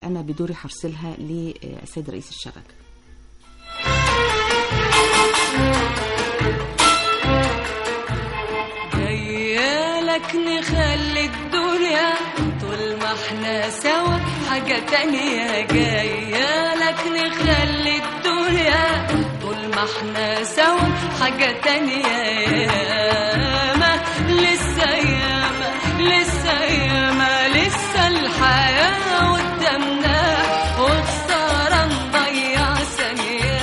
أنا بدوري هرسلها للسيد رئيس الشبكة جايالك نخلي الدنيا طول ما احنا سوا حاجة تانية جايالك نخلي الدنيا طول ما احنا سوا حاجة تانية ياما لسه ياما لسه ياما لسه الحياة قدامنا وخسارة نضيع ثانية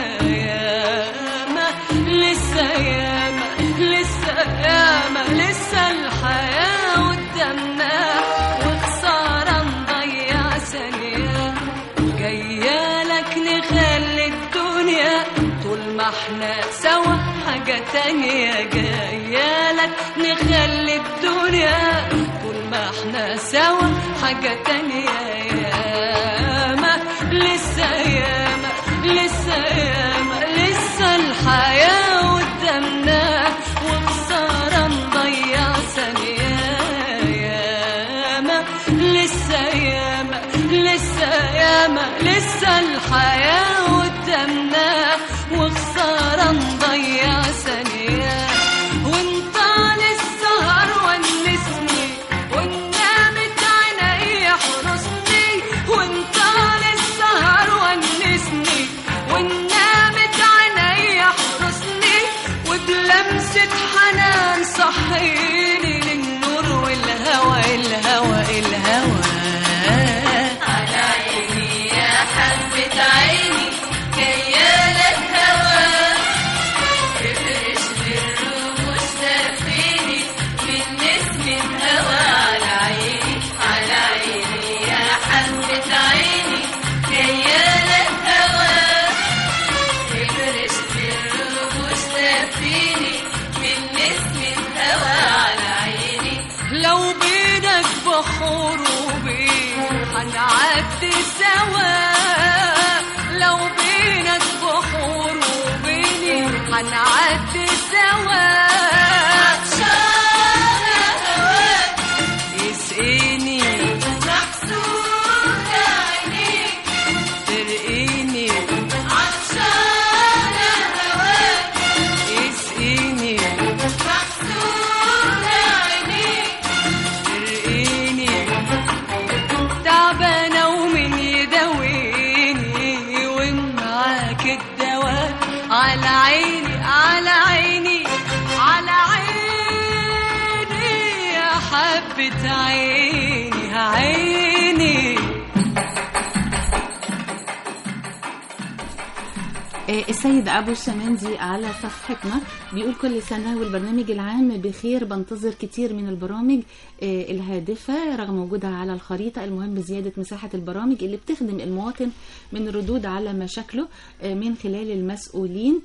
ياما لسه ياما لسه ياما لسه الحياة قدامنا وخسارة نضيع ثانية جايالك نخلي الدنيا طول ما احنا سوا حاجة تانية جايالك نخلي الدنيا طول ما احنا سوا حاجة تانية ياما لسه ياما لسه ياما لسه الحياة قدامنا وخسارة نضيع ثانية ياما لسه ياما لسه ياما لسه الحياة قدامنا وخسارة نضيع ثانية وانت على السهر ونسني ونامت عيني حرسني وانت على السهر ونسني ونامت عيني حرسني وبلمسة حنان صحيني للنور والهوى الهوى الهوى على عيني يا حبة عيني جايالك هوا افرش للرموش سفيني من نسم الهوى على عيني على عيني يا حبة عيني جايالك هوا افرش للرموش سفيني من نسم الهوى على عيني لو بينك بحور وبين هنعدي سوا لو بينك بحور وبيني هنعدي سوا يسقيني محسود عينيك ترقيني عطشانة هواك يسقيني محسود عينيك ترقيني تعبانة ومن يداويني ومعاك الدواء على عيني على عيني على عيني يا حبة عيني عيني آه، السيد أبو الشمندي على صفحتنا بيقول كل سنة والبرنامج العام بخير بنتظر كتير من البرامج آه، الهادفة رغم وجودها على الخريطة المهم زيادة مساحة البرامج اللي بتخدم المواطن من ردود على مشاكله آه، من خلال المسؤولين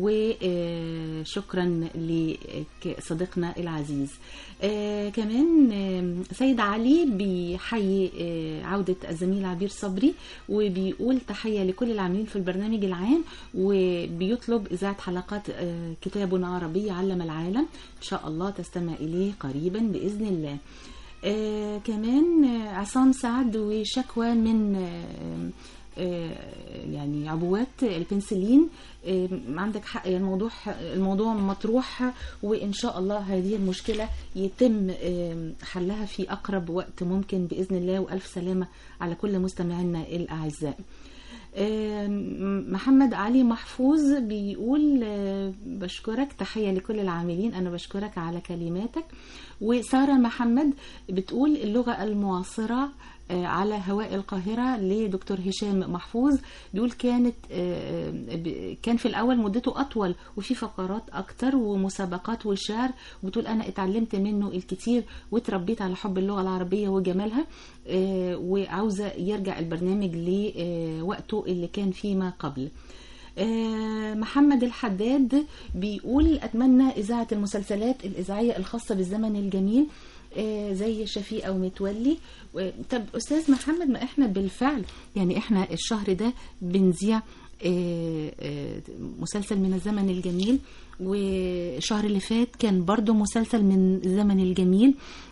وشكرا لصديقنا العزيز آه، كمان آه، سيد علي بيحيي آه، عودة الزميل عبير صبري وبيقول تحية لكل العاملين في البرنامج العام وبيطلب إذاعة حلقات آه، كتاب عربي علم العالم إن شاء الله تستمع إليه قريبا بإذن الله آه كمان آه، عصام سعد وشكوى من آه آه، يعني عبوات البنسلين آه، عندك حق يعني الموضوع الموضوع مطروح وان شاء الله هذه المشكله يتم آه، حلها في اقرب وقت ممكن باذن الله والف سلامه على كل مستمعينا الاعزاء آه، محمد علي محفوظ بيقول آه، بشكرك تحية لكل العاملين أنا بشكرك على كلماتك وسارة محمد بتقول اللغة المعاصرة آه، على هواء القاهرة لدكتور هشام محفوظ بيقول كانت آه، ب- كان في الأول مدته أطول وفي فقرات أكتر ومسابقات وشعر وبتقول أنا اتعلمت منه الكتير وتربيت على حب اللغة العربية وجمالها آه، وعاوزة يرجع البرنامج لوقته اللي كان فيه ما قبل آه، محمد الحداد بيقول أتمنى إذاعة المسلسلات الإذاعية الخاصة بالزمن الجميل آه، زي شفيقة ومتولي و- طب أستاذ محمد ما إحنا بالفعل يعني إحنا الشهر ده بنذيع آه، آه، مسلسل من الزمن الجميل والشهر اللي فات كان برضو مسلسل من الزمن الجميل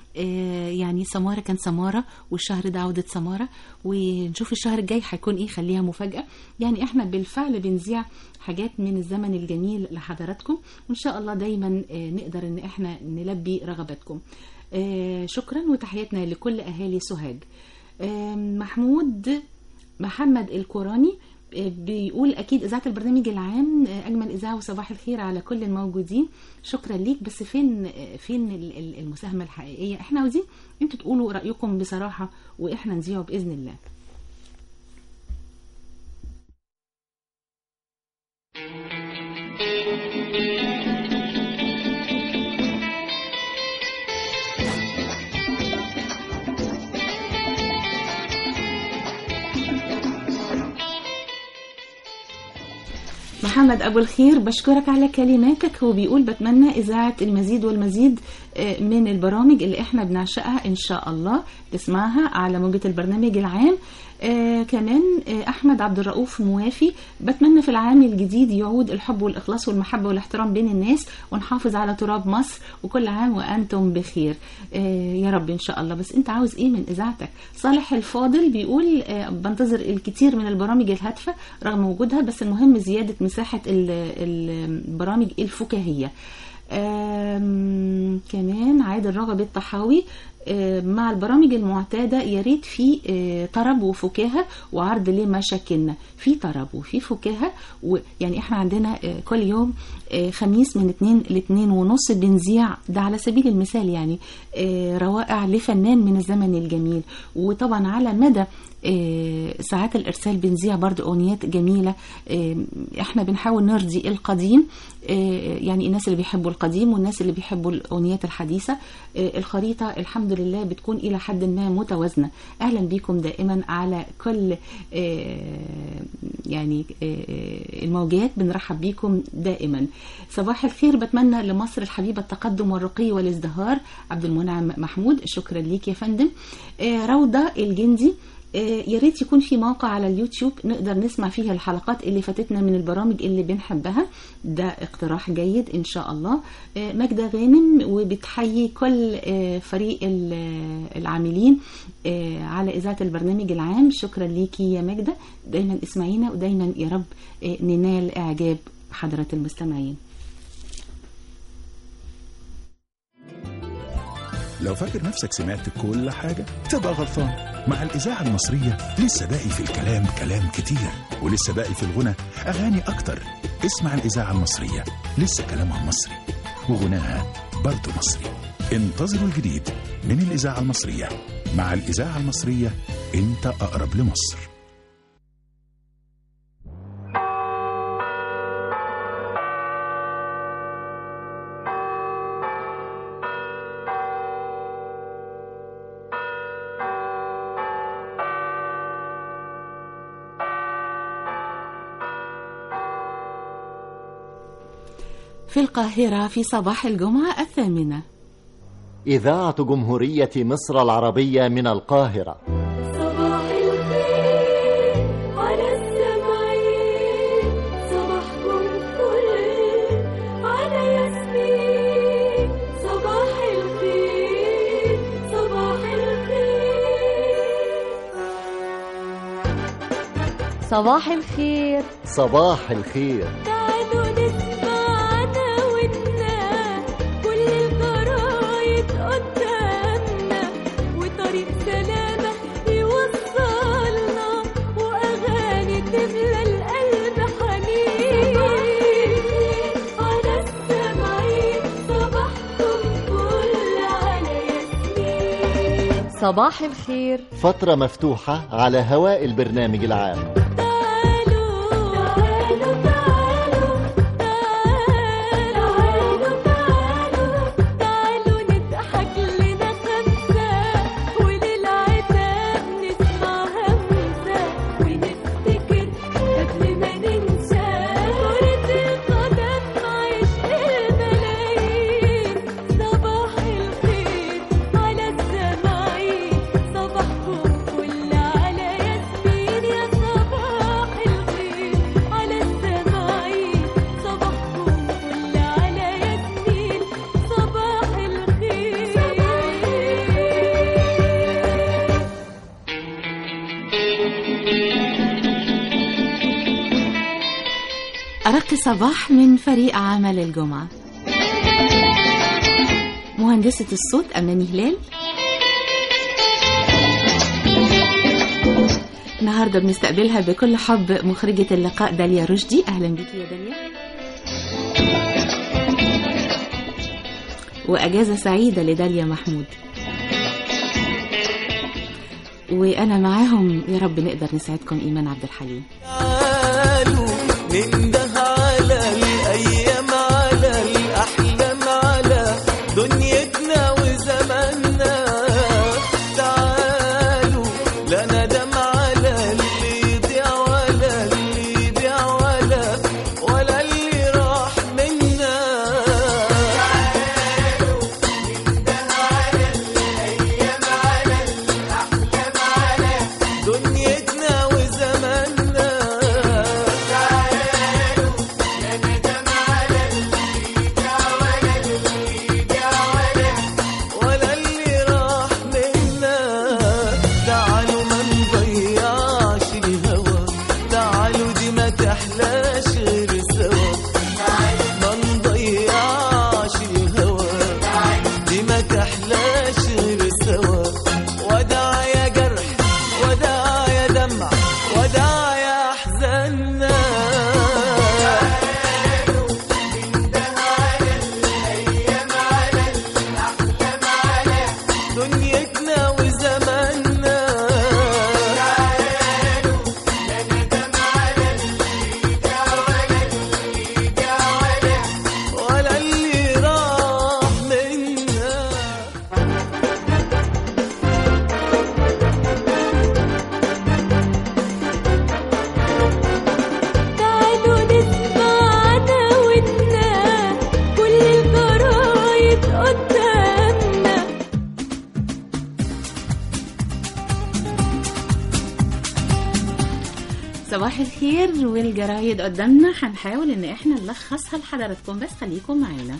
آه، يعني سمارة كان سمارة والشهر ده عودة سمارة ونشوف الشهر الجاي هيكون ايه خليها مفاجأة يعني احنا بالفعل بنذيع حاجات من الزمن الجميل لحضراتكم وان شاء الله دايما آه، نقدر ان احنا نلبي رغباتكم آه، شكرا وتحياتنا لكل اهالي سوهاج آه، محمود محمد الكوراني آه، بيقول اكيد اذاعه البرنامج العام آه، اجمل اذاعه وصباح الخير على كل الموجودين شكرا ليك بس فين آه، فين ال- ال- المساهمه الحقيقيه احنا عاوزين انتوا تقولوا رايكم بصراحه واحنا نذيعه باذن الله محمد أبو الخير بشكرك على كلماتك هو بيقول بتمنى إذاعة المزيد والمزيد آه، من البرامج اللي احنا بنعشقها إن شاء الله تسمعها على موجة البرنامج العام آه كمان آه أحمد عبد الرؤوف موافي بتمنى في العام الجديد يعود الحب والإخلاص والمحبة والاحترام بين الناس ونحافظ على تراب مصر وكل عام وأنتم بخير آه يا رب إن شاء الله بس أنت عاوز إيه من إذاعتك صالح الفاضل بيقول آه بنتظر الكثير من البرامج الهادفة رغم وجودها بس المهم زيادة مساحة ال- ال- البرامج الفكاهية آم، كمان عادل رغب الطحاوي آه، مع البرامج المعتادة يا ريت في آه، طرب وفكاهة وعرض لمشاكلنا في طرب وفي فكاهة ويعني احنا عندنا آه، كل يوم آه، خميس من اتنين لاتنين ونص بنذيع ده على سبيل المثال يعني آه، روائع لفنان من الزمن الجميل وطبعا على مدى آه، ساعات الارسال بنذيع برضو اغنيات جميله آه، احنا بنحاول نرضي القديم آه، يعني الناس اللي بيحبوا القديم والناس اللي بيحبوا الاغنيات الحديثه آه، الخريطه الحمد لله بتكون الى حد ما متوازنه اهلا بيكم دائما على كل آه، يعني آه، الموجات بنرحب بيكم دائما صباح الخير بتمنى لمصر الحبيبه التقدم والرقي والازدهار عبد المنعم محمود شكرا ليك يا فندم آه، روضه الجندي آه، يا ريت يكون في موقع على اليوتيوب نقدر نسمع فيها الحلقات اللي فاتتنا من البرامج اللي بنحبها ده اقتراح جيد ان شاء الله آه، ماجدة غانم وبتحيي كل آه، فريق ال- آه، العاملين آه، على اذاعه البرنامج العام شكرا ليكي يا ماجدة دايما اسمعينا ودايما يا رب آه، ننال اعجاب حضرة المستمعين لو فاكر نفسك سمعت كل حاجة تبقى غلطان مع الإذاعة المصرية لسه باقي في الكلام كلام كتير ولسه باقي في الغنى أغاني أكتر اسمع الإذاعة المصرية لسه كلامها مصري وغناها برضه مصري انتظروا الجديد من الإذاعة المصرية مع الإذاعة المصرية أنت أقرب لمصر في القاهرة في صباح الجمعة الثامنة إذاعة جمهورية مصر العربية من القاهرة صباح الخير على السمعين صباحكم فل على ياسمين صباح الخير صباح الخير صباح الخير صباح الخير تعالوا نسمع عداوتنا كل الجرايد قدامنا وطريق سلامة يوصلنا وأغاني تملى القلب حنين على السمعين صباحكم فل على ياسمين صباح الخير فترة مفتوحة على هواء البرنامج العام تعالوا تعالوا تعالوا تعالوا تعالوا تعالوا نضحك لنا خمسة وللعتاب نسمع همسة ونفتكر قبل ما ننسى كرة القدم عشق الملايين صباح الخير على السماعين صباحكم كل على ياسمين يا صباح أرق صباح من فريق عمل الجمعة مهندسة الصوت أماني هلال النهاردة بنستقبلها بكل حب مخرجة اللقاء داليا رشدي أهلا بك يا داليا وأجازة سعيدة لداليا محمود وأنا معاهم يا رب نقدر نساعدكم إيمان عبد الحليم تعالوا ننده على الأيام على الأحلام على دنيتنا وزماننا تعالوا لا ندم على اللي يضيع ولا اللي يبيع ولا ولا اللي راح منا دنيتنا وزماننا ولا اللي راح منا تعالوا ما نضيعش الهوى تعالوا دي ما تحلاش غير سوا ما نضيعش الهوى دي ما تحلاش غير سوا وداع يا جرح وداع يا دمع وداع يا احزاننا دنيتنا وزماننا ولا اللي راح منا تعالوا نسمع عداوتنا كل الجرايد قدامنا صباح الخير والجرايد قدامنا هنحاول ان احنا نلخصها لحضراتكم بس خليكم معانا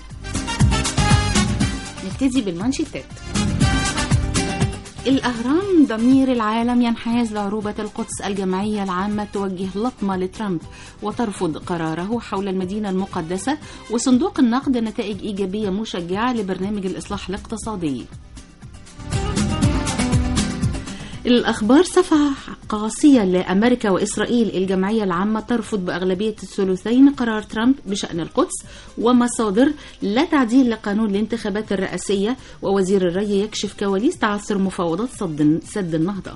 نبتدي بالمانشيتات الأهرام ضمير العالم ينحاز لعروبة القدس الجمعية العامة توجه لطمة لترامب وترفض قراره حول المدينة المقدسة وصندوق النقد نتائج إيجابية مشجعة لبرنامج الإصلاح الاقتصادي الأخبار صفحة قاسية لأمريكا وإسرائيل الجمعية العامة ترفض بأغلبية الثلثين قرار ترامب بشأن القدس ومصادر لا تعديل لقانون الانتخابات الرئاسية ووزير الري يكشف كواليس تعثر مفاوضات سد سد النهضة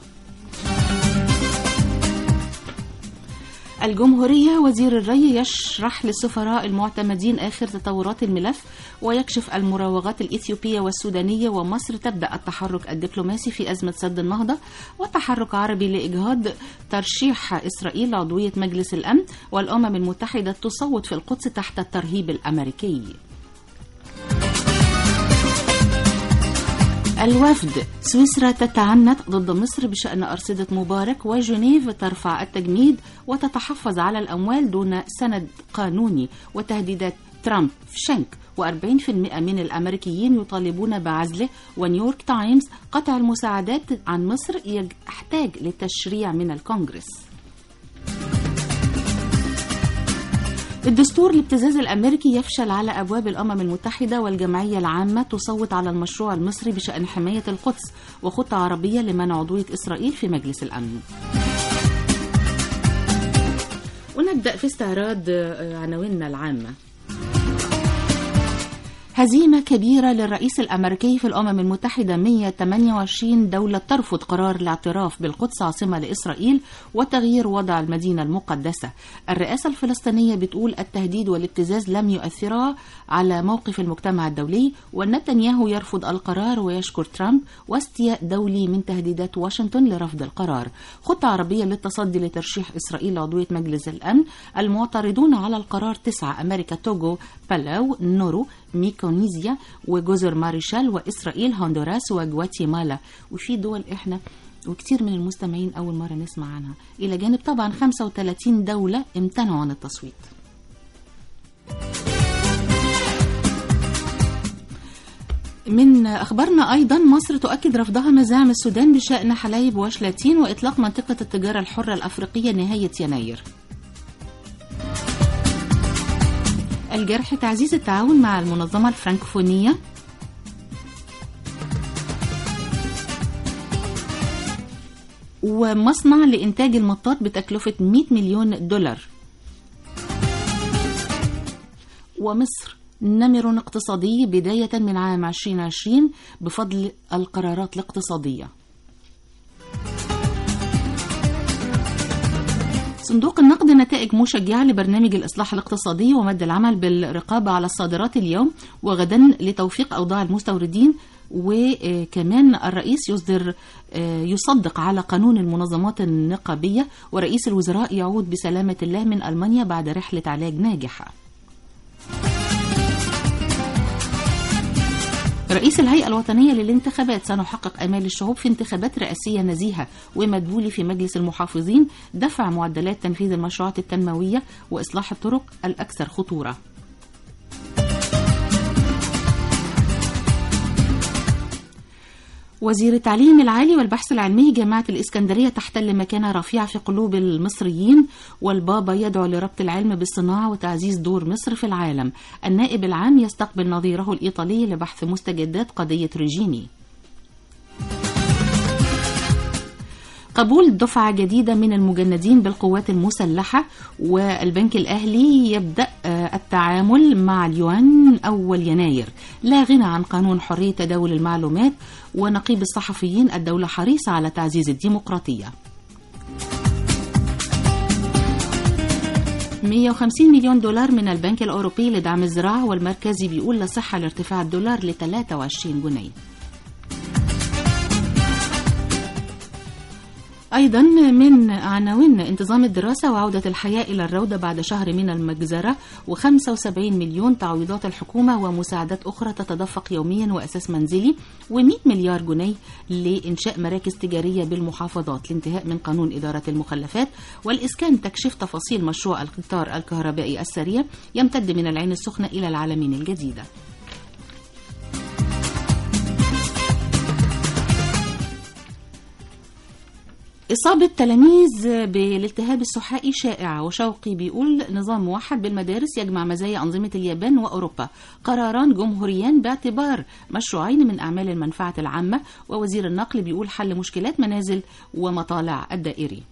الجمهورية وزير الري يشرح للسفراء المعتمدين آخر تطورات الملف ويكشف المراوغات الإثيوبية والسودانية ومصر تبدأ التحرك الدبلوماسي في أزمة سد النهضة وتحرك عربي لإجهاض ترشيح إسرائيل لعضوية مجلس الأمن والأمم المتحدة تصوت في القدس تحت الترهيب الأمريكي الوفد سويسرا تتعنت ضد مصر بشأن أرصدة مبارك وجنيف ترفع التجميد وتتحفظ على الأموال دون سند قانوني وتهديدات ترامب في شنك و40% من الأمريكيين يطالبون بعزله ونيويورك تايمز قطع المساعدات عن مصر يحتاج لتشريع من الكونغرس الدستور الابتزاز الامريكي يفشل على ابواب الامم المتحده والجمعيه العامه تصوت على المشروع المصري بشان حمايه القدس وخطه عربيه لمنع عضويه اسرائيل في مجلس الامن. ونبدا في استعراض آه، عناويننا العامه. هزيمة كبيرة للرئيس الأمريكي في الأمم المتحدة 128 دولة ترفض قرار الاعتراف بالقدس عاصمة لإسرائيل وتغيير وضع المدينة المقدسة الرئاسة الفلسطينية بتقول التهديد والابتزاز لم يؤثرا على موقف المجتمع الدولي ونتنياهو يرفض القرار ويشكر ترامب واستياء دولي من تهديدات واشنطن لرفض القرار خطة عربية للتصدي لترشيح إسرائيل لعضوية مجلس الأمن المعترضون على القرار تسعة أمريكا توغو بالاو نورو ميكونيزيا وجزر ماريشال وإسرائيل هندوراس وجواتيمالا وفي دول إحنا وكتير من المستمعين أول مرة نسمع عنها إلى جانب طبعا 35 دولة امتنعوا عن التصويت من أخبارنا أيضا مصر تؤكد رفضها مزاعم السودان بشأن حلايب وشلاتين وإطلاق منطقة التجارة الحرة الأفريقية نهاية يناير الجرح تعزيز التعاون مع المنظمة الفرنكفونية ومصنع لإنتاج المطاط بتكلفة 100 مليون دولار ومصر نمر اقتصادي بداية من عام 2020 بفضل القرارات الاقتصادية صندوق النقد نتائج مشجعة لبرنامج الإصلاح الاقتصادي ومد العمل بالرقابة على الصادرات اليوم وغدا لتوفيق أوضاع المستوردين وكمان الرئيس يصدر يصدق على قانون المنظمات النقابية ورئيس الوزراء يعود بسلامة الله من ألمانيا بعد رحلة علاج ناجحة رئيس الهيئة الوطنية للانتخابات سنحقق آمال الشعوب في انتخابات رئاسية نزيهة ومدبولي في مجلس المحافظين دفع معدلات تنفيذ المشروعات التنموية وإصلاح الطرق الأكثر خطورة وزير التعليم العالي والبحث العلمي جامعة الإسكندرية تحتل مكانة رفيعة في قلوب المصريين والبابا يدعو لربط العلم بالصناعة وتعزيز دور مصر في العالم النائب العام يستقبل نظيره الإيطالي لبحث مستجدات قضية ريجيني قبول دفعة جديدة من المجندين بالقوات المسلحة والبنك الأهلي يبدأ التعامل مع اليوان أول يناير لا غنى عن قانون حرية تداول المعلومات ونقيب الصحفيين الدولة حريصة على تعزيز الديمقراطية 150 مليون دولار من البنك الأوروبي لدعم الزراعة والمركزي بيقول لا صحة لارتفاع الدولار ل 23 جنيه أيضا من عناوين انتظام الدراسة وعودة الحياة إلى الروضة بعد شهر من المجزرة و75 مليون تعويضات الحكومة ومساعدات أخرى تتدفق يوميا وأساس منزلي و100 مليار جنيه لإنشاء مراكز تجارية بالمحافظات الانتهاء من قانون إدارة المخلفات والإسكان تكشيف تفاصيل مشروع القطار الكهربائي السريع يمتد من العين السخنة إلى العالمين الجديدة إصابة تلاميذ بالالتهاب السحائي شائعة وشوقي بيقول نظام موحد بالمدارس يجمع مزايا أنظمة اليابان وأوروبا قراران جمهوريان باعتبار مشروعين من أعمال المنفعة العامة ووزير النقل بيقول حل مشكلات منازل ومطالع الدائري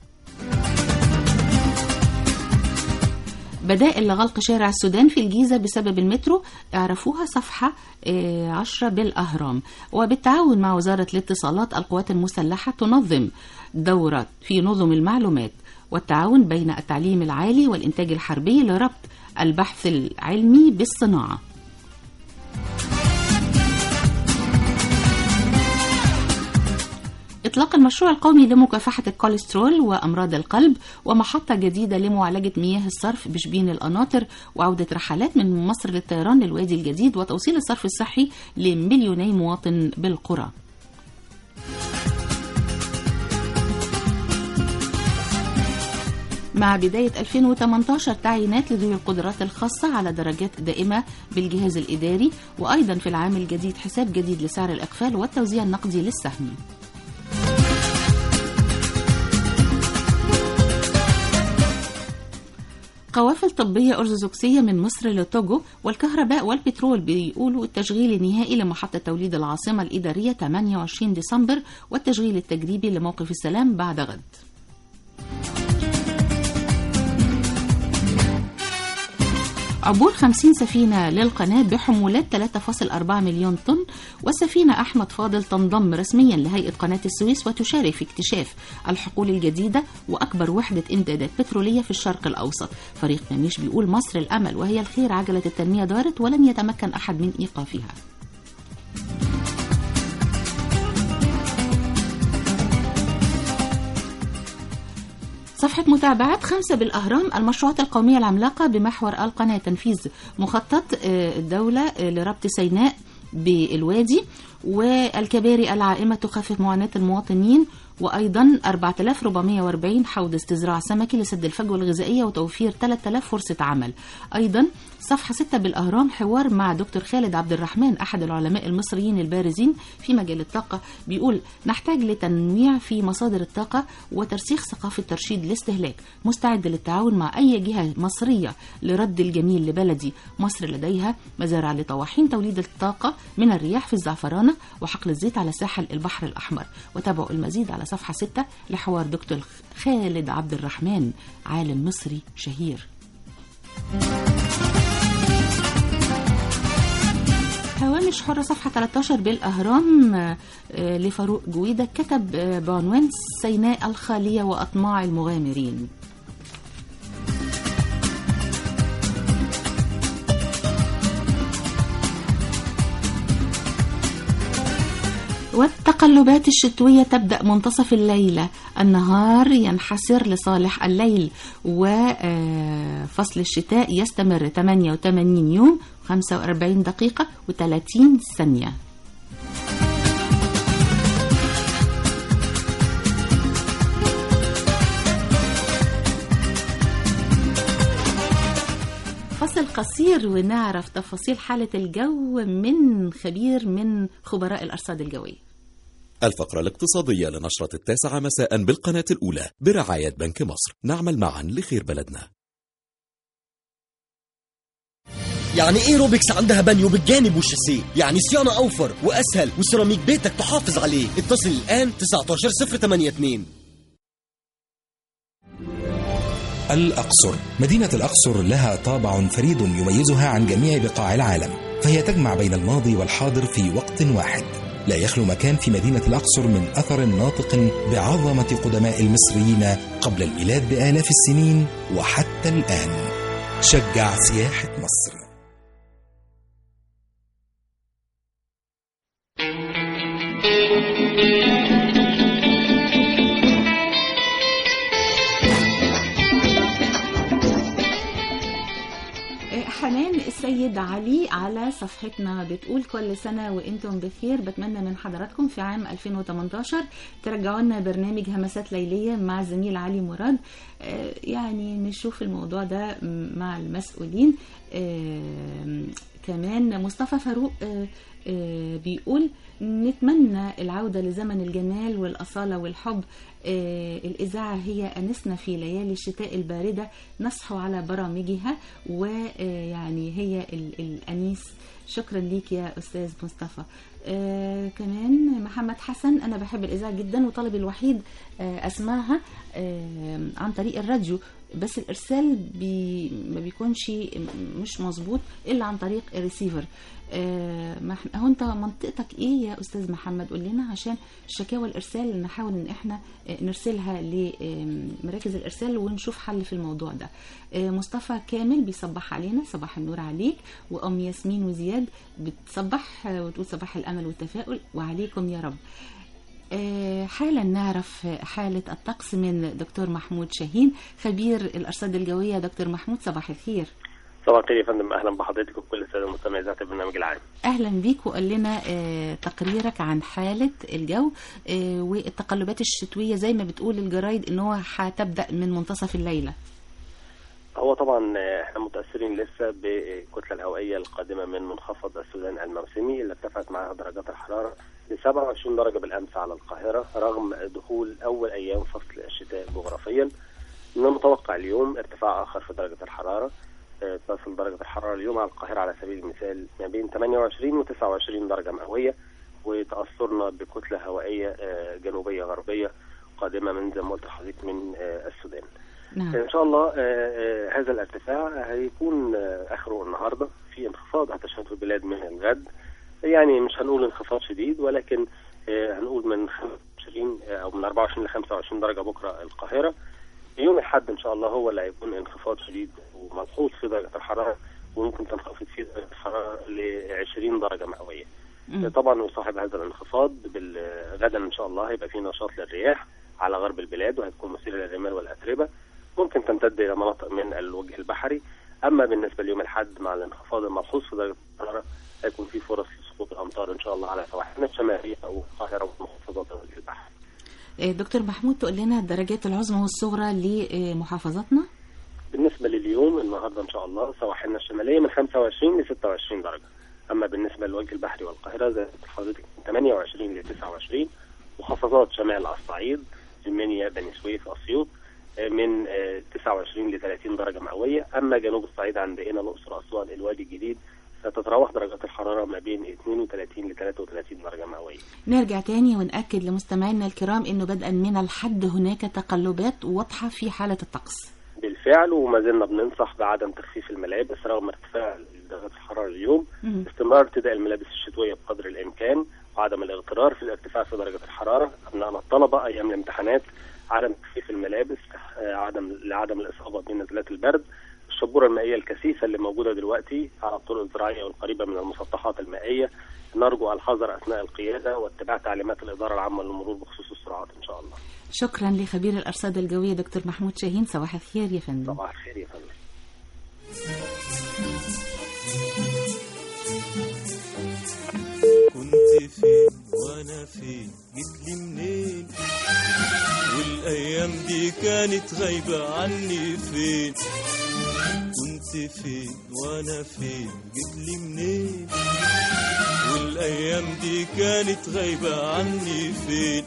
بدائل لغلق شارع السودان في الجيزة بسبب المترو اعرفوها صفحة 10 بالأهرام وبالتعاون مع وزارة الاتصالات القوات المسلحة تنظم دورة في نظم المعلومات والتعاون بين التعليم العالي والإنتاج الحربي لربط البحث العلمي بالصناعة إطلاق المشروع القومي لمكافحة الكوليسترول وأمراض القلب ومحطة جديدة لمعالجة مياه الصرف بشبين القناطر وعودة رحلات من مصر للطيران للوادي الجديد وتوصيل الصرف الصحي لمليوني مواطن بالقرى مع بداية 2018 تعيينات لذوي القدرات الخاصة على درجات دائمة بالجهاز الإداري وأيضا في العام الجديد حساب جديد لسعر الإقفال والتوزيع النقدي للسهم قوافل طبية أرثوذكسية من مصر لتوجو والكهرباء والبترول بيقولوا التشغيل النهائي لمحطة توليد العاصمة الإدارية 28 ديسمبر والتشغيل التجريبي لموقف السلام بعد غد عبور 50 سفينة للقناة بحمولات 3.4 مليون طن والسفينة أحمد فاضل تنضم رسميا لهيئة قناة السويس وتشارك في اكتشاف الحقول الجديدة وأكبر وحدة إمدادات بترولية في الشرق الأوسط فريق مميش بيقول مصر الأمل وهي الخير عجلة التنمية دارت ولن يتمكن أحد من إيقافها صفحة متابعات خمسة بالأهرام المشروعات القومية العملاقة بمحور القناة تنفيذ مخطط الدولة لربط سيناء بالوادي والكباري العائمة تخفف معاناة المواطنين وأيضا 4440 حوض استزراع سمكي لسد الفجوة الغذائية وتوفير 3000 فرصة عمل أيضا صفحة 6 بالأهرام حوار مع دكتور خالد عبد الرحمن أحد العلماء المصريين البارزين في مجال الطاقة بيقول نحتاج لتنويع في مصادر الطاقة وترسيخ ثقافة ترشيد الاستهلاك مستعد للتعاون مع أي جهة مصرية لرد الجميل لبلدي مصر لديها مزارع لطواحين توليد الطاقة من الرياح في الزعفرانة وحقل الزيت على ساحل البحر الأحمر وتابعوا المزيد على صفحة 6 لحوار دكتور خالد عبد الرحمن عالم مصري شهير هوامش حرة صفحة 13 بالأهرام آه، آه، لفاروق جويدة كتب آه، بعنوان سيناء الخالية وأطماع المغامرين والتقلبات الشتوية تبدأ منتصف الليلة النهار ينحسر لصالح الليل وفصل الشتاء يستمر 88 يوم 45 دقيقة و30 ثانية فصل قصير ونعرف تفاصيل حالة الجو من خبير من خبراء الأرصاد الجوية الفقرة الاقتصادية لنشرة التاسعة مساء بالقناة الأولى برعاية بنك مصر نعمل معا لخير بلدنا يعني ايه روبكس عندها بانيو بالجانب والشاسيه يعني صيانه اوفر واسهل وسيراميك بيتك تحافظ عليه اتصل الان 19082 الأقصر مدينة الأقصر لها طابع فريد يميزها عن جميع بقاع العالم فهي تجمع بين الماضي والحاضر في وقت واحد لا يخلو مكان في مدينة الأقصر من أثر ناطق بعظمة قدماء المصريين قبل الميلاد بآلاف السنين وحتى الآن شجع سياحة مصر حنان السيد علي على صفحتنا بتقول كل سنة وانتم بخير بتمنى من حضراتكم في عام 2018 ترجعوا لنا برنامج همسات ليلية مع الزميل علي مراد آه، يعني نشوف الموضوع ده مع المسؤولين آه، كمان مصطفى فاروق آه، آه، بيقول نتمنى العودة لزمن الجمال والأصالة والحب آه، الإذاعة هي أنسنا في ليالي الشتاء الباردة نصحو على برامجها ويعني هي ال- الأنيس شكرا ليك يا أستاذ مصطفى آه كمان محمد حسن أنا بحب الإذاعة جدا وطلبي الوحيد آه أسمعها آه عن طريق الراديو بس الإرسال بي ما بيكونش مش مظبوط إلا عن طريق الريسيفر آه ما إحنا- هو انت منطقتك ايه يا استاذ محمد قول لنا عشان شكاوى الارسال نحاول ان احنا آه، نرسلها لمراكز الارسال ونشوف حل في الموضوع ده آه، مصطفى كامل بيصبح علينا صباح النور عليك وام ياسمين وزياد بتصبح آه، وتقول صباح الامل والتفاؤل وعليكم يا رب آه، حالا نعرف حالة الطقس من دكتور محمود شاهين خبير الأرصاد الجوية دكتور محمود صباح الخير صباح الخير يا فندم اهلا بحضرتك وكل الساده المستمعين ذات البرنامج العام اهلا بيك وقول لنا آه، تقريرك عن حاله الجو آه، والتقلبات الشتويه زي ما بتقول الجرايد ان هو هتبدا من منتصف الليله هو طبعا آه، احنا متاثرين لسه بالكتله الهوائيه القادمه من منخفض السودان الموسمي اللي ارتفعت معها درجات الحراره ل 27 درجه بالامس على القاهره رغم دخول اول ايام فصل الشتاء جغرافيا من المتوقع اليوم ارتفاع اخر في درجه الحراره آه، تصل درجه الحراره اليوم على القاهره على سبيل المثال ما بين 28 و 29 درجه مئويه وتاثرنا بكتله هوائيه آه، جنوبيه غربيه قادمه من زي ما قلت لحضرتك من آه، السودان. نعم ان شاء الله آه، آه، هذا الارتفاع هيكون آه، اخره النهارده في انخفاض هتشهد في البلاد من الغد يعني مش هنقول انخفاض شديد ولكن آه، هنقول من 25 آه، او من 24 ل 25 درجه بكره القاهره يوم الاحد ان شاء الله هو اللي هيكون انخفاض شديد وملحوظ في درجه الحراره وممكن تنخفض فيه درجه الحراره ل 20 درجه مئويه. مم. طبعا يصاحب هذا الانخفاض بال- غدا ان شاء الله هيبقى في نشاط للرياح على غرب البلاد وهتكون مثيره للرمال والاتربه ممكن تمتد الى مناطق من الوجه البحري اما بالنسبه ليوم الاحد مع الانخفاض الملحوظ في درجه الحراره هيكون في فرص لسقوط الامطار ان شاء الله على سواحلنا الشماليه او القاهره ومحافظات الوجه البحري آه، دكتور محمود تقول لنا الدرجات العظمى والصغرى لمحافظاتنا بالنسبة لليوم النهاردة إن شاء الله سواحلنا الشمالية من 25 ل 26 درجة أما بالنسبة للوجه البحري والقاهرة زي ما حضرتك من 28 ل 29 محافظات شمال الصعيد المنيا بني سويف أسيوط آه، من آه، 29 ل 30 درجة مئوية أما جنوب الصعيد عندنا الأقصر أسوان الوادي الجديد ستتراوح درجات الحرارة ما بين 32 ل 33 درجة مئوية نرجع تاني ونأكد لمستمعينا الكرام انه بدءا من الحد هناك تقلبات واضحة في حالة الطقس بالفعل وما زلنا بننصح بعدم تخفيف الملابس رغم ارتفاع درجات الحرارة اليوم مم. استمرار ارتداء الملابس الشتوية بقدر الإمكان وعدم الاغترار في الارتفاع في درجة الحرارة أبنائنا الطلبة أيام الامتحانات عدم تخفيف الملابس آه، عدم لعدم الإصابة بنزلات البرد الشبورة المائية الكثيفة اللي موجودة دلوقتي على الطرق الزراعية والقريبة من المسطحات المائية نرجو الحذر أثناء القيادة واتباع تعليمات الإدارة العامة للمرور بخصوص السرعات إن شاء الله شكرا لخبير الأرصاد الجوية دكتور محمود شاهين صباح الخير يا فندم صباح الخير يا فندم كنت فين وانا فين جيت لي منين والايام دي كانت غايبه عني فين كنت فين وانا فين جيت لي منين والايام دي كانت غايبه عني فين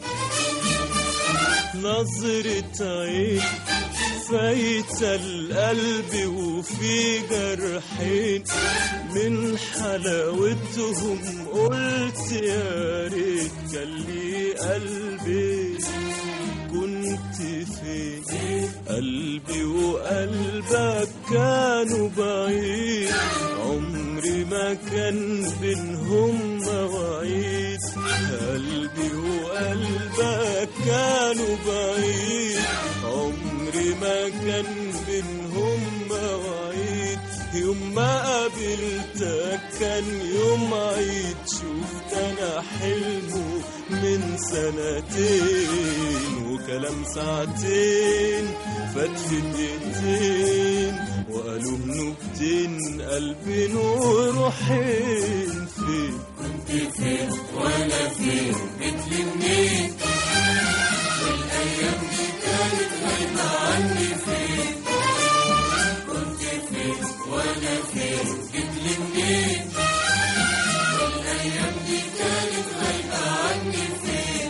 نظرة عين فايتة القلب وفي جرحين من حلاوتهم قلت يا ريت كان لي قلبي كنت فين قلبي وقلبك كانوا بعيد عمري ما كان بينهم مواعيد قلبي وقلبك كانوا بعيد عمري ما كان بينهم مواعيد يوم ما قابلتك كان يوم عيد شفت انا حلمه من سنتين وكلام ساعتين فات في دقيقتين وقالوا نكتين قلبين وروحين فين كنت فين وانا فين جيت لي منين والايام دي كانت غايبه عني فين كنت فين وانا فين جيت لي منين والايام دي كانت غايبه عني فين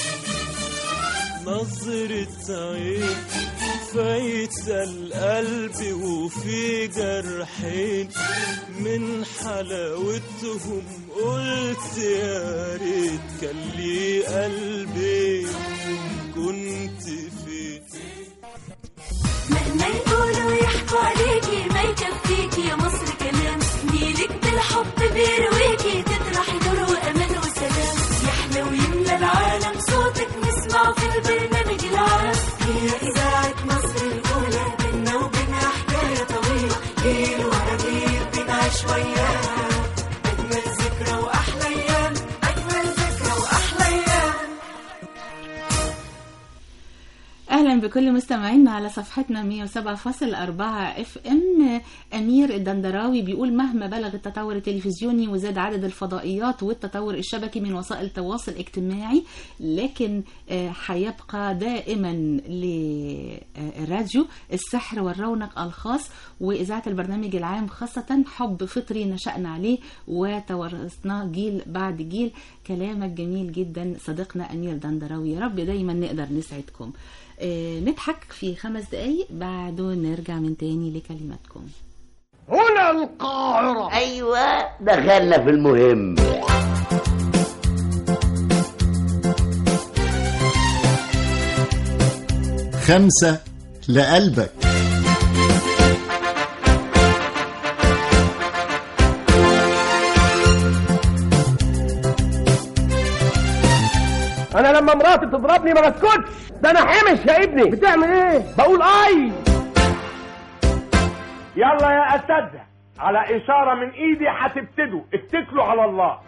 نظرة عين فايتة القلب وفي جرحين من حلاوتهم قلت يا ريت كان لي قلبي كنت فين مهما يقولوا يحكوا عليكي ما يكفيكي يا مصر كلام نيلك بالحب بيرويكي تطرحي نور وامان وسلام يحلى ويملى العالم صوتك نسمعه في البرنامج العام هي اذاعه مصر الاولى بينا وبينها حكايه طويله جيل ورا جيل بنعيش وياها اجمل ذكرى واحلى ايام اجمل ذكرى واحلى ايام اهلا بكل مستمعينا على صفحتنا 107.4 اف ام امير الدندراوي بيقول مهما بلغ التطور التلفزيوني وزاد عدد الفضائيات والتطور الشبكي من وسائل التواصل الاجتماعي لكن آه، هيبقى دائما للراديو السحر والرونق الخاص واذاعه البرنامج العام خاصه حب فطري نشأنا عليه وتورثناه جيل بعد جيل كلامك جميل جدا صديقنا امير دندراوي يا رب دايما نقدر نسعدكم آه، نضحك في خمس دقايق بعده نرجع من تاني لكلماتكم هنا القاهرة أيوة دخلنا في المهم خمسة لقلبك انا لما مراتي تضربني ما بسكتش ده انا حمش يا ابني بتعمل ايه بقول اي يلا يا اساتذه على اشاره من ايدي هتبتدوا اتكلوا على الله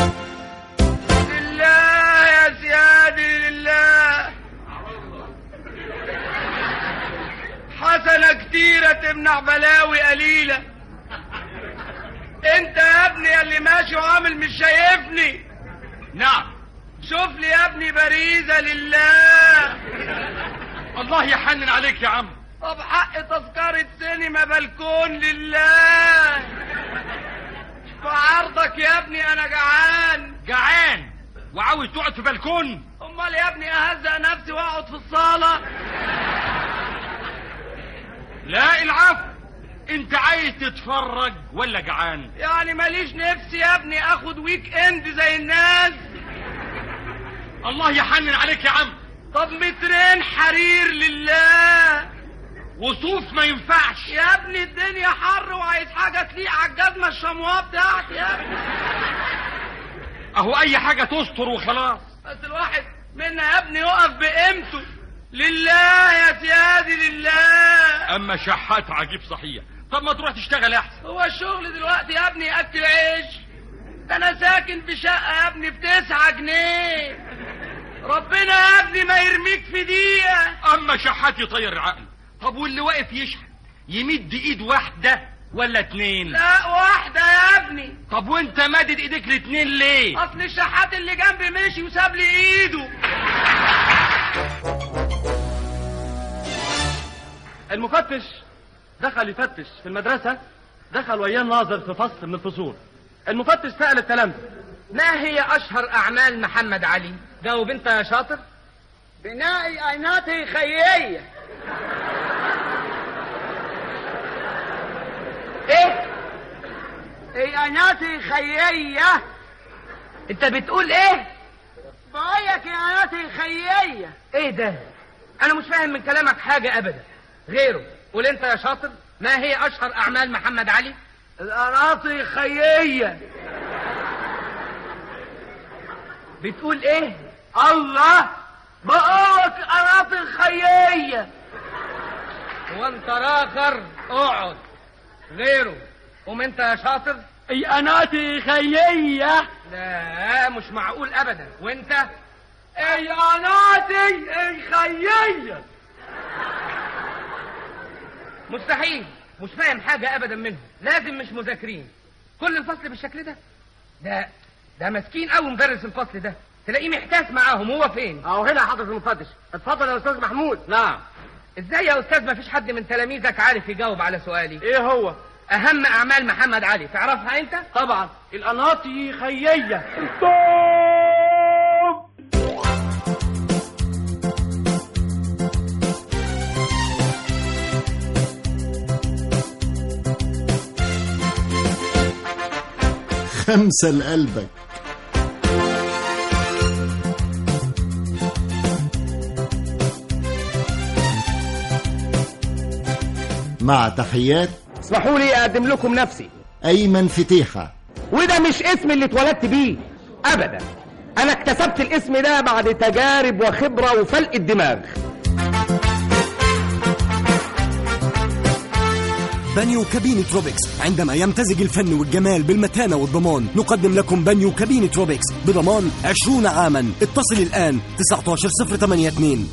لله يا سيادي لله حسنة كتيرة تمنع بلاوي قليلة انت يا ابني اللي ماشي وعامل مش شايفني نعم شوف لي يا ابني باريزة لله الله يحنن عليك يا عم طب حق تذكرة سينما بلكون لله بعرضك يا ابني انا جعان جعان وعاوز تقعد في بلكون امال يا ابني اهزق نفسي واقعد في الصالة لا العفو انت عايز تتفرج ولا جعان يعني ماليش نفسي يا ابني اخد ويك اند زي الناس الله يحنن عليك يا عم طب مترين حرير لله وصوف ما ينفعش يا ابني الدنيا حر وعايز حاجة تليق على الجزمة الشمواه بتاعتي يا ابني اهو اي حاجة تستر وخلاص بس الواحد منا يا ابني يقف بقيمته لله يا سيادي لله اما شحات عجيب صحيح طب ما تروح تشتغل احسن هو الشغل دلوقتي يا ابني اكل عيش ده انا ساكن في شقة يا ابني بتسعة جنيه ربنا يا ابني ما يرميك في دقيقة اما شحات يطير العقل طب واللي واقف يشحن يمد ايد واحدة ولا اتنين لا واحدة يا ابني طب وانت مادد ايديك الاتنين ليه اصل الشحات اللي جنبي مشي وساب لي ايده المفتش دخل يفتش في المدرسة دخل وياه ناظر في فصل من الفصول المفتش سأل التلامذة ما هي اشهر اعمال محمد علي جاوب انت يا شاطر بناء ايناتي خيية ايه ايناتي خيية انت بتقول ايه بقول لك ايناتي خيية ايه ده انا مش فاهم من كلامك حاجة ابدا غيره قول انت يا شاطر ما هي اشهر اعمال محمد علي القناطي خيية بتقول ايه الله بقولك قناطي خيية وانت راخر اقعد غيره قوم انت يا شاطر ايقاناتي خيية لا مش معقول ابدا وانت ايقاناتي خيية مستحيل مش فاهم حاجة ابدا منهم لازم مش مذاكرين كل الفصل بالشكل ده ده ده مسكين قوي مدرس الفصل ده تلاقيه محتاس معاهم هو فين اهو هنا حضرة المفتش اتفضل يا استاذ محمود نعم ازاي يا استاذ ما فيش حد من تلاميذك عارف يجاوب على سؤالي ايه هو اهم اعمال محمد علي تعرفها انت طبعا القناطي خيية خمسة لقلبك مع تحيات اسمحوا لي اقدم لكم نفسي أيمن فتيحة وده مش اسم اللي اتولدت بيه ابدا انا اكتسبت الاسم ده بعد تجارب وخبرة وفلق الدماغ بانيو كابينة روبكس عندما يمتزج الفن والجمال بالمتانة والضمان نقدم لكم بانيو كابينة روبكس بضمان 20 عاما اتصل الآن 19082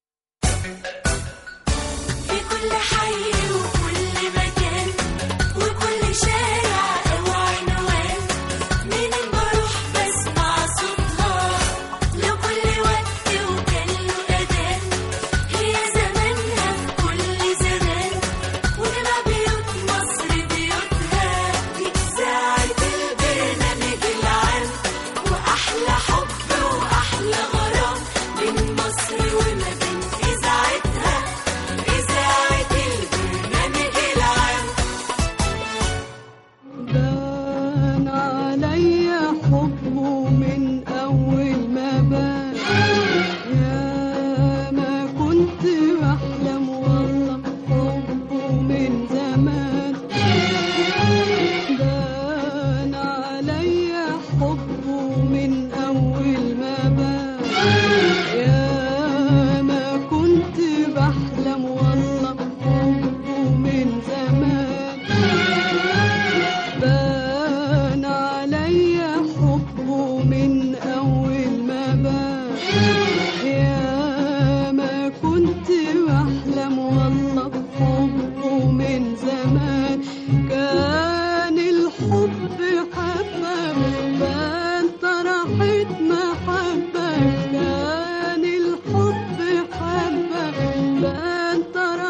في كل حي وكل مكان وكل شارع أو عنوان من بروح بسمع صوتها لكل وقت وكان له أذان هي زمانها في كل زمان وتبقى بيوت مصر بيوتها دي ساعة البرنامج العام وأحلى حب وأحلى غرام بين مصر ومكان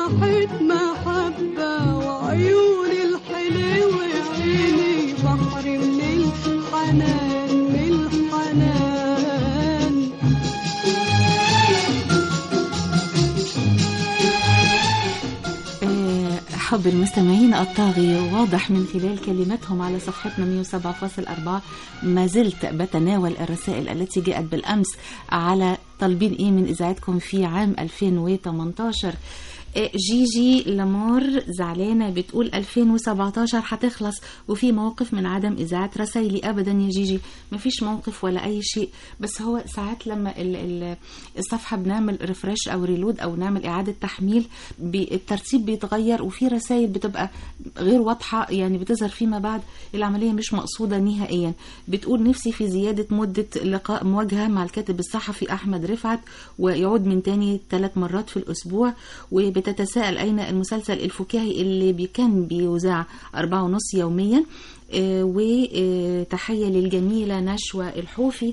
مساحة محبة وعيوني الحلوة يا عيني بحر من الحنان من الحنان آه، حب المستمعين الطاغي واضح من خلال كلماتهم على صفحتنا 107.4 ما زلت بتناول الرسائل التي جاءت بالأمس على طالبين إيه من إذاعتكم في عام 2018 آه، جيجي لامور زعلانة بتقول 2017 هتخلص وفي موقف من عدم إذاعة رسائلي أبدا يا جيجي مفيش موقف ولا أي شيء بس هو ساعات لما ال- ال- الصفحة بنعمل ريفرش أو ريلود أو نعمل إعادة تحميل بي- الترتيب بيتغير وفي رسائل بتبقى غير واضحة يعني بتظهر فيما بعد العملية مش مقصودة نهائيا بتقول نفسي في زيادة مدة لقاء مواجهة مع الكاتب الصحفي أحمد رفعت ويعود من تاني ثلاث مرات في الأسبوع وبتتساءل أين المسلسل الفكاهي اللي بي كان بيذاع أربعة ونص يوميا آه، وتحية للجميلة نشوى الحوفي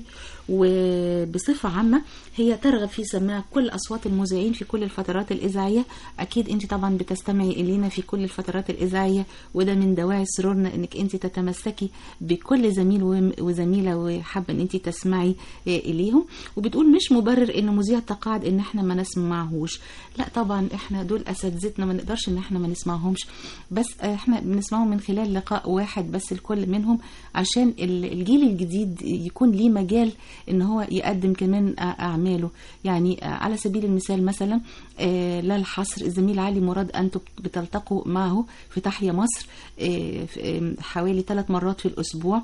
وبصفة عامة هي ترغب في سماع كل أصوات المذيعين في كل الفترات الإذاعية أكيد أنت طبعا بتستمعي إلينا في كل الفترات الإذاعية وده من دواعي سرورنا أنك أنت تتمسكي بكل زميل وم- وزميلة وحابة أن أنت تسمعي آه، إليهم وبتقول مش مبرر أن مذيع تقاعد أن احنا ما نسمعهوش لا طبعا احنا دول أساتذتنا ما نقدرش أن احنا ما نسمعهمش بس آه، احنا بنسمعهم من خلال لقاء واحد بس الكل منهم عشان ال- الجيل الجديد يكون ليه مجال ان هو يقدم كمان أ- اعماله يعني آه، على سبيل المثال مثلا آه، لا الحصر الزميل علي مراد انتم بتلتقوا معه في تحيا مصر آه، في- آه، حوالي ثلاث مرات في الاسبوع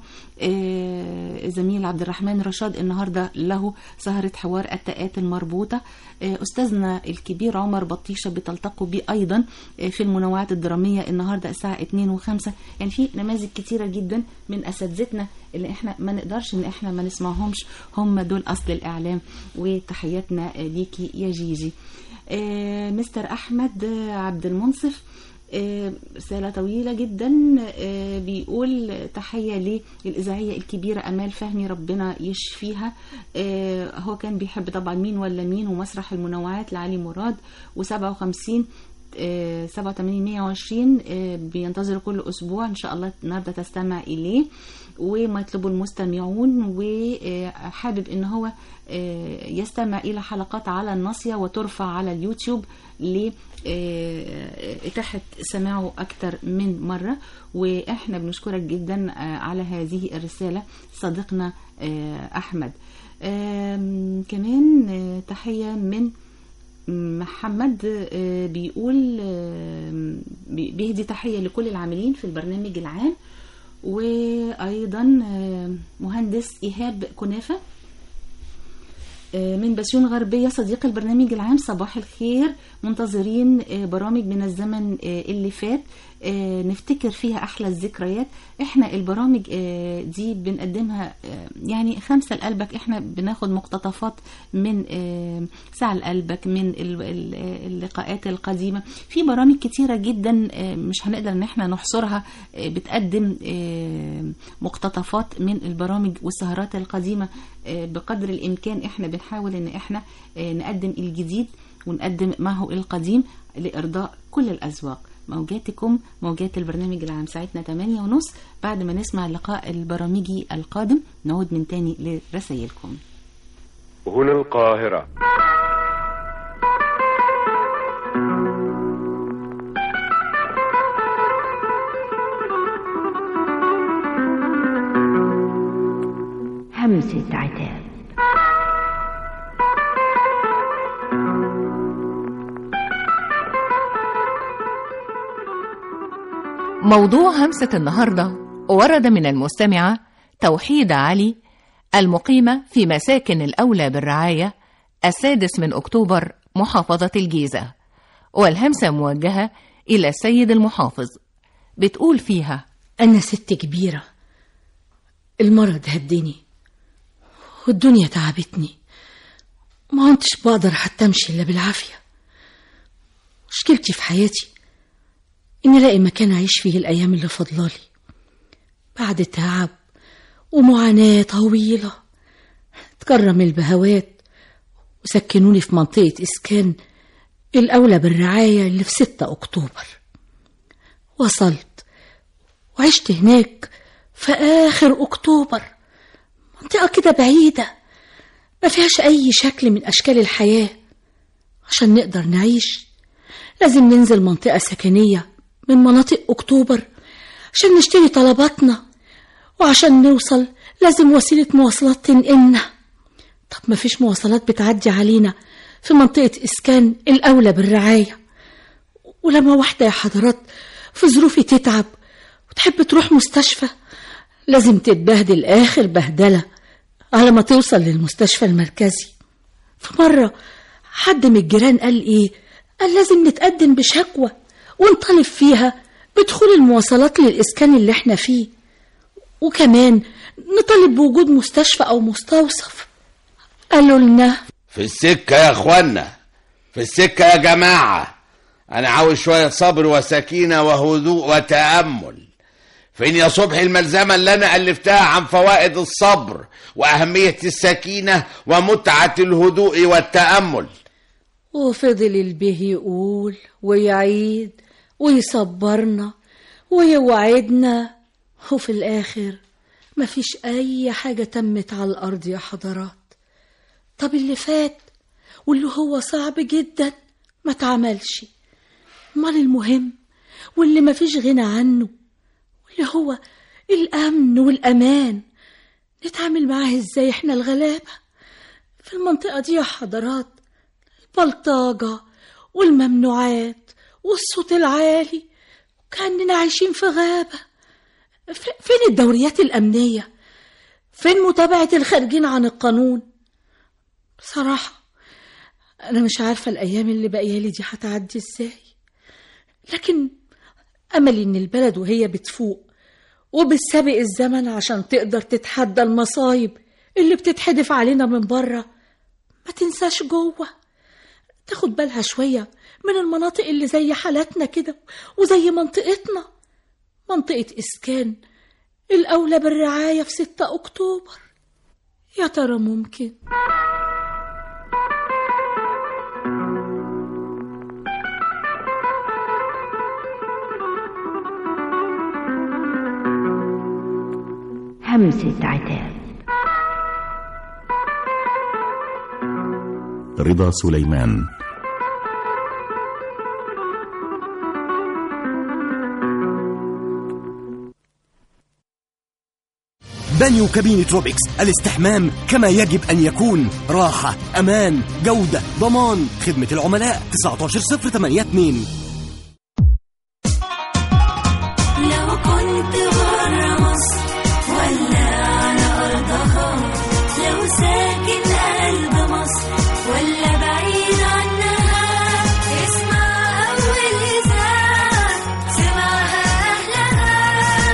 آه، الزميل عبد الرحمن رشاد النهارده له سهره حوار التاءات المربوطه آه، استاذنا الكبير عمر بطيشه بتلتقوا بيه ايضا آه، في المنوعات الدراميه النهارده الساعه 2 و5 يعني في نماذج كتيره جدا من اساتذتنا اللي احنا ما نقدرش ان احنا ما نسمعهمش هم دول اصل الاعلام وتحياتنا آه، ليكي يا جيجي آه، مستر احمد آه، عبد المنصف آه، رسالة طويلة جدا آه، بيقول تحية للإذاعية الكبيرة أمال فهمي ربنا يشفيها آه، هو كان بيحب طبعا مين ولا مين ومسرح المنوعات لعلي مراد و57 87 120 آه، بينتظروا كل أسبوع إن شاء الله النهاردة تستمع إليه وما يطلبوا المستمعون وحابب ان هو آه، يستمع الى حلقات على الناصيه وترفع على اليوتيوب لإتاحة سماعه أكثر من مرة وإحنا بنشكرك جدا آه، على هذه الرسالة صديقنا آه، أحمد آم، كمان آه، تحية من محمد آه، بيقول آم، بي- بيهدي تحية لكل العاملين في البرنامج العام وأيضا آه، مهندس إيهاب كنافة آه، من بسيون غربية صديق البرنامج العام صباح الخير منتظرين آه، برامج من الزمن آه، اللي فات آه، نفتكر فيها أحلى الذكريات احنا البرامج آه، دي بنقدمها آه، يعني خمسة لقلبك احنا بناخد مقتطفات من آه، ساعة لقلبك من ال- ال- اللقاءات القديمة في برامج كتيرة جدا آه، مش هنقدر ان احنا نحصرها آه، بتقدم آه، مقتطفات من البرامج والسهرات القديمة آه، بقدر الامكان احنا بنحاول ان احنا آه، نقدم الجديد ونقدم معه القديم لارضاء كل الاذواق موجاتكم موجات البرنامج العام ساعتنا 8 ونص بعد ما نسمع اللقاء البرامجي القادم نعود من تاني لرسائلكم هنا القاهرة همسة عتاب موضوع همسة النهاردة ورد من المستمعة توحيد علي المقيمة في مساكن الأولى بالرعاية السادس من أكتوبر محافظة الجيزة والهمسة موجهة إلى السيد المحافظ بتقول فيها أنا ست كبيرة المرض هدني والدنيا تعبتني ما كنتش بقدر حتى أمشي إلا بالعافية مشكلتي في حياتي إني ألاقي مكان أعيش فيه الأيام اللي فاضلالي بعد تعب ومعاناة طويلة تكرم البهوات وسكنوني في منطقة إسكان الأولى بالرعاية اللي في 6 أكتوبر وصلت وعشت هناك في آخر أكتوبر منطقة كده بعيدة ما فيهاش أي شكل من أشكال الحياة عشان نقدر نعيش لازم ننزل منطقة سكنية من مناطق أكتوبر عشان نشتري طلباتنا وعشان نوصل لازم وسيلة مواصلات تنقلنا طب ما فيش مواصلات بتعدي علينا في منطقة إسكان الأولى بالرعاية ولما واحدة يا حضرات في ظروفي تتعب وتحب تروح مستشفى لازم تتبهدل آخر بهدلة على ما توصل للمستشفى المركزي في مرة حد من الجيران قال إيه قال لازم نتقدم بشكوى ونطالب فيها بدخول المواصلات للإسكان اللي احنا فيه وكمان نطالب بوجود مستشفى أو مستوصف قالوا لنا في السكة يا اخوانا في السكة يا جماعة انا عاوز شوية صبر وسكينة وهدوء وتأمل فين يا صبحي الملزمة اللي انا الفتها عن فوائد الصبر واهمية السكينة ومتعة الهدوء والتأمل وفضل البيه يقول ويعيد ويصبرنا ويوعدنا وفي الآخر مفيش أي حاجة تمت على الأرض يا حضرات طب اللي فات واللي هو صعب جدا ما اتعملش امال المهم واللي مفيش غنى عنه واللي هو الأمن والأمان نتعامل معاه ازاي احنا الغلابة في المنطقة دي يا حضرات البلطجة والممنوعات والصوت العالي وكأننا عايشين في غابة ف- فين الدوريات الأمنية فين متابعة الخارجين عن القانون بصراحة أنا مش عارفة الأيام اللي باقية دي هتعدي إزاي لكن أملي إن البلد وهي بتفوق وبتسابق الزمن عشان تقدر تتحدى المصايب اللي بتتحدف علينا من بره ما تنساش جوه تاخد بالها شوية من المناطق اللي زي حالاتنا كده وزي منطقتنا منطقة إسكان الأولى بالرعاية في 6 أكتوبر يا ترى ممكن همسة عتاب رضا سليمان بانيو كابينة روبكس الاستحمام كما يجب أن يكون راحة أمان جودة ضمان خدمة العملاء 19082 لو كنت برا مصر ولا على أرضها لو ساكن قلب مصر ولا بعيد عنها اسمع أول إذاعة سمعها أهلها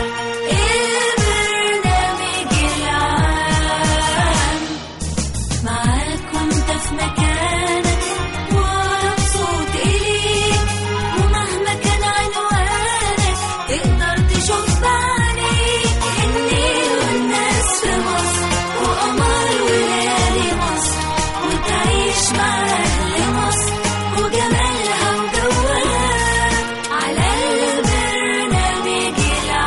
البرنامج العام معاك وانت في مكانك ومبسوط إليك ومهما كان عنوانك تقدر تشوف بعينيك النيل والناس في مصر وقمر وليالي مصر وتعيش مع أهل مصر وجمالها وجوها على البرنامج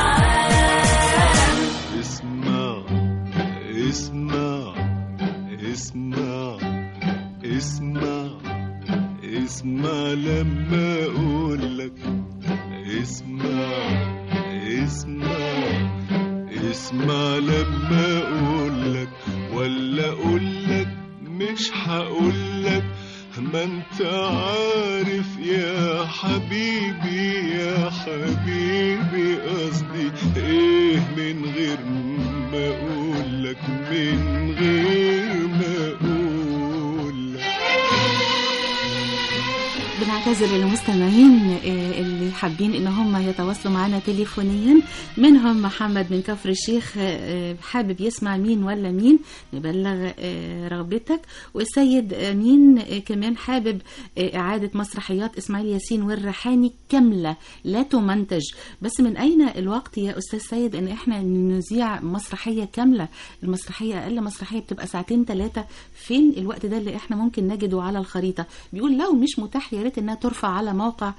العام اسمع اسمع اسمع اسمع اسمع لما اقول لك اسمع اسمع اسمع لما اقول لك ولا اقول لك مش هقول لك ما انت عارف يا حبيبي يا حبيبي قصدي ايه من غير ما اقول لك من غير ما اقول لك بنعتذر للمستمعين آه، اللي حابين ان هم يتواصلوا معنا تليفونيا منهم محمد من كفر الشيخ آه، حابب يسمع مين ولا مين نبلغ آه، رغبتك والسيد امين آه، كمان حابب آه، اعاده مسرحيات اسماعيل ياسين والريحاني كامله لا تمنتج بس من اين الوقت يا استاذ سيد ان احنا نذيع مسرحيه كامله المسرحيه اقل مسرحيه بتبقى ساعتين ثلاثه فين الوقت ده اللي احنا ممكن نجده على الخريطه بيقول لو مش متاح يا ريت انها ترفع على موقع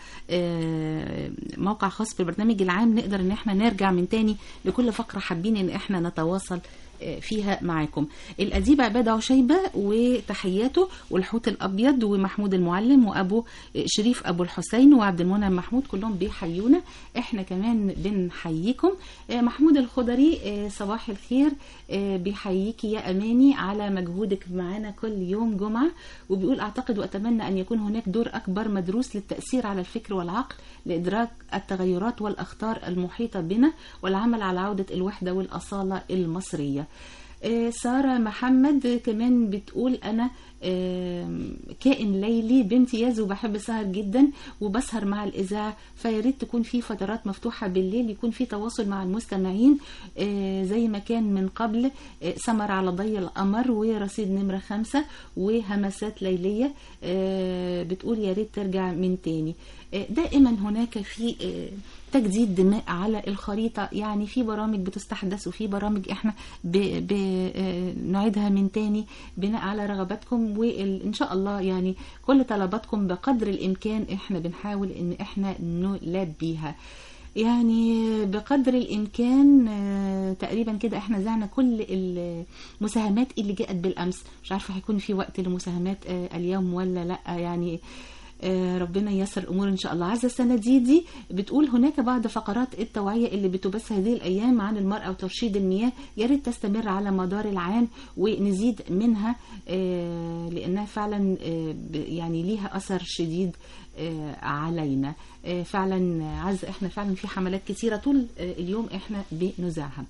آه، موقع خاص بالبرنامج العام نقدر ان احنا نرجع من تاني لكل فقره حابين ان احنا نتواصل آه، فيها معاكم الأديب عباد عشيبة وتحياته والحوت الأبيض ومحمود المعلم وأبو شريف أبو الحسين وعبد المنعم محمود كلهم بيحيونا احنا كمان بنحييكم آه، محمود الخضري آه، صباح الخير آه، بيحييكي يا أماني على مجهودك معانا كل يوم جمعة وبيقول أعتقد وأتمنى أن يكون هناك دور أكبر مدروس للتأثير على الفكر والعقل لإدراك التغيرات والأخطار المحيطة بنا والعمل على عودة الوحدة والأصالة المصرية آه، سارة محمد كمان بتقول أنا آم، كائن ليلي بامتياز وبحب السهر جدا وبسهر مع الإذاعة فياريت تكون في فترات مفتوحة بالليل يكون في تواصل مع المستمعين آه، زي ما كان من قبل آه، سمر على ضي القمر ورصيد نمرة خمسة وهمسات ليلية آه، بتقول يا ريت ترجع من تاني آه، دائما هناك في آه، تجديد دماء على الخريطة يعني في برامج بتستحدث وفي برامج احنا ب- ب- آه، نعيدها من تاني بناء على رغباتكم وإن شاء الله يعني كل طلباتكم بقدر الإمكان احنا بنحاول إن احنا نلبيها يعني بقدر الإمكان آه، تقريبا كده احنا زعنا كل المساهمات اللي جاءت بالأمس مش عارفة هيكون في وقت لمساهمات آه، اليوم ولا لأ يعني آه، ربنا ييسر الامور ان شاء الله عزه السنديدي بتقول هناك بعض فقرات التوعيه اللي بتبث هذه الايام عن المراه وترشيد المياه يا ريت تستمر على مدار العام ونزيد منها آه، لانها فعلا آه، ب- يعني ليها اثر شديد آه، علينا آه، فعلا عزه احنا فعلا في حملات كتيره طول آه، اليوم احنا بنذاعها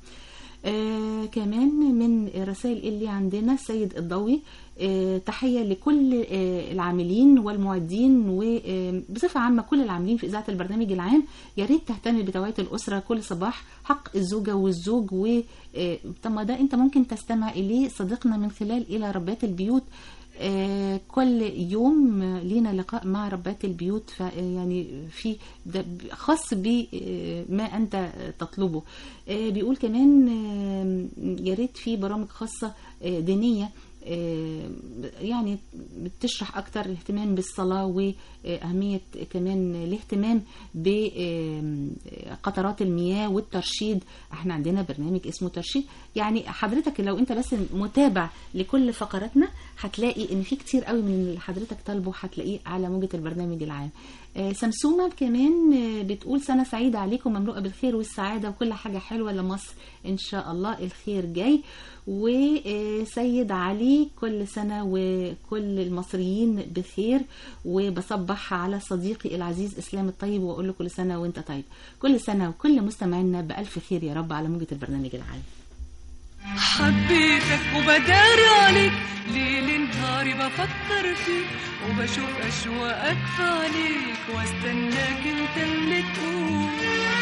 آه كمان من الرسائل اللي عندنا السيد الضوي آه تحية لكل آه العاملين والمعدين وبصفة عامة كل العاملين في إذاعة البرنامج العام يا ريت تهتم بتوعية الأسرة كل صباح حق الزوجة والزوج و آه طب ما ده أنت ممكن تستمع إليه صديقنا من خلال إلى ربات البيوت آه، كل يوم آه، لينا لقاء مع ربات البيوت ف- آه، يعني في ده ب- خاص بما انت آه، تطلبه آه، بيقول كمان آه، يا ريت في برامج خاصه آه، دينيه آه، يعني بتشرح اكتر الاهتمام بالصلاه واهميه كمان الاهتمام بقطرات المياه والترشيد احنا عندنا برنامج اسمه ترشيد يعني حضرتك لو انت بس متابع لكل فقراتنا هتلاقي ان في كتير قوي من اللي حضرتك طالبه هتلاقيه على موجة البرنامج العام آه، سمسومة كمان آه، بتقول سنة سعيدة عليكم مملوءة بالخير والسعادة وكل حاجة حلوة لمصر إن شاء الله الخير جاي وسيد علي كل سنة وكل المصريين بخير وبصبح على صديقي العزيز إسلام الطيب وأقول له كل سنة وأنت طيب كل سنة وكل مستمعينا بألف خير يا رب على موجة البرنامج العام حبيتك وبداري عليك ليل نهاري بفكر فيك وبشوف أشواقك في عليك واستناك انت اللي تقول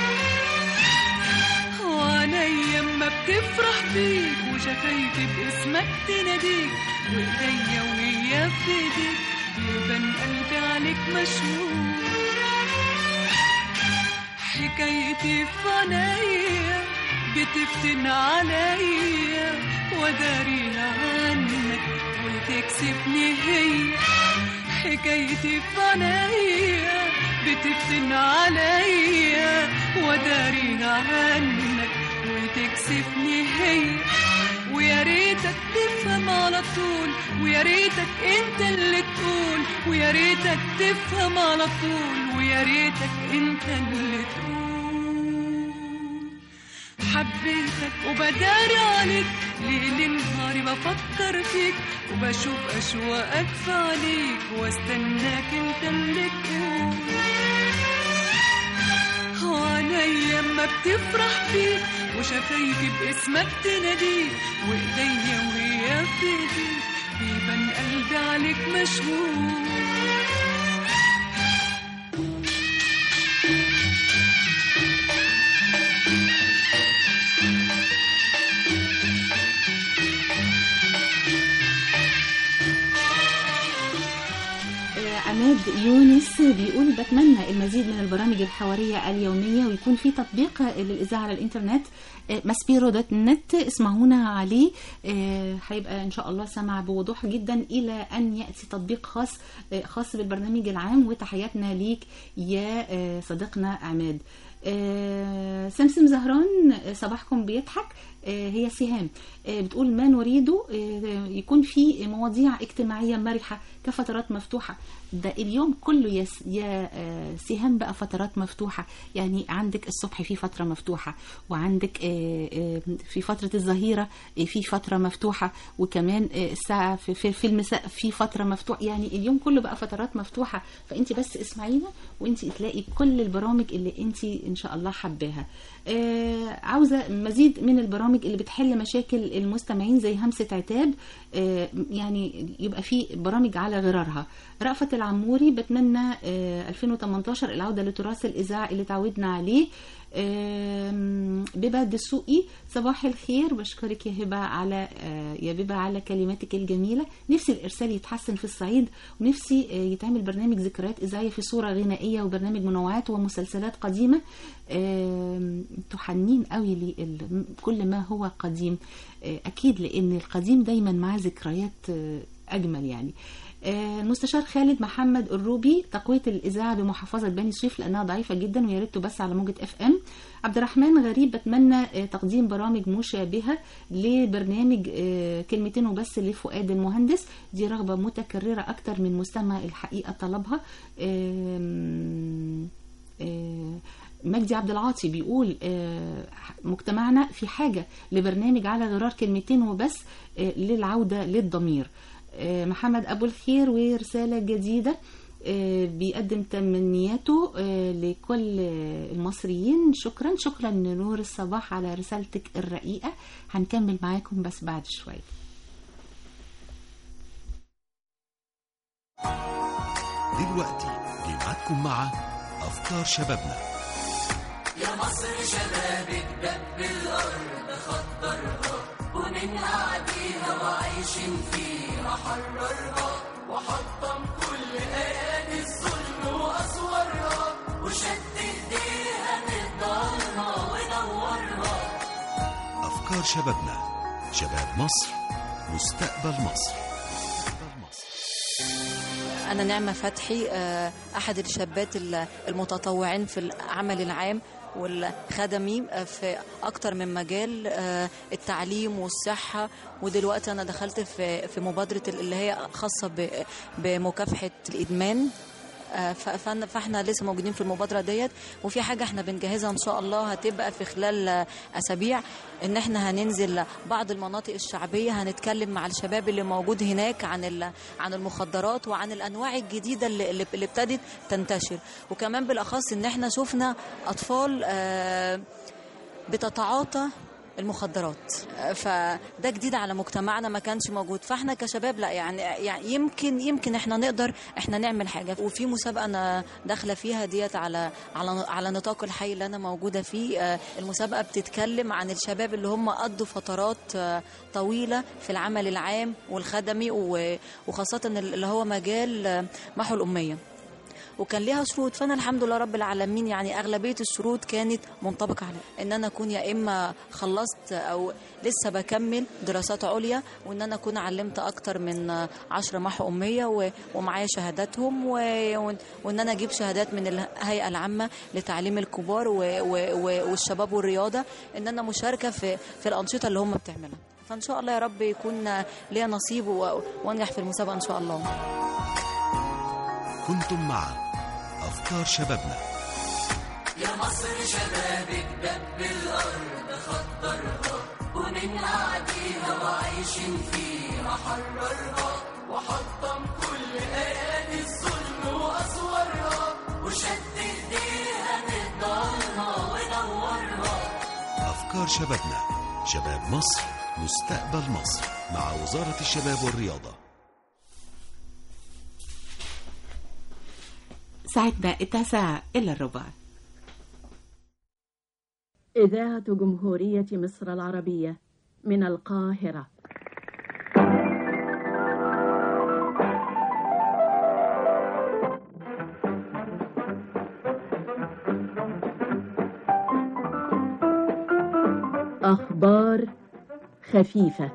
وعينيا اما بتفرح بيك وشفايفي باسمك تناديك وايديا وهي في ايديك بيبان قلبي عليك مشهور حكايتي في عينيا بتفتن عليا وداريها عنك وتكسبني هي حكايتي في عينيا بتفتن عليا وداريها عنك وتكسبني هي ويا ريتك تفهم على طول ويا ريتك انت اللي تقول ويا ريتك تفهم على طول ويا ريتك انت اللي تقول حبيتك وبداري عليك ليل نهاري بفكر فيك وبشوف أشواقك في عليك واستناك انت اللي تقول وعينيا اما بتفرح بيك وشفايفي باسمك تناديك وايديا وهي في ايديك بيبان قلبي عليك مشهور يونس بيقول بتمنى المزيد من البرامج الحوارية اليومية ويكون في تطبيق للإذاعة على الإنترنت ماسبيرو دوت نت اسمعونا عليه آه، هيبقى إن شاء الله سمع بوضوح جدا إلى أن يأتي تطبيق خاص آه، خاص بالبرنامج العام وتحياتنا ليك يا آه، صديقنا عماد آه، سمسم زهران آه، صباحكم بيضحك آه، هي سهام آه، بتقول ما نريده آه، يكون في مواضيع اجتماعية مرحة كفترات مفتوحة ده اليوم كله يا س- يا آه، سهام بقى فترات مفتوحة يعني عندك الصبح في فترة مفتوحة وعندك آه، آه، في فترة الظهيرة آه، في فترة مفتوحة وكمان آه، الساعة في, في, في المساء في فترة مفتوحة يعني اليوم كله بقى فترات مفتوحة فانت بس اسمعينا وانت تلاقي كل البرامج اللي انت ان شاء الله حباها آه، عاوزة مزيد من البرامج اللي بتحل مشاكل المستمعين زي همسة عتاب آه، يعني يبقى في برامج على غرارها رأفت العموري بتمنى آه، 2018 العودة لتراث الإذاعة اللي تعودنا عليه آم، بيبا الدسوقي صباح الخير بشكرك يا هبة على آه، يا بيبا على كلماتك الجميلة نفسي الإرسال يتحسن في الصعيد ونفسي آه، يتعمل برنامج ذكريات إذاعية في صورة غنائية وبرنامج منوعات ومسلسلات قديمة آم، انتوا حنين قوي لكل ما هو قديم آه، أكيد لأن القديم دايما معاه ذكريات آه، أجمل يعني آه، المستشار خالد محمد الروبي تقوية الإذاعة بمحافظة بني سويف لأنها ضعيفة جدا ويا ريت تبث على موجة اف ام عبد الرحمن غريب بتمنى آه، تقديم برامج مشابهة لبرنامج آه، كلمتين وبس لفؤاد المهندس دي رغبة متكررة أكتر من مستمع الحقيقة طلبها آم، آه، مجدي عبد العاطي بيقول آه، مجتمعنا في حاجة لبرنامج على غرار كلمتين وبس آه، للعودة للضمير آه، محمد أبو الخير ورسالة جديدة آه، بيقدم تمنياته آه، لكل آه، المصريين شكرا شكرا لنور الصباح على رسالتك الرقيقة هنكمل معاكم بس بعد شوية دلوقتي جمعتكم مع أفكار شبابنا يا مصر شبابك دب الأرض خطرها ومن أعديها وعايشين فيها حررها وحطم كل أيادي الظلم وأسوارها وشد إيديها نضالها ونورها أفكار شبابنا شباب مصر مستقبل مصر أنا نعمة فتحي آه، أحد الشابات ال- المتطوعين في العمل العام والخدمي آه، في أكتر من مجال آه، التعليم والصحة ودلوقتي أنا دخلت في في مبادرة اللي هي خاصة ب- بمكافحة الإدمان آه، ف- فأنا- فاحنا لسه موجودين في المبادره ديت وفي حاجه احنا بنجهزها ان شاء الله هتبقى في خلال آه، اسابيع ان احنا هننزل بعض المناطق الشعبيه هنتكلم مع الشباب اللي موجود هناك عن ال- عن المخدرات وعن الانواع الجديده اللي اللي اللي ابتدت تنتشر وكمان بالاخص ان احنا شفنا اطفال آه، بتتعاطى المخدرات فده جديد على مجتمعنا ما كانش موجود فاحنا كشباب لا يعني يعني يمكن يمكن احنا نقدر احنا نعمل حاجه وفي مسابقه انا داخله فيها ديت على على على نطاق الحي اللي انا موجوده فيه آه، المسابقه بتتكلم عن الشباب اللي هم قضوا فترات آه، طويله في العمل العام والخدمي و- وخاصه اللي هو مجال آه، محو الاميه وكان ليها شروط فانا الحمد لله رب العالمين يعني اغلبيه الشروط كانت منطبقه عليها ان انا اكون يا اما خلصت او لسه بكمل دراسات عليا وان انا اكون علمت اكتر من عشرة محو اميه و- ومعايا شهاداتهم و- وان انا اجيب شهادات من الهيئه العامه لتعليم الكبار و- و- و- والشباب والرياضه ان انا مشاركه في في الانشطه اللي هم بتعملها فان شاء الله يا رب يكون ليا نصيب و- وانجح في المسابقه ان شاء الله كنتم مع أفكار شبابنا يا مصر شبابك دب الأرض خطرها ومن أعديها وعايشين فيها حررها وحطم كل أيادي الظلم وأسوارها وشد إيديها نضالها ونورها أفكار شبابنا شباب مصر مستقبل مصر مع وزارة الشباب والرياضة ساعتنا التاسعة إلا الربع إذاعة جمهورية مصر العربية من القاهرة أخبار خفيفة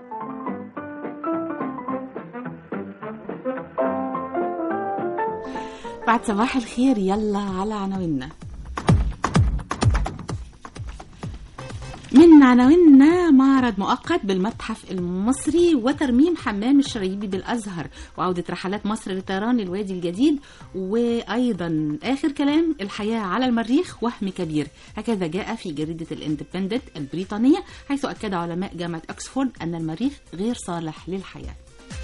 بعد صباح الخير يلا على عناويننا من عناويننا معرض مؤقت بالمتحف المصري وترميم حمام الشريبي بالازهر وعوده رحلات مصر لطيران الوادي الجديد وايضا اخر كلام الحياه على المريخ وهم كبير هكذا جاء في جريده الاندبندنت البريطانيه حيث اكد علماء جامعه اوكسفورد ان المريخ غير صالح للحياه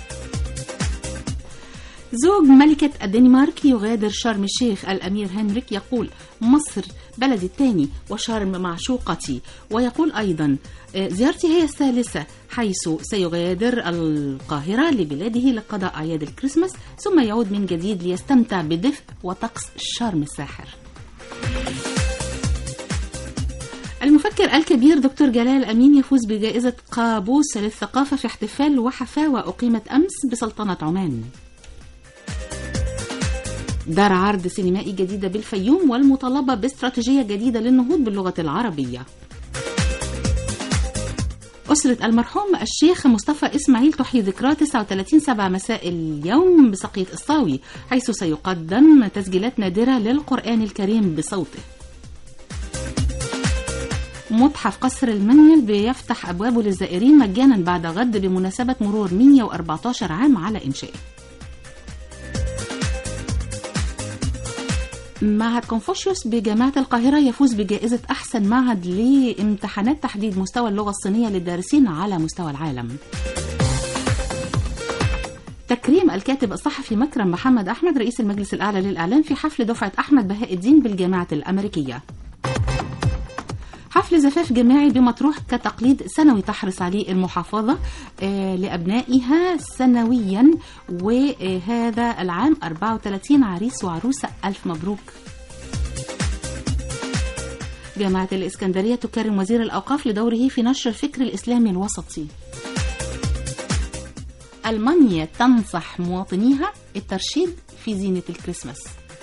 زوج ملكة الدنمارك يغادر شرم الشيخ الأمير هنريك يقول مصر بلدي الثاني وشرم معشوقتي ويقول أيضا آه، زيارتي هي الثالثة حيث سيغادر القاهرة لبلاده لقضاء أعياد الكريسماس ثم يعود من جديد ليستمتع بدفء وطقس شرم الساحر المفكر الكبير دكتور جلال أمين يفوز بجائزة قابوس للثقافة في احتفال وحفاوة أقيمت أمس بسلطنة عمان دار عرض سينمائي جديدة بالفيوم والمطالبة باستراتيجية جديدة للنهوض باللغة العربية أسرة المرحوم الشيخ مصطفى إسماعيل تحيي ذكرى 39 سبعة مساء اليوم بسقية الصاوي حيث سيقدم تسجيلات نادرة للقرآن الكريم بصوته متحف قصر المنيل بيفتح أبوابه للزائرين مجانا بعد غد بمناسبة مرور 114 عام على إنشائه معهد كونفوشيوس بجامعة القاهرة يفوز بجائزة أحسن معهد لامتحانات تحديد مستوى اللغة الصينية للدارسين على مستوى العالم تكريم الكاتب الصحفي مكرم محمد أحمد رئيس المجلس الأعلى للإعلام في حفل دفعة أحمد بهاء الدين بالجامعة الأمريكية حفل زفاف جماعي بمطروح كتقليد سنوي تحرص عليه المحافظة آه، لأبنائها سنويا وهذا العام 34 عريس وعروسة ألف مبروك جامعة الإسكندرية تكرم وزير الأوقاف لدوره في نشر الفكر الإسلامي الوسطي ألمانيا تنصح مواطنيها الترشيد في زينة الكريسماس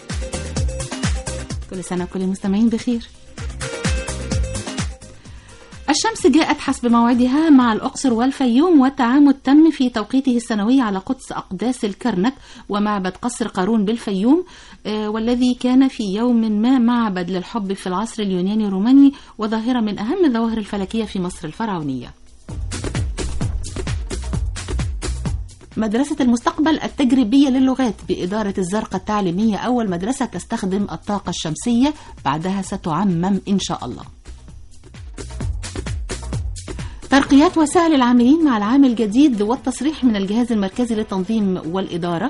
كل سنة وكل المستمعين بخير الشمس جاءت حسب موعدها مع الأقصر والفيوم والتعامد تم في توقيته السنوي على قدس أقداس الكرنك ومعبد قصر قارون بالفيوم آه، والذي كان في يوم ما معبد للحب في العصر اليوناني الروماني وظاهرة من أهم الظواهر الفلكية في مصر الفرعونية مدرسة المستقبل التجريبية للغات بإدارة الزرقاء التعليمية أول مدرسة تستخدم الطاقة الشمسية بعدها ستعمم إن شاء الله ترقيات وسائل العاملين مع العام الجديد والتصريح من الجهاز المركزي للتنظيم والإدارة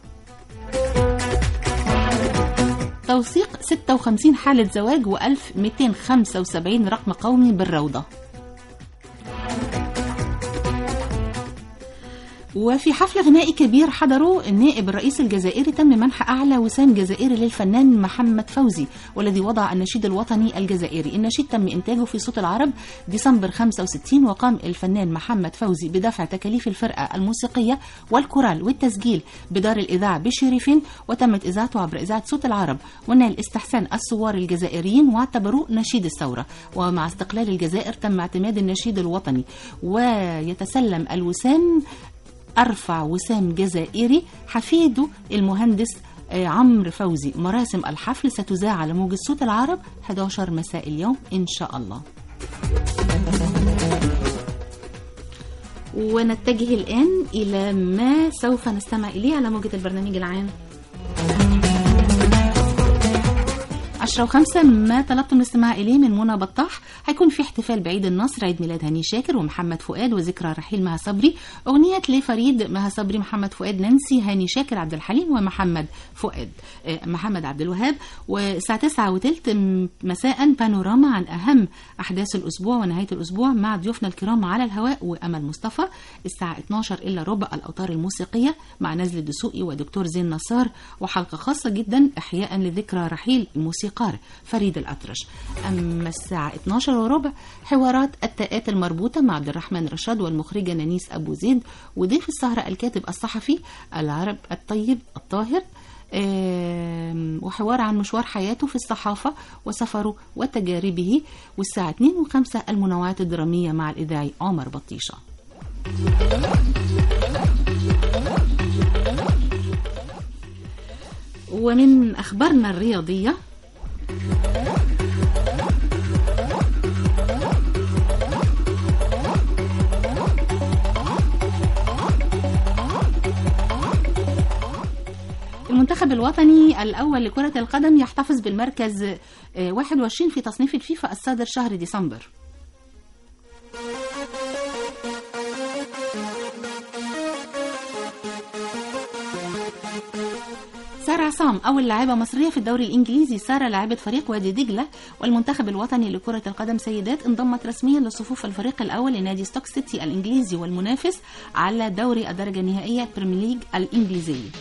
توثيق 56 حالة زواج و1275 رقم قومي بالروضة وفي حفل غنائي كبير حضره النائب الرئيس الجزائري تم منح أعلى وسام جزائري للفنان محمد فوزي والذي وضع النشيد الوطني الجزائري النشيد تم إنتاجه في صوت العرب ديسمبر 65 وقام الفنان محمد فوزي بدفع تكاليف الفرقة الموسيقية والكورال والتسجيل بدار الإذاعة بشريفين وتمت إذاعته عبر إذاعة صوت العرب ونال استحسان الثوار الجزائريين واعتبروه نشيد الثورة ومع استقلال الجزائر تم اعتماد النشيد الوطني ويتسلم الوسام أرفع وسام جزائري حفيده المهندس آه، عمرو فوزي مراسم الحفل ستذاع على موجة صوت العرب 11 مساء اليوم إن شاء الله ونتجه الآن إلى ما سوف نستمع إليه على موجة البرنامج العام عشرة وخمسة ما طلبتم الاستماع إليه من منى بطاح هيكون في احتفال بعيد النصر عيد ميلاد هاني شاكر ومحمد فؤاد وذكرى رحيل مها صبري أغنية لفريد مها صبري محمد فؤاد نانسي هاني شاكر عبد الحليم ومحمد فؤاد آه، محمد عبد الوهاب والساعة تسعة وتلت مساء بانوراما عن أهم أحداث الأسبوع ونهاية الأسبوع مع ضيوفنا الكرام على الهواء وأمل مصطفى الساعة 12 إلا ربع الأوتار الموسيقية مع نزل الدسوقي ودكتور زين نصار وحلقة خاصة جدا إحياء لذكرى رحيل الموسيقار فريد الأطرش أما الساعة 12 وربع حوارات التاءات المربوطة مع عبد الرحمن رشاد والمخرجة نانيس أبو زيد وضيف السهرة الكاتب الصحفي العرب الطيب الطاهر آم، وحوار عن مشوار حياته في الصحافة وسفره وتجاربه والساعة 2 و5 المنوعات الدرامية مع الإذاعي عمر بطيشة ومن أخبارنا الرياضية المنتخب الوطني الأول لكرة القدم يحتفظ بالمركز آه، 21 في تصنيف الفيفا الصادر شهر ديسمبر سارة عصام أول لاعبة مصرية في الدوري الإنجليزي سارة لاعبة فريق وادي دجلة والمنتخب الوطني لكرة القدم سيدات انضمت رسميا لصفوف الفريق الأول لنادي ستوك سيتي الإنجليزي والمنافس على دوري الدرجة النهائية بريمير ليج الإنجليزية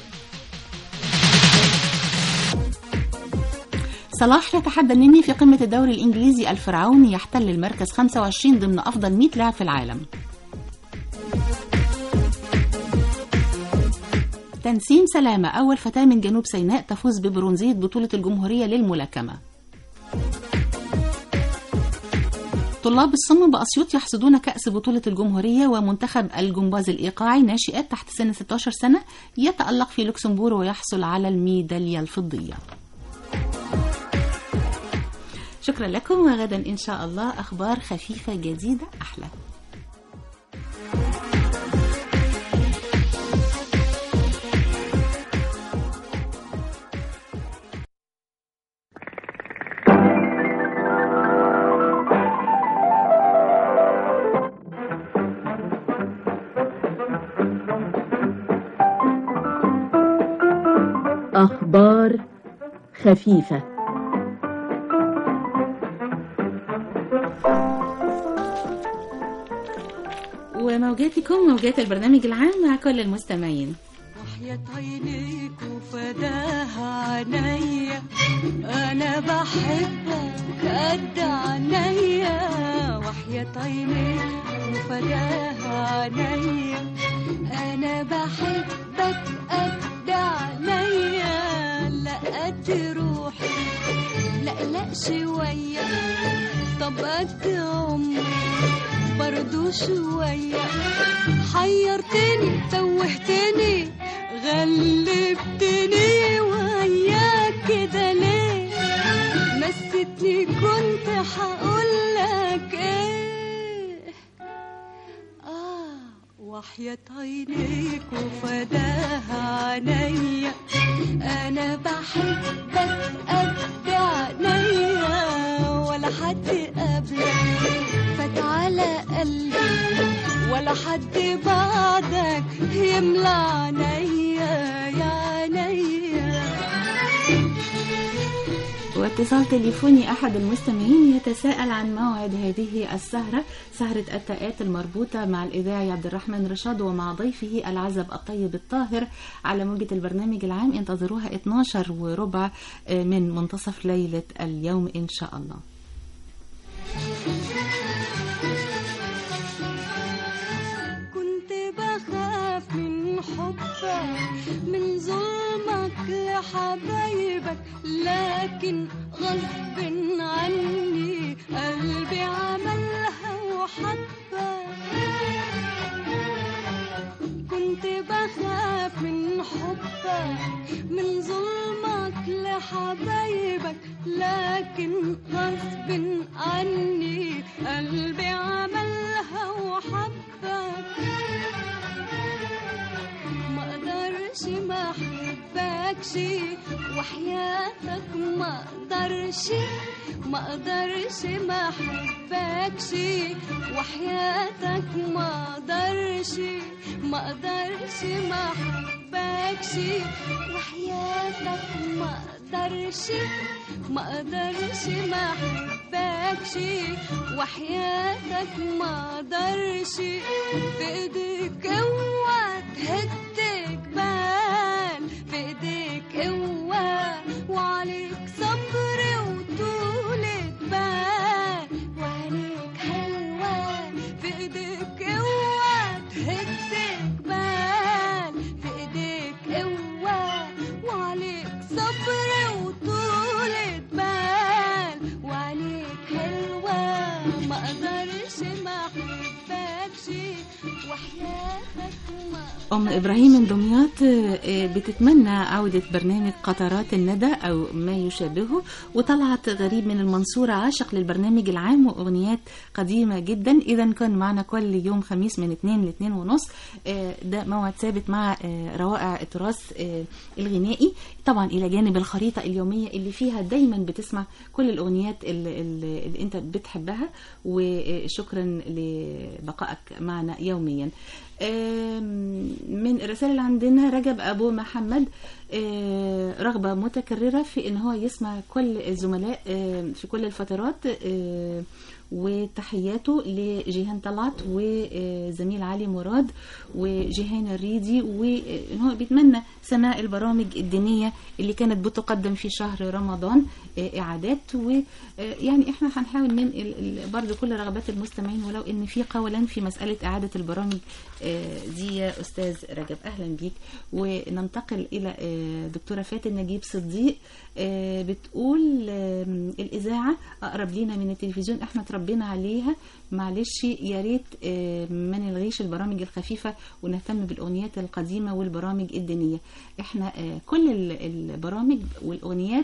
صلاح يتحدى النني في قمة الدوري الإنجليزي الفرعوني يحتل المركز 25 ضمن أفضل 100 لاعب في العالم تنسيم سلامة أول فتاة من جنوب سيناء تفوز ببرونزية بطولة الجمهورية للملاكمة طلاب الصم بأسيوط يحصدون كأس بطولة الجمهورية ومنتخب الجمباز الإيقاعي ناشئات تحت سن 16 سنة يتألق في لوكسمبورغ ويحصل على الميدالية الفضية شكرا لكم وغدا إن شاء الله أخبار خفيفة جديدة أحلى أخبار خفيفة وموجاتكم موجات البرنامج العام مع كل المستمعين وحياة عينيك وفداها عينيا انا بحبك قد عينيا وحياة عينيك وفداها عينيا انا بحبك قد عينيا لا قد روحي لا لا شوية طب قد عمري برضو شوية حيرتني توهتني غلبتني وياك كده ليه نستني كنت هقولك ايه اه وحياة عينيك وفداها عينيا انا بحبك قد عينيا ولا حد قبلك فات على قلبي ولا حد بعدك يملى عينيا يا عينيا واتصال تليفوني أحد المستمعين يتساءل عن موعد هذه السهرة سهرة التاءات المربوطة مع الإذاعي عبد الرحمن رشاد ومع ضيفه العزب الطيب الطاهر على موجة البرنامج العام انتظروها 12 وربع من منتصف ليلة اليوم إن شاء الله كنت بخاف من حبك من ظلمك لحبايبك لكن غصب عني قلبي عملها وحبك كنت بخاف من حبك من ظلمك لحبايبك لكن غصب عني قلبي عملها وحبك ما اقدرش ما احبكش وحياتك ما اقدرش ما اقدرش ما احبكش وحياتك ما اقدرش ما اقدرش ما احبكش وحياتك ما اقدرش ما اقدرش ما احبكش وحياتك ما اقدرش في ايديك اوعى تهد جبال في ايديك قوة وعليك صبر وطولة بال وعينيك حلوة في ايديك قوة تهد جبال في ايديك قوة وعليك أم إبراهيم من دمياط آه، بتتمنى عودة برنامج قطرات الندى أو ما يشابهه وطلعت غريب من المنصورة عاشق للبرنامج العام وأغنيات قديمة جدا إذا كان معنا كل يوم خميس من 2 ل 2 ونص آه، ده موعد ثابت مع آه، روائع التراث آه، الغنائي طبعا إلى جانب الخريطة اليومية اللي فيها دايما بتسمع كل الأغنيات اللي, اللي اللي أنت بتحبها وشكرا لبقائك معنا يوميا آم، من الرسائل اللي عندنا رجب أبو محمد آه، رغبة متكررة في إن هو يسمع كل الزملاء آه، في كل الفترات آه، وتحياته لجيهان طلعت وزميل علي مراد وجيهان الريدي وإن هو بيتمنى سماع البرامج الدينية اللي كانت بتقدم في شهر رمضان آه، إعادات ويعني إحنا هنحاول ننقل ال- برضو كل رغبات المستمعين ولو إن في قولا في مسألة إعادة البرامج آه، دي يا أستاذ رجب أهلا بيك وننتقل إلى آه، دكتورة فاتن نجيب صديق آه، بتقول آم، الإذاعة أقرب لينا من التلفزيون إحنا اتربينا عليها معلش يا ريت آه، ما نلغيش البرامج الخفيفة ونهتم بالأغنيات القديمة والبرامج الدينية إحنا آه، كل ال- البرامج والأغنيات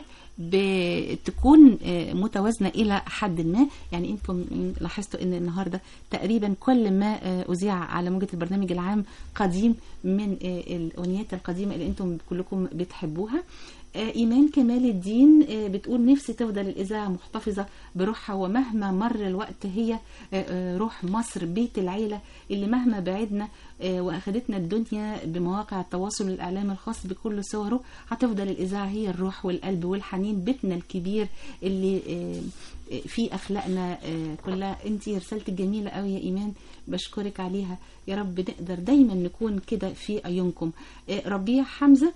بتكون آه، متوازنة إلى حد ما يعني أنتم لاحظتوا أن النهاردة تقريبا كل ما آه، أذيع على موجة البرنامج العام قديم من آه، الأغنيات القديمة اللي أنتم كلكم بتحبوها آه، إيمان كمال الدين آه، بتقول نفسي تفضل الإذاعة محتفظة بروحها ومهما مر الوقت هي آه، آه، روح مصر بيت العيلة اللي مهما بعدنا آه، وأخدتنا الدنيا بمواقع التواصل الإعلامي الخاص بكل صوره هتفضل الإذاعة هي الروح والقلب والحنين بيتنا الكبير اللي آه، آه، فيه أخلاقنا آه، كلها أنت رسالتك جميلة قوي يا إيمان بشكرك عليها يا رب نقدر دايما نكون كده في عيونكم آه، ربيع حمزة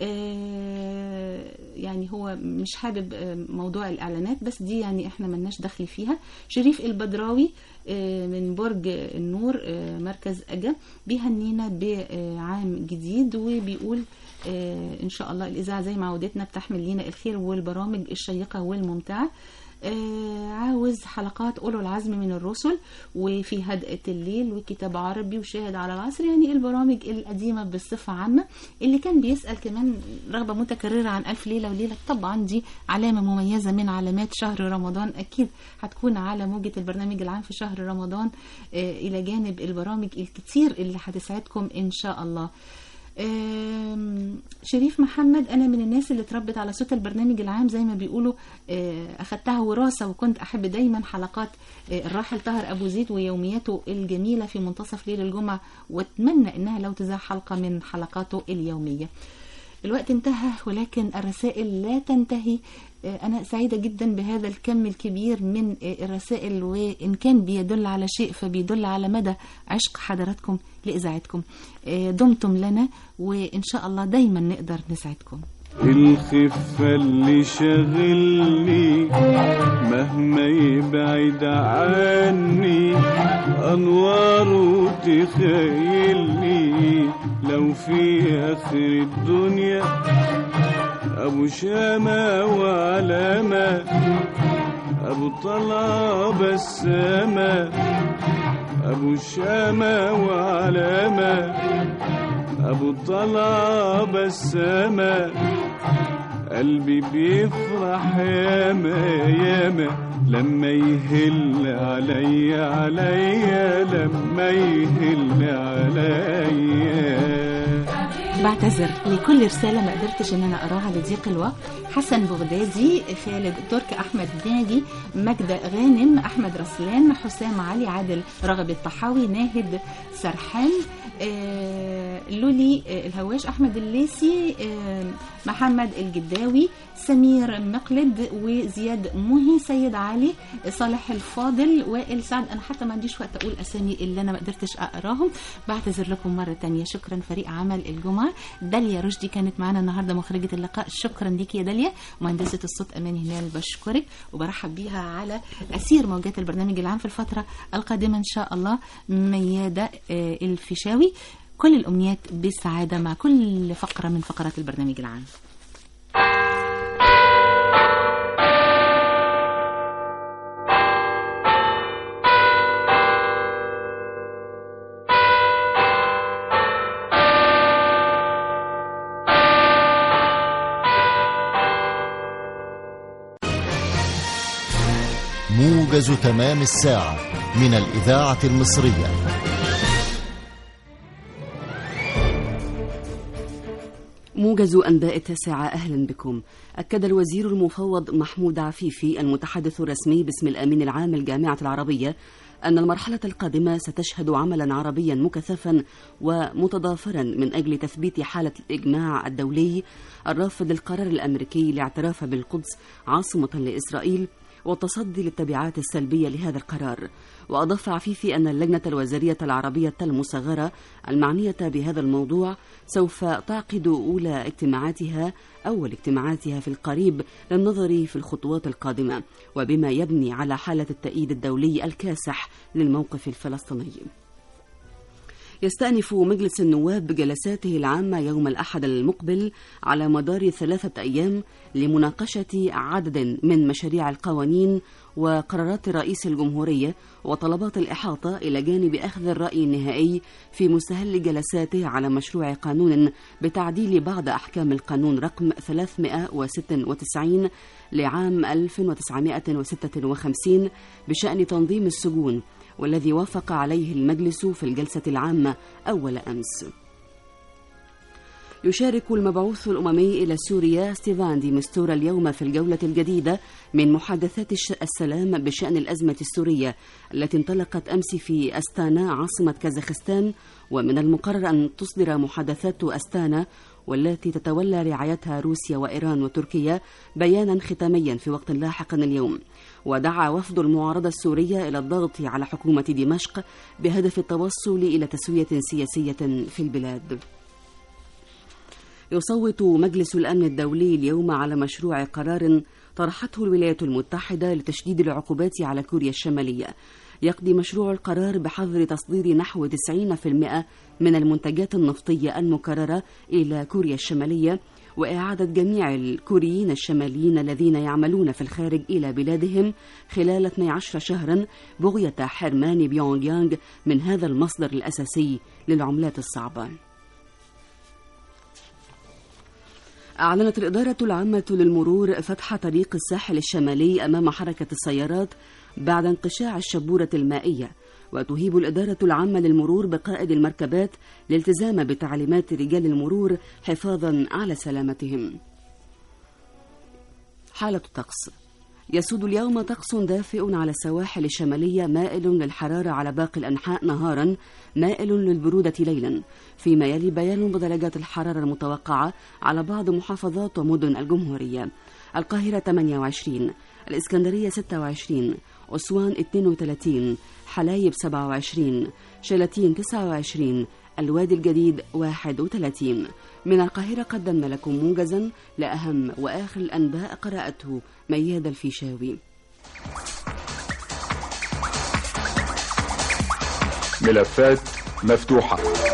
آه، يعني هو مش حابب آه، موضوع الإعلانات بس دي يعني احنا ملناش دخل فيها شريف البدراوي آه، من برج النور آه، مركز أجا بيهنينا بعام جديد وبيقول آه، إن شاء الله الإذاعة زي ما عودتنا بتحمل لينا الخير والبرامج الشيقة والممتعة آه، عاوز حلقات أولو العزم من الرسل وفي هدأة الليل وكتاب عربي وشاهد على العصر يعني البرامج القديمة بصفة عامة اللي كان بيسأل كمان رغبة متكررة عن ألف ليلة وليلة طبعا دي علامة مميزة من علامات شهر رمضان أكيد هتكون على موجة البرنامج العام في شهر رمضان آه، إلى جانب البرامج الكتير اللي هتسعدكم إن شاء الله آم، شريف محمد انا من الناس اللي اتربت على صوت البرنامج العام زي ما بيقولوا آه، اخدتها وراثه وكنت احب دايما حلقات آه، الراحل طاهر ابو زيد ويومياته الجميله في منتصف ليل الجمعه واتمنى انها لو تذاع حلقه من حلقاته اليوميه الوقت انتهى ولكن الرسائل لا تنتهي آه، أنا سعيدة جدا بهذا الكم الكبير من آه، الرسائل وإن كان بيدل على شيء فبيدل على مدى عشق حضراتكم لإذاعتكم آه، دمتم لنا وإن شاء الله دايما نقدر نسعدكم الخفة اللي شغلني مهما يبعد عني أنواره تخيلني لو في آخر الدنيا أبو شامة وعلامة أبو طلعة بسامة أبو شامة وعلامة أبو طلعة بسامة قلبي بيفرح ياما ياما لما يهل عليا عليا لما يهل عليا بعتذر لكل رسالة ما قدرتش ان انا اقراها لضيق الوقت حسن بغدادي خالد ترك احمد ناجي مجدة غانم احمد رسلان حسام علي عادل رغب الطحاوي ناهد سرحان آه، لولي آه، الهواش احمد الليسي آه، محمد الجداوي سمير مقلد وزياد مهي سيد علي صالح الفاضل وائل سعد انا حتى ما عنديش وقت اقول اسامي اللي انا ما قدرتش اقراهم بعتذر لكم مره تانية شكرا فريق عمل الجمعه داليا رشدي كانت معانا النهارده مخرجه اللقاء شكرا ليكي يا داليا مهندسه الصوت اماني هلال بشكرك وبرحب بيها على اسير موجات البرنامج العام في الفتره القادمه ان شاء الله مياده آه، الفيشاوي كل الامنيات بالسعاده مع كل فقره من فقرات البرنامج العام موجز تمام الساعة من الإذاعة المصرية موجز أنباء التاسعة أهلا بكم أكد الوزير المفوض محمود عفيفي المتحدث الرسمي باسم الأمين العام الجامعة العربية أن المرحلة القادمة ستشهد عملا عربيا مكثفا ومتضافرا من أجل تثبيت حالة الإجماع الدولي الرافض للقرار الأمريكي لاعتراف بالقدس عاصمة لإسرائيل والتصدي للتبعات السلبية لهذا القرار وأضاف عفيفي أن اللجنة الوزارية العربية المصغرة المعنية بهذا الموضوع سوف تعقد أولى اجتماعاتها أول اجتماعاتها في القريب للنظر في الخطوات القادمة وبما يبني على حالة التأييد الدولي الكاسح للموقف الفلسطيني يستأنف مجلس النواب جلساته العامة يوم الأحد المقبل على مدار ثلاثة أيام لمناقشة عدد من مشاريع القوانين وقرارات رئيس الجمهورية وطلبات الإحاطة إلى جانب أخذ الرأي النهائي في مستهل جلساته على مشروع قانون بتعديل بعض أحكام القانون رقم 396 لعام 1956 بشأن تنظيم السجون والذي وافق عليه المجلس في الجلسة العامة أول أمس يشارك المبعوث الأممي إلى سوريا ستيفان دي مستورا اليوم في الجولة الجديدة من محادثات السلام بشأن الأزمة السورية التي انطلقت أمس في أستانا عاصمة كازاخستان ومن المقرر أن تصدر محادثات أستانا والتي تتولى رعايتها روسيا وإيران وتركيا بيانا ختاميا في وقت لاحق اليوم ودعا وفد المعارضة السورية إلى الضغط على حكومة دمشق بهدف التوصل إلى تسوية سياسية في البلاد يصوت مجلس الأمن الدولي اليوم على مشروع قرار طرحته الولايات المتحدة لتشديد العقوبات على كوريا الشمالية يقضي مشروع القرار بحظر تصدير نحو 90% من المنتجات النفطية المكررة إلى كوريا الشمالية وإعادة جميع الكوريين الشماليين الذين يعملون في الخارج إلى بلادهم خلال 12 شهرا بغية حرمان بيونغ يانغ من هذا المصدر الأساسي للعملات الصعبة أعلنت الإدارة العامة للمرور فتح طريق الساحل الشمالي أمام حركة السيارات بعد انقشاع الشبورة المائية وتهيب الإدارة العامة للمرور بقائد المركبات الالتزام بتعليمات رجال المرور حفاظا على سلامتهم حالة الطقس يسود اليوم طقس دافئ على السواحل الشمالية مائل للحرارة على باقي الأنحاء نهارا مائل للبرودة ليلا فيما يلي بيان بدرجات الحرارة المتوقعة على بعض محافظات ومدن الجمهورية القاهرة 28 الإسكندرية 26 أسوان 32 حلايب 27 شلاتين 29 الوادي الجديد 31 من القاهرة قدمنا لكم موجزا لأهم وآخر الأنباء قرأته مياد الفيشاوي ملفات مفتوحة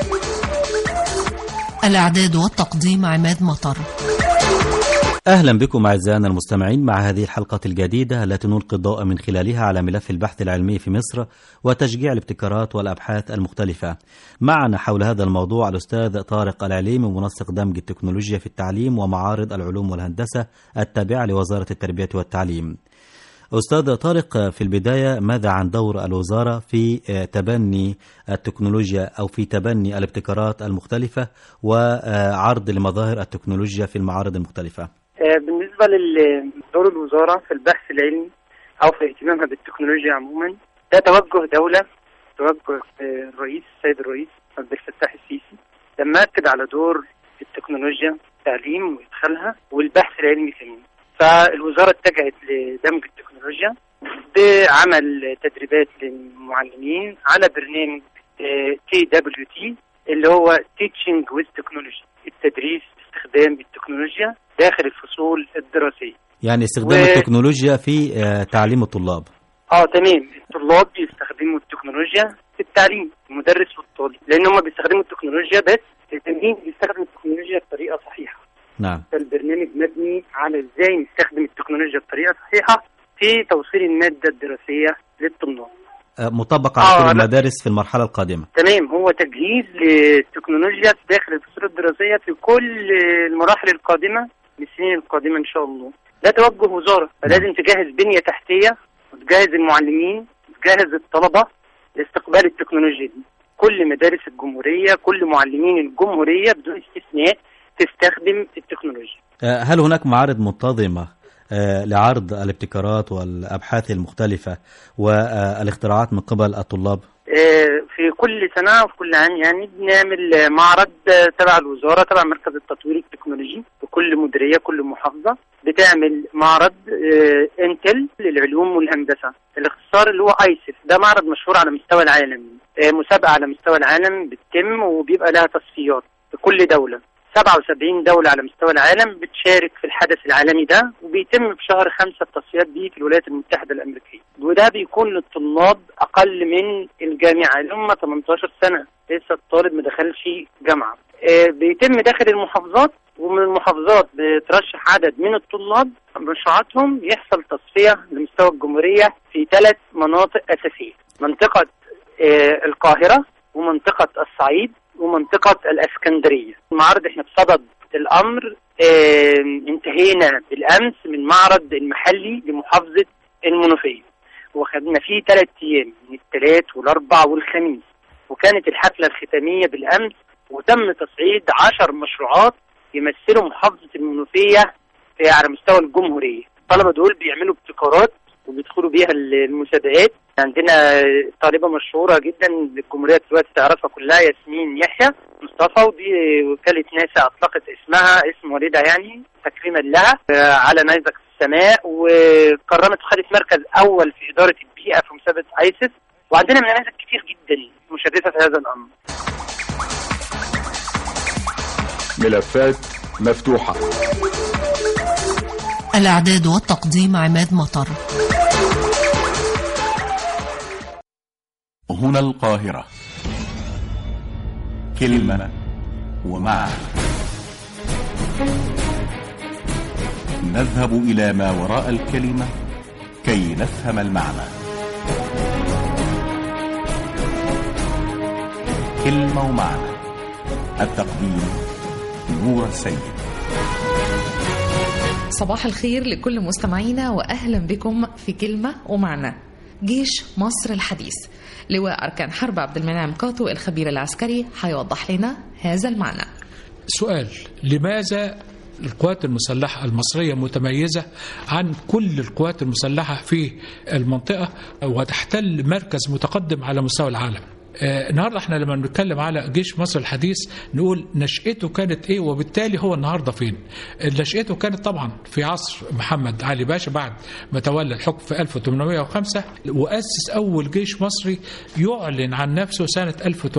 الإعداد والتقديم عماد مطر أهلا بكم أعزائنا المستمعين مع هذه الحلقة الجديدة التي نلقي الضوء من خلالها على ملف البحث العلمي في مصر وتشجيع الابتكارات والأبحاث المختلفة معنا حول هذا الموضوع الأستاذ طارق العليمي منسق دمج التكنولوجيا في التعليم ومعارض العلوم والهندسة التابعة لوزارة التربية والتعليم أستاذ طارق في البداية ماذا عن دور الوزارة في تبني التكنولوجيا أو في تبني الابتكارات المختلفة وعرض لمظاهر التكنولوجيا في المعارض المختلفة بالنسبة لدور الوزارة في البحث العلمي أو في اهتمامها بالتكنولوجيا عموما ده توجه دولة توجه الرئيس السيد الرئيس عبد الفتاح السيسي لما أكد على دور التكنولوجيا التعليم وإدخالها والبحث العلمي كمان فالوزارة اتجهت لدمج التكنولوجيا بعمل تدريبات للمعلمين على برنامج تي دبليو تي اللي هو تيتشنج ويز تكنولوجي التدريس باستخدام التكنولوجيا داخل الفصول الدراسية يعني استخدام و... التكنولوجيا في تعليم الطلاب اه تمام الطلاب بيستخدموا التكنولوجيا في التعليم المدرس والطالب لان هم بيستخدموا التكنولوجيا بس التلميذ بيستخدم التكنولوجيا بطريقه صحيحه نعم فالبرنامج مبني على ازاي نستخدم التكنولوجيا بطريقه صحيحه في توصيل الماده الدراسيه للطلاب مطبق على كل المدارس في المرحله القادمه تمام هو تجهيز للتكنولوجيا داخل الفصول الدراسيه في كل المراحل القادمه للسنين القادمه ان شاء الله ده توجه وزاره فلازم تجهز بنيه تحتيه وتجهز المعلمين وتجهز الطلبة لاستقبال التكنولوجيا دي كل مدارس الجمهورية كل معلمين الجمهورية بدون استثناء تستخدم التكنولوجيا آه، هل هناك معارض منتظمة آه، لعرض الابتكارات والأبحاث المختلفة والاختراعات من قبل الطلاب؟ آه، في كل سنة وفي كل عام يعني بنعمل آه، معرض آه، تبع الوزارة تبع مركز التطوير التكنولوجي في كل مديرية كل محافظة بتعمل معرض آه، انتل للعلوم والهندسة الاختصار اللي هو ايسف ده معرض مشهور على مستوى العالم آه، مسابقة على مستوى العالم بتتم وبيبقى لها تصفيات في كل دولة 77 دولة على مستوى العالم بتشارك في الحدث العالمي ده وبيتم في شهر خمسة التصفيات دي في الولايات المتحدة الأمريكية وده بيكون للطلاب أقل من الجامعة اللي هم 18 سنة لسه الطالب ما دخلش جامعة آه، بيتم داخل المحافظات ومن المحافظات بترشح عدد من الطلاب مشروعاتهم يحصل تصفية لمستوى الجمهورية في ثلاث مناطق أساسية منطقة آه، القاهرة ومنطقة الصعيد ومنطقة الاسكندرية المعرض احنا بصدد الامر اه انتهينا بالامس من معرض المحلي لمحافظة المنوفية وخدنا فيه ثلاث ايام من الثلاث والاربع والخميس وكانت الحفلة الختامية بالامس وتم تصعيد عشر مشروعات يمثلوا محافظة المنوفية في- على مستوى الجمهورية الطلبة دول بيعملوا ابتكارات وبيدخلوا بيها المسابقات عندنا طالبة مشهورة جدا الجمهورية دلوقتي تعرفها كلها ياسمين يحيى مصطفى ودي وكالة ناسا أطلقت اسمها اسم والدها يعني تكريما لها آه، على نيزك السماء وكرمت وخدت مركز أول في إدارة البيئة في مسابقة ايسس وعندنا نماذج كتير جدا مشرفة في هذا الأمر ملفات مفتوحة الإعداد والتقديم عماد مطر هنا القاهرة كلمة ومعنى نذهب إلى ما وراء الكلمة كي نفهم المعنى كلمة ومعنى التقديم نور السيد صباح الخير لكل مستمعينا واهلا بكم في كلمه ومعنى جيش مصر الحديث لواء اركان حرب عبد المنعم كاتو الخبير العسكري هيوضح لنا هذا المعنى سؤال لماذا القوات المسلحة المصرية متميزة عن كل القوات المسلحة في المنطقة وتحتل مركز متقدم على مستوى العالم آه، النهارده احنا لما بنتكلم على جيش مصر الحديث نقول نشأته كانت ايه وبالتالي هو النهارده فين؟ نشأته كانت طبعا في عصر محمد علي باشا بعد ما تولى الحكم في 1805 وأسس أول جيش مصري يعلن عن نفسه سنة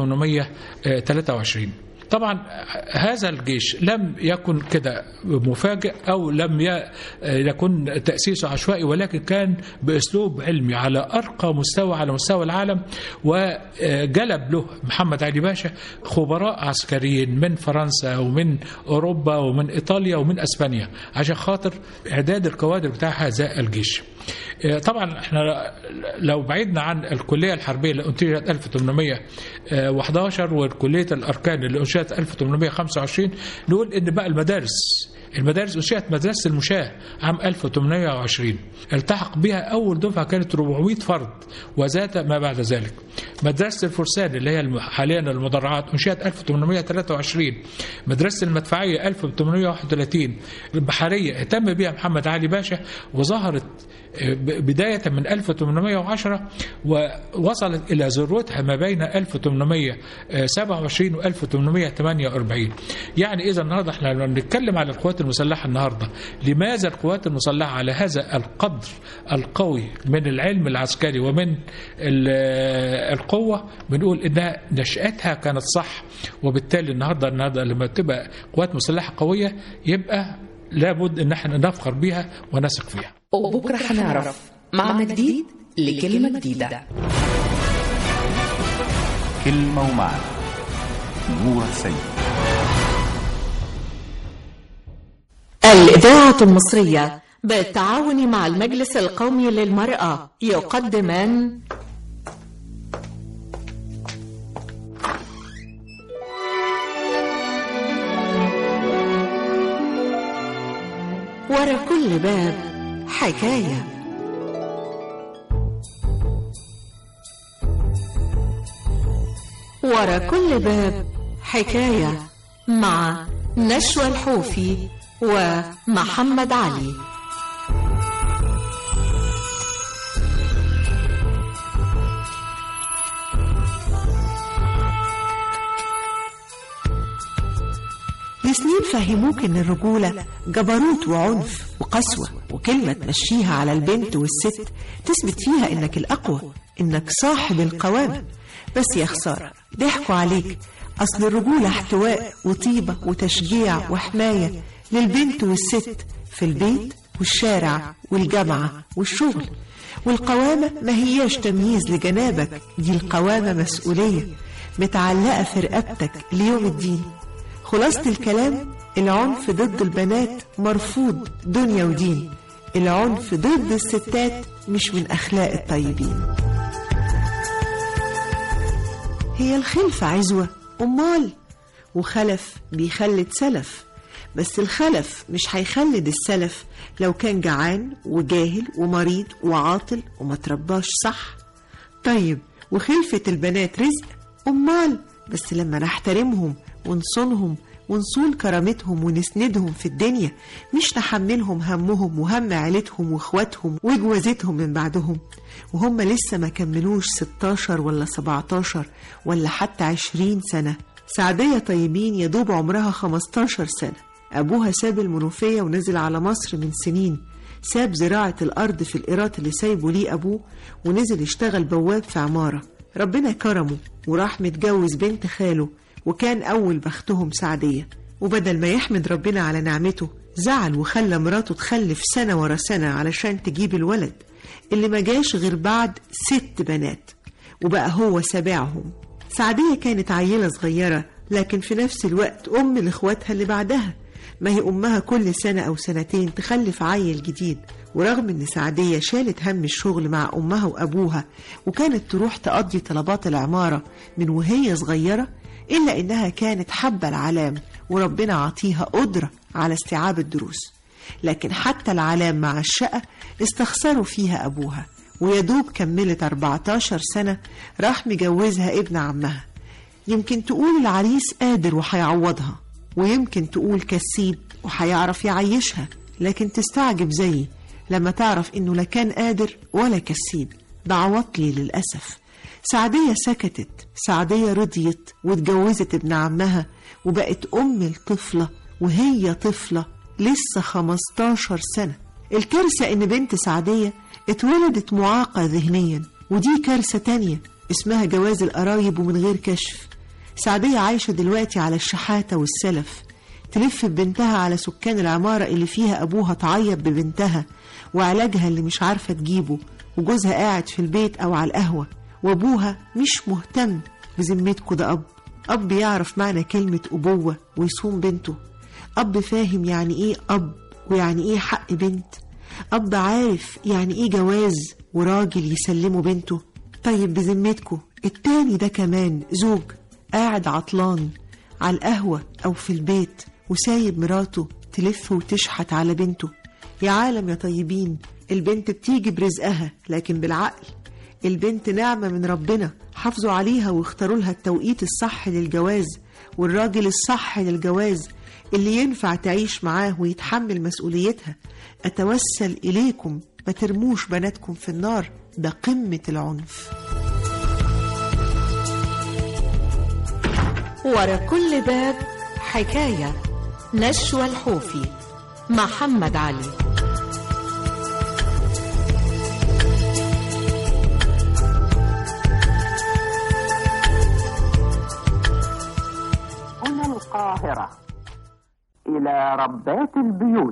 1823 طبعا هذا الجيش لم يكن كده مفاجئ او لم ي- يكن تاسيسه عشوائي ولكن كان باسلوب علمي على ارقى مستوى على مستوى العالم وجلب له محمد علي باشا خبراء عسكريين من فرنسا ومن اوروبا ومن ايطاليا ومن اسبانيا عشان خاطر اعداد الكوادر بتاع هذا الجيش. طبعا احنا لو بعدنا عن الكليه الحربيه اللي انتجت 1811 وكليه الاركان اللي انشئت 1825 نقول ان بقى المدارس المدارس انشئت مدرسه المشاه عام 1820 التحق بها اول دفعه كانت 400 فرد وزاد ما بعد ذلك مدرسه الفرسان اللي هي الم- حاليا المدرعات انشئت 1823 مدرسه المدفعيه 1831 البحريه اهتم بها محمد علي باشا وظهرت ب- بداية من 1810 ووصلت إلى ذروتها ما بين 1827 و 1848 يعني إذا النهاردة احنا لما بنتكلم على القوات المسلحة النهاردة لماذا القوات المسلحة على هذا القدر القوي من العلم العسكري ومن ال- القوة بنقول إنها نشأتها كانت صح وبالتالي النهاردة النهاردة لما تبقى قوات مسلحة قوية يبقى لابد ان احنا نفخر بيها ونثق فيها وبكره هنعرف معنى جديد لكلمه جديده كلمة ومعنى نور السيد الإذاعة المصرية بالتعاون مع المجلس القومي للمرأة يقدمان ورا كل باب حكاية ورا كل باب حكاية مع نشوى الحوفي ومحمد علي لسنين فهموك ان الرجولة جبروت وعنف وقسوة وكلمة تمشيها على البنت والست تثبت فيها انك الاقوى انك صاحب القوام بس يا خسارة ضحكوا عليك اصل الرجولة احتواء وطيبة وتشجيع وحماية للبنت والست في البيت والشارع والجامعة والشغل والقوامة ما هياش تمييز لجنابك دي القوامة مسؤولية متعلقة في رقبتك ليوم الدين خلاصة الكلام العنف ضد البنات مرفوض دنيا ودين العنف ضد الستات مش من أخلاق الطيبين هي الخلفة عزوة أمال وخلف بيخلد سلف بس الخلف مش هيخلد السلف لو كان جعان وجاهل ومريض وعاطل وما ترباش صح طيب وخلفة البنات رزق أمال بس لما نحترمهم ونصونهم ونصون كرامتهم ونسندهم في الدنيا مش نحملهم همهم وهم عيلتهم واخواتهم وجوازتهم من بعدهم وهم لسه ما كملوش 16 ولا 17 ولا حتى 20 سنة سعدية طيبين يدوب عمرها 15 سنة أبوها ساب المنوفية ونزل على مصر من سنين ساب زراعة الأرض في الإيرات اللي سايبه ليه أبوه ونزل يشتغل بواب في عمارة ربنا كرمه وراح متجوز بنت خاله وكان أول بختهم سعدية وبدل ما يحمد ربنا على نعمته زعل وخلى مراته تخلف سنة ورا سنة علشان تجيب الولد اللي ما جاش غير بعد ست بنات وبقى هو سابعهم سعدية كانت عيلة صغيرة لكن في نفس الوقت أم لإخواتها اللي بعدها ما هي أمها كل سنة أو سنتين تخلف عيل جديد ورغم إن سعدية شالت هم الشغل مع أمها وأبوها وكانت تروح تقضي طلبات العمارة من وهي صغيرة إلا إنها كانت حابة العلام وربنا عطيها قدرة على استيعاب الدروس لكن حتى العلام مع الشقة استخسروا فيها أبوها ويدوب كملت 14 سنة راح مجوزها ابن عمها يمكن تقول العريس قادر وهيعوضها ويمكن تقول كسيب وهيعرف يعيشها لكن تستعجب زيي لما تعرف انه لا كان قادر ولا كسيب ده عوضلي للأسف سعدية سكتت سعدية رضيت واتجوزت ابن عمها وبقت أم الطفلة وهي طفلة لسه 15 سنة الكارثة إن بنت سعدية اتولدت معاقة ذهنيا ودي كارثة تانية اسمها جواز القرايب ومن غير كشف سعدية عايشة دلوقتي على الشحاتة والسلف تلف ببنتها على سكان العمارة اللي فيها أبوها تعيط ببنتها وعلاجها اللي مش عارفة تجيبه وجوزها قاعد في البيت أو على القهوة وأبوها مش مهتم بذمتكوا ده أب أب يعرف معنى كلمة أبوة ويصوم بنته أب فاهم يعني إيه أب ويعني إيه حق بنت أب عارف يعني إيه جواز وراجل يسلمه بنته طيب بذمتكوا التاني ده كمان زوج قاعد عطلان على القهوة أو في البيت وسايب مراته تلف وتشحت على بنته يا عالم يا طيبين البنت بتيجي برزقها لكن بالعقل البنت نعمة من ربنا حافظوا عليها واختاروا لها التوقيت الصح للجواز والراجل الصح للجواز اللي ينفع تعيش معاه ويتحمل مسؤوليتها أتوسل إليكم ما ترموش بناتكم في النار ده قمة العنف ورا كل باب حكاية نشوى الحوفي محمد علي هنا القاهرة إلى ربات البيوت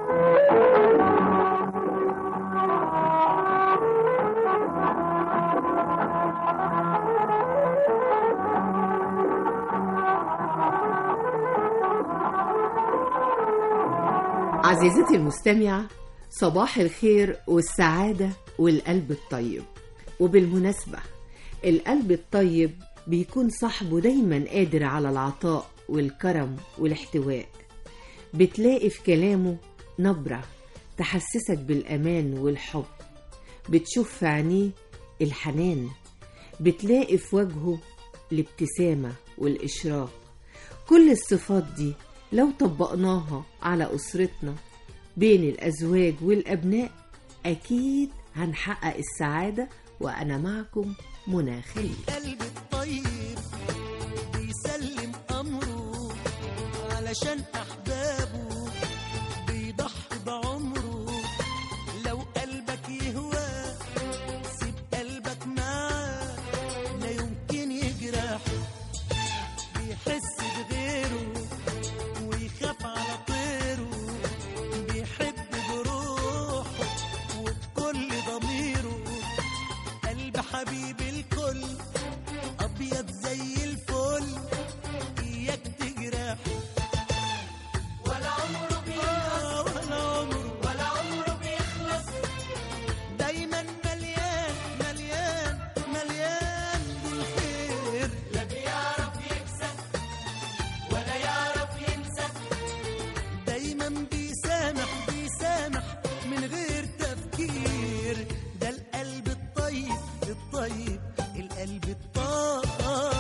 عزيزتي المستمعة صباح الخير والسعادة والقلب الطيب وبالمناسبة القلب الطيب بيكون صاحبه دايما قادر على العطاء والكرم والاحتواء بتلاقي في كلامه نبرة تحسسك بالأمان والحب بتشوف في عينيه الحنان بتلاقي في وجهه الابتسامة والإشراق كل الصفات دي لو طبقناها على أسرتنا بين الأزواج والأبناء أكيد هنحقق السعادة وأنا معكم منى خليل قلب الطيب بيسلم أمره علشان أحبابه بيضحي بعمره لو قلبك يهوى سيب قلبك معاه لا يمكن يجرح بيحس بغيره ويخاف على طيره بيحب بروحه وبكل ضميره قلب حبيب الكل ابيض زي الفل اياك تجرح ولا عمره بيخلص ولا عمره ولا عمره بيخلص دايما مليان مليان مليان بالخير لا بيعرف يكسب ولا يعرف ينسى دايما بيسامح بيسامح من غير تفكير ده القلب الطيب الطيب القلب الطيب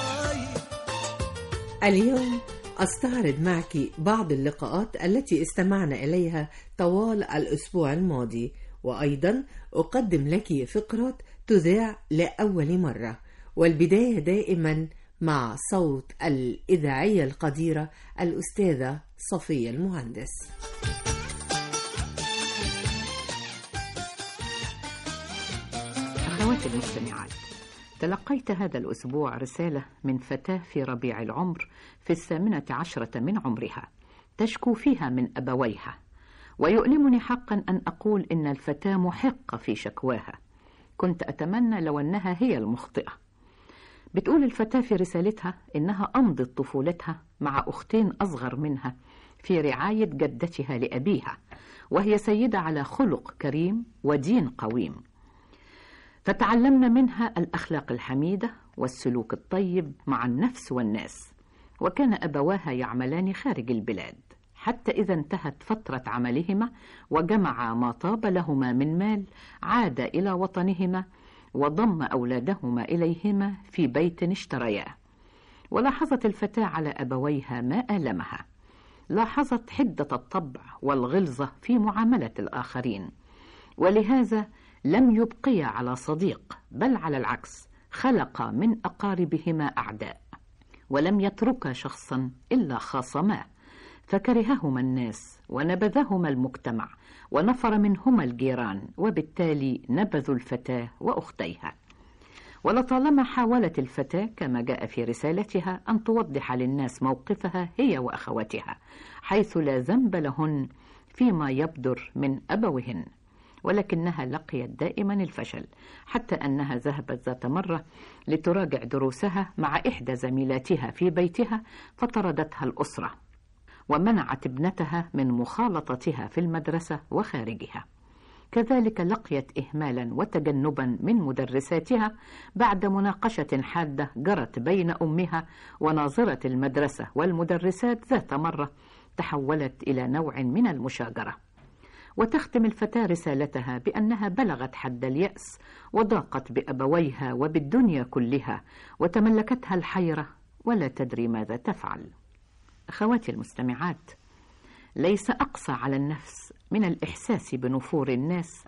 اليوم أستعرض معك بعض اللقاءات التي استمعنا إليها طوال الأسبوع الماضي وأيضا أقدم لك فقرات تذاع لأول مرة والبداية دائما مع صوت الإذاعية القديرة الأستاذة صفية المهندس أخواتي المستمعات تلقيت هذا الأسبوع رسالة من فتاة في ربيع العمر في الثامنة عشرة من عمرها تشكو فيها من أبويها ويؤلمني حقا أن أقول إن الفتاة محقة في شكواها كنت أتمنى لو أنها هي المخطئة بتقول الفتاة في رسالتها إنها أمضت طفولتها مع أختين أصغر منها في رعاية جدتها لأبيها وهي سيدة على خلق كريم ودين قويم فتعلمنا منها الأخلاق الحميدة والسلوك الطيب مع النفس والناس وكان أبواها يعملان خارج البلاد حتى إذا انتهت فترة عملهما وجمعا ما طاب لهما من مال عاد إلى وطنهما وضم أولادهما إليهما في بيت اشترياه ولاحظت الفتاة على أبويها ما آلمها لاحظت حدة الطبع والغلظة في معاملة الآخرين ولهذا لم يبقيا على صديق بل على العكس خلقا من أقاربهما أعداء ولم يتركا شخصا إلا خاصماه فكرههما الناس ونبذهما المجتمع ونفر منهما الجيران وبالتالي نبذوا الفتاة وأختيها ولطالما حاولت الفتاة كما جاء في رسالتها أن توضح للناس موقفها هي وأخواتها حيث لا ذنب لهن فيما يبدر من أبوهن ولكنها لقيت دائما الفشل حتى أنها ذهبت ذات مرة لتراجع دروسها مع إحدى زميلاتها في بيتها فطردتها الأسرة ومنعت ابنتها من مخالطتها في المدرسة وخارجها كذلك لقيت إهمالا وتجنبا من مدرساتها بعد مناقشة حادة جرت بين أمها وناظرة المدرسة والمدرسات ذات مرة تحولت إلى نوع من المشاجرة وتختم الفتاة رسالتها بأنها بلغت حد اليأس وضاقت بأبويها وبالدنيا كلها وتملكتها الحيرة ولا تدري ماذا تفعل أخواتي المستمعات ليس أقسى على النفس من الإحساس بنفور الناس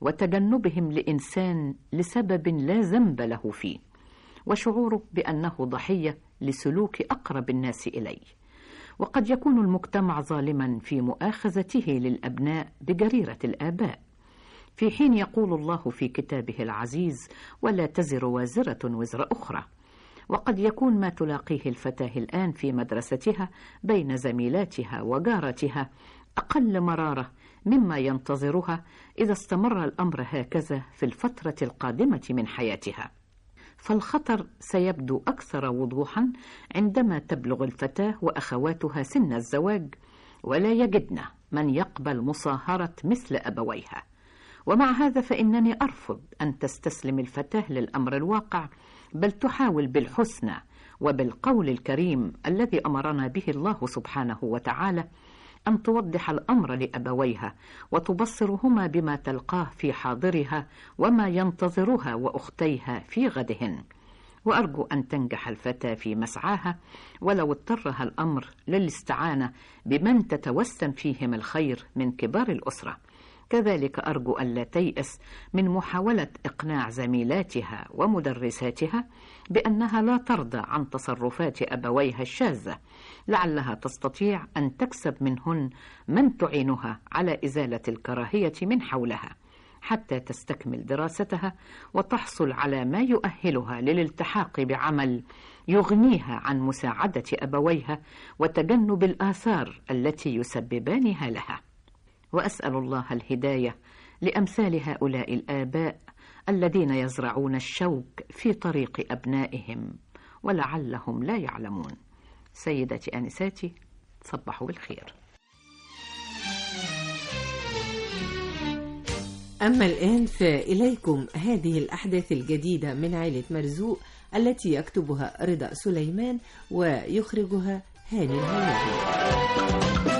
وتجنبهم لإنسان لسبب لا ذنب له فيه وشعوره بأنه ضحية لسلوك أقرب الناس إليه وقد يكون المجتمع ظالما في مؤاخذته للأبناء بجريرة الآباء في حين يقول الله في كتابه العزيز ولا تزر وازرة وزر أخرى وقد يكون ما تلاقيه الفتاة الآن في مدرستها بين زميلاتها وجارتها أقل مرارة مما ينتظرها إذا استمر الأمر هكذا في الفترة القادمة من حياتها فالخطر سيبدو أكثر وضوحا عندما تبلغ الفتاة وأخواتها سن الزواج ولا يجدن من يقبل مصاهرة مثل أبويها ومع هذا فإنني أرفض أن تستسلم الفتاة للأمر الواقع بل تحاول بالحسنى وبالقول الكريم الذي أمرنا به الله سبحانه وتعالى أن توضح الأمر لأبويها وتبصرهما بما تلقاه في حاضرها وما ينتظرها وأختيها في غدهن وأرجو أن تنجح الفتاة في مسعاها ولو اضطرها الأمر للاستعانة بمن تتوسم فيهم الخير من كبار الأسرة كذلك أرجو ألا تيأس من محاولة إقناع زميلاتها ومدرساتها بأنها لا ترضى عن تصرفات أبويها الشاذة لعلها تستطيع أن تكسب منهن من تعينها على إزالة الكراهية من حولها حتى تستكمل دراستها وتحصل على ما يؤهلها للالتحاق بعمل يغنيها عن مساعدة أبويها وتجنب الآثار التي يسببانها لها وأسأل الله الهداية لأمثال هؤلاء الآباء الذين يزرعون الشوك في طريق أبنائهم ولعلهم لا يعلمون سيدتي آنساتي تصبحوا بالخير أما الآن فإليكم هذه الأحداث الجديدة من عائلة مرزوق التي يكتبها رضا سليمان ويخرجها هاني الهواري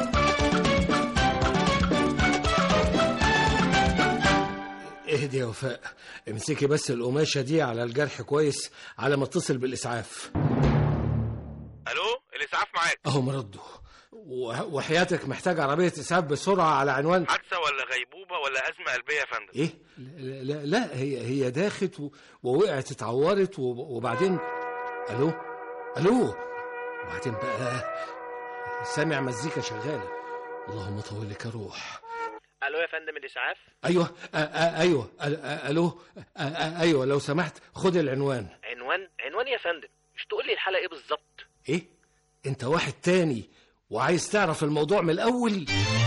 اهدي يا وفاء امسكي بس القماشة دي على الجرح كويس على ما اتصل بالإسعاف الو الاسعاف معاك اهو مردوا و- وحياتك محتاج عربية إسعاف بسرعة على عنوان حادثه ولا غيبوبه ولا ازمه قلبيه يا فندم ايه لا, لا, لا هي هي داخت و- ووقعت اتعورت و- وبعدين الو الو وبعدين بقى سامع مزيكا شغالة اللهم طول لك روح الو يا فندم الاسعاف ايوه آ- آ- ايوه آ- آ- الو آ- آ- ايوه لو سمحت خد العنوان عنوان عنوان يا فندم مش تقول لي الحلقه ايه بالظبط ايه انت واحد تاني وعايز تعرف الموضوع من الاول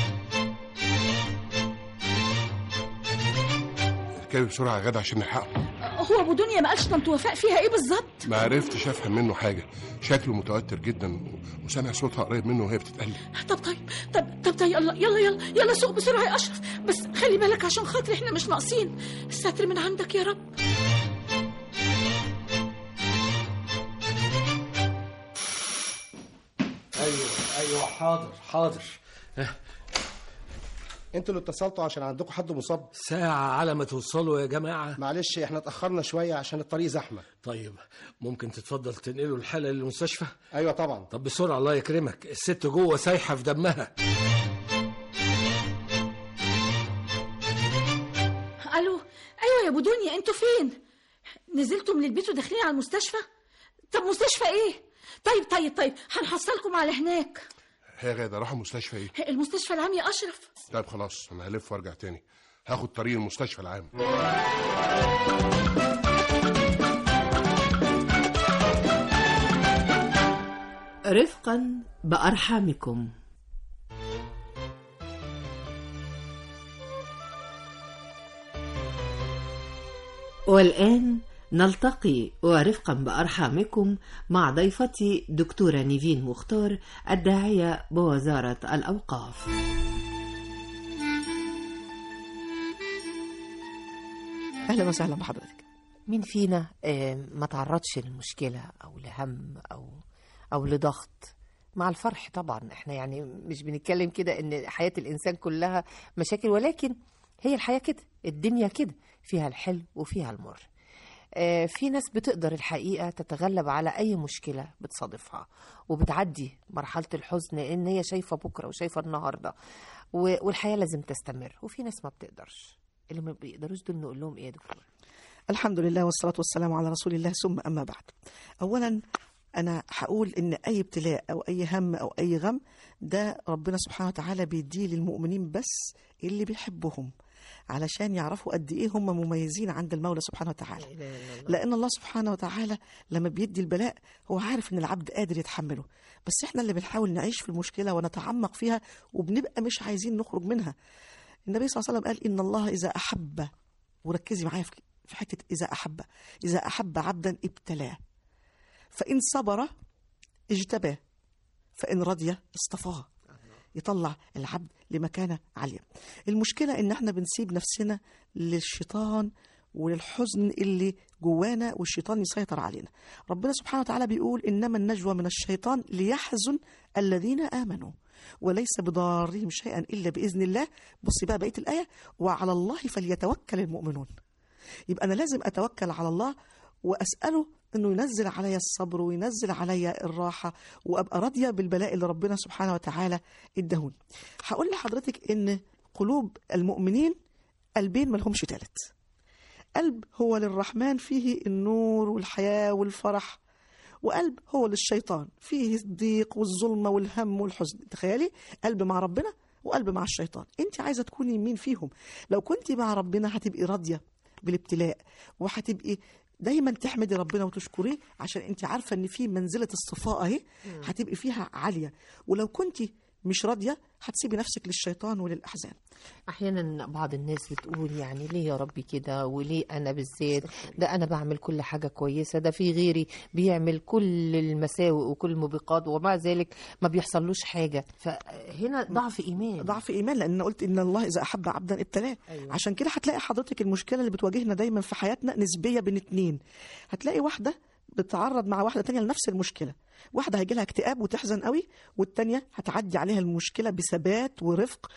اركبي بسرعه يا جدع عشان نلحقه هو ابو دنيا ما قالش طنط وفاء فيها ايه بالظبط ما عرفتش افهم منه حاجه شكله متوتر جدا وسامع صوتها قريب منه وهي بتتقلب طب طيب طب طب طيب يلا يلا يلا يلا سوق بسرعه يا اشرف بس خلي بالك عشان خاطري احنا مش ناقصين الستر من عندك يا رب ايوه ايوه حاضر حاضر انتوا اللي اتصلتوا عشان عندكم حد مصاب ساعة على ما توصلوا يا جماعة معلش احنا اتأخرنا شوية عشان الطريق زحمة طيب ممكن تتفضل تنقلوا الحالة للمستشفى ايوه طبعا طب بسرعة الله يكرمك الست جوه سايحة في دمها الو ايوه يا ابو دنيا انتوا فين نزلتوا من البيت وداخلين على المستشفى طب مستشفى ايه طيب طيب طيب هنحصلكم على هناك هي يا غاده راحوا مستشفى ايه المستشفى العام يا اشرف طيب خلاص انا هلف وارجع تاني هاخد طريق المستشفى العام رفقا بأرحامكم والآن نلتقي ورفقا بأرحامكم مع ضيفتي دكتورة نيفين مختار الداعية بوزارة الأوقاف اهلا وسهلا بحضرتك مين فينا آه، ما تعرضش لمشكله او لهم او او لضغط مع الفرح طبعا احنا يعني مش بنتكلم كده ان حياه الانسان كلها مشاكل ولكن هي الحياه كده الدنيا كده فيها الحلو وفيها المر آه، في ناس بتقدر الحقيقه تتغلب على اي مشكله بتصادفها وبتعدي مرحله الحزن ان هي شايفه بكره وشايفه النهارده و- والحياه لازم تستمر وفي ناس ما بتقدرش اللي ما بيقدروش دول نقول لهم ايه يا دكتور الحمد لله والصلاة والسلام على رسول الله ثم أما بعد أولا أنا هقول إن أي ابتلاء أو أي هم أو أي غم ده ربنا سبحانه وتعالى بيديه للمؤمنين بس اللي بيحبهم علشان يعرفوا قد إيه هم مميزين عند المولى سبحانه وتعالى لأن الله سبحانه وتعالى لما بيدي البلاء هو عارف إن العبد قادر يتحمله بس إحنا اللي بنحاول نعيش في المشكلة ونتعمق فيها وبنبقى مش عايزين نخرج منها النبي صلى الله عليه وسلم قال إن الله إذا أحب وركزي معايا في في حتة إذا أحب إذا أحب عبدا ابتلاه فإن صبر اجتباه فإن رضي اصطفاه يطلع العبد لمكانة عالية المشكلة إن احنا بنسيب نفسنا للشيطان وللحزن اللي جوانا والشيطان يسيطر علينا ربنا سبحانه وتعالى بيقول إنما النجوى من الشيطان ليحزن الذين آمنوا وليس بضارهم شيئا إلا بإذن الله بصي بقى بقية الآية وعلى الله فليتوكل المؤمنون يبقى أنا لازم أتوكل على الله وأسأله انه ينزل عليا الصبر وينزل عليا الراحه وابقى راضيه بالبلاء اللي ربنا سبحانه وتعالى اداهوني هقول لحضرتك ان قلوب المؤمنين قلبين ملهمش تالت قلب هو للرحمن فيه النور والحياه والفرح وقلب هو للشيطان فيه الضيق والظلمه والهم والحزن تخيلي قلب مع ربنا وقلب مع الشيطان انت عايزه تكوني مين فيهم لو كنت مع ربنا هتبقي راضيه بالابتلاء وهتبقي دايما تحمدي ربنا وتشكريه عشان انت عارفه ان في منزله الصفاء اهي هتبقي فيها عاليه ولو كنت مش راضيه هتسيبي نفسك للشيطان وللاحزان احيانا بعض الناس بتقول يعني ليه يا ربي كده وليه انا بالذات ده انا بعمل كل حاجه كويسه ده في غيري بيعمل كل المساوئ وكل الموبقات ومع ذلك ما بيحصلوش حاجه فهنا ضعف ايمان ضعف ايمان لان أنا قلت ان الله اذا احب عبدا ابتلاه أيوة. عشان كده هتلاقي حضرتك المشكله اللي بتواجهنا دايما في حياتنا نسبيه بين اتنين هتلاقي واحده بتتعرض مع واحده تانية لنفس المشكله واحده هيجي لها اكتئاب وتحزن قوي والتانية هتعدي عليها المشكله بثبات ورفق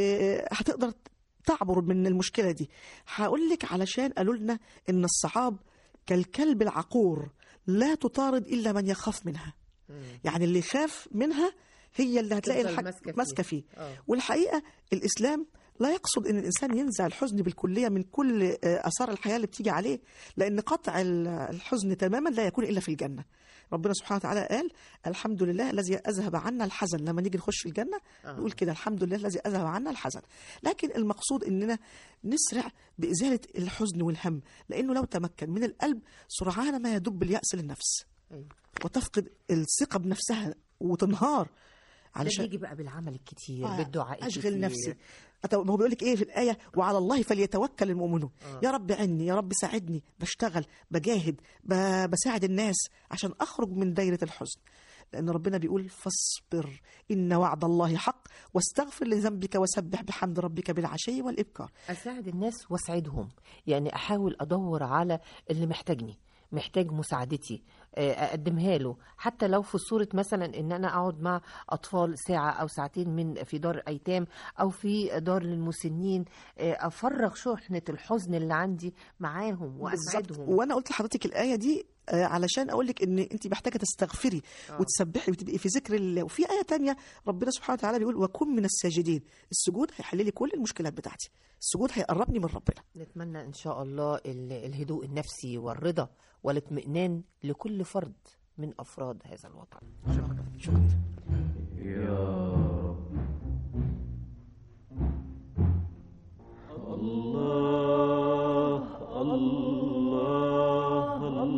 وهتقدر تعبر من المشكله دي هقول لك علشان قالوا لنا ان الصعاب كالكلب العقور لا تطارد الا من يخاف منها يعني اللي يخاف منها هي اللي هتلاقي تفضل الحاج ماسكة فيه. ماسكه فيه آه. والحقيقه الاسلام لا يقصد ان الانسان ينزع الحزن بالكليه من كل آه، اثار الحياه اللي بتيجي عليه لان قطع ال- الحزن تماما لا يكون الا في الجنه ربنا سبحانه وتعالى قال الحمد لله الذي اذهب عنا الحزن لما نيجي نخش الجنه آه. نقول كده الحمد لله الذي اذهب عنا الحزن لكن المقصود اننا نسرع بازاله الحزن والهم لانه لو تمكن من القلب سرعان ما يدب الياس للنفس أيوة. وتفقد الثقه بنفسها وتنهار علشان يجي بقى بالعمل الكتير آه، بالدعاء اشغل الكتير. نفسي أت- هو بيقول لك ايه في الايه وعلى الله فليتوكل المؤمنون آه. يا رب عني يا رب ساعدني بشتغل بجاهد ب- بساعد الناس عشان اخرج من دايره الحزن لان ربنا بيقول فاصبر ان وعد الله حق واستغفر لذنبك وسبح بحمد ربك بالعشي والابكار اساعد الناس واسعدهم يعني احاول ادور على اللي محتاجني محتاج مساعدتي آه، اقدمها له حتى لو في صوره مثلا ان انا اقعد مع اطفال ساعه او ساعتين من في دار ايتام او في دار للمسنين آه، افرغ شحنه الحزن اللي عندي معاهم بالظبط واسعدهم وانا قلت لحضرتك الايه دي آه، علشان اقول لك ان انت محتاجه تستغفري آه. وتسبحي وتبقي في ذكر الله وفي ايه تانية ربنا سبحانه وتعالى بيقول وكن من الساجدين السجود هيحل لي كل المشكلات بتاعتي السجود هيقربني من ربنا نتمنى ان شاء الله ال- الهدوء النفسي والرضا والاطمئنان لكل فرد من افراد هذا الوطن شكرا الله الله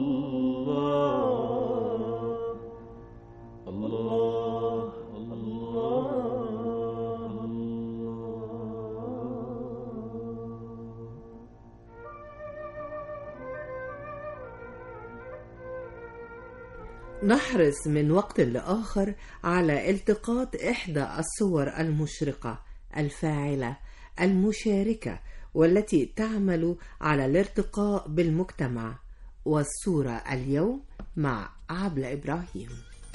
الله الله نحرص من وقت لآخر على التقاط إحدى الصور المشرقة الفاعلة المشاركة والتي تعمل على الارتقاء بالمجتمع والصورة اليوم مع عبلة إبراهيم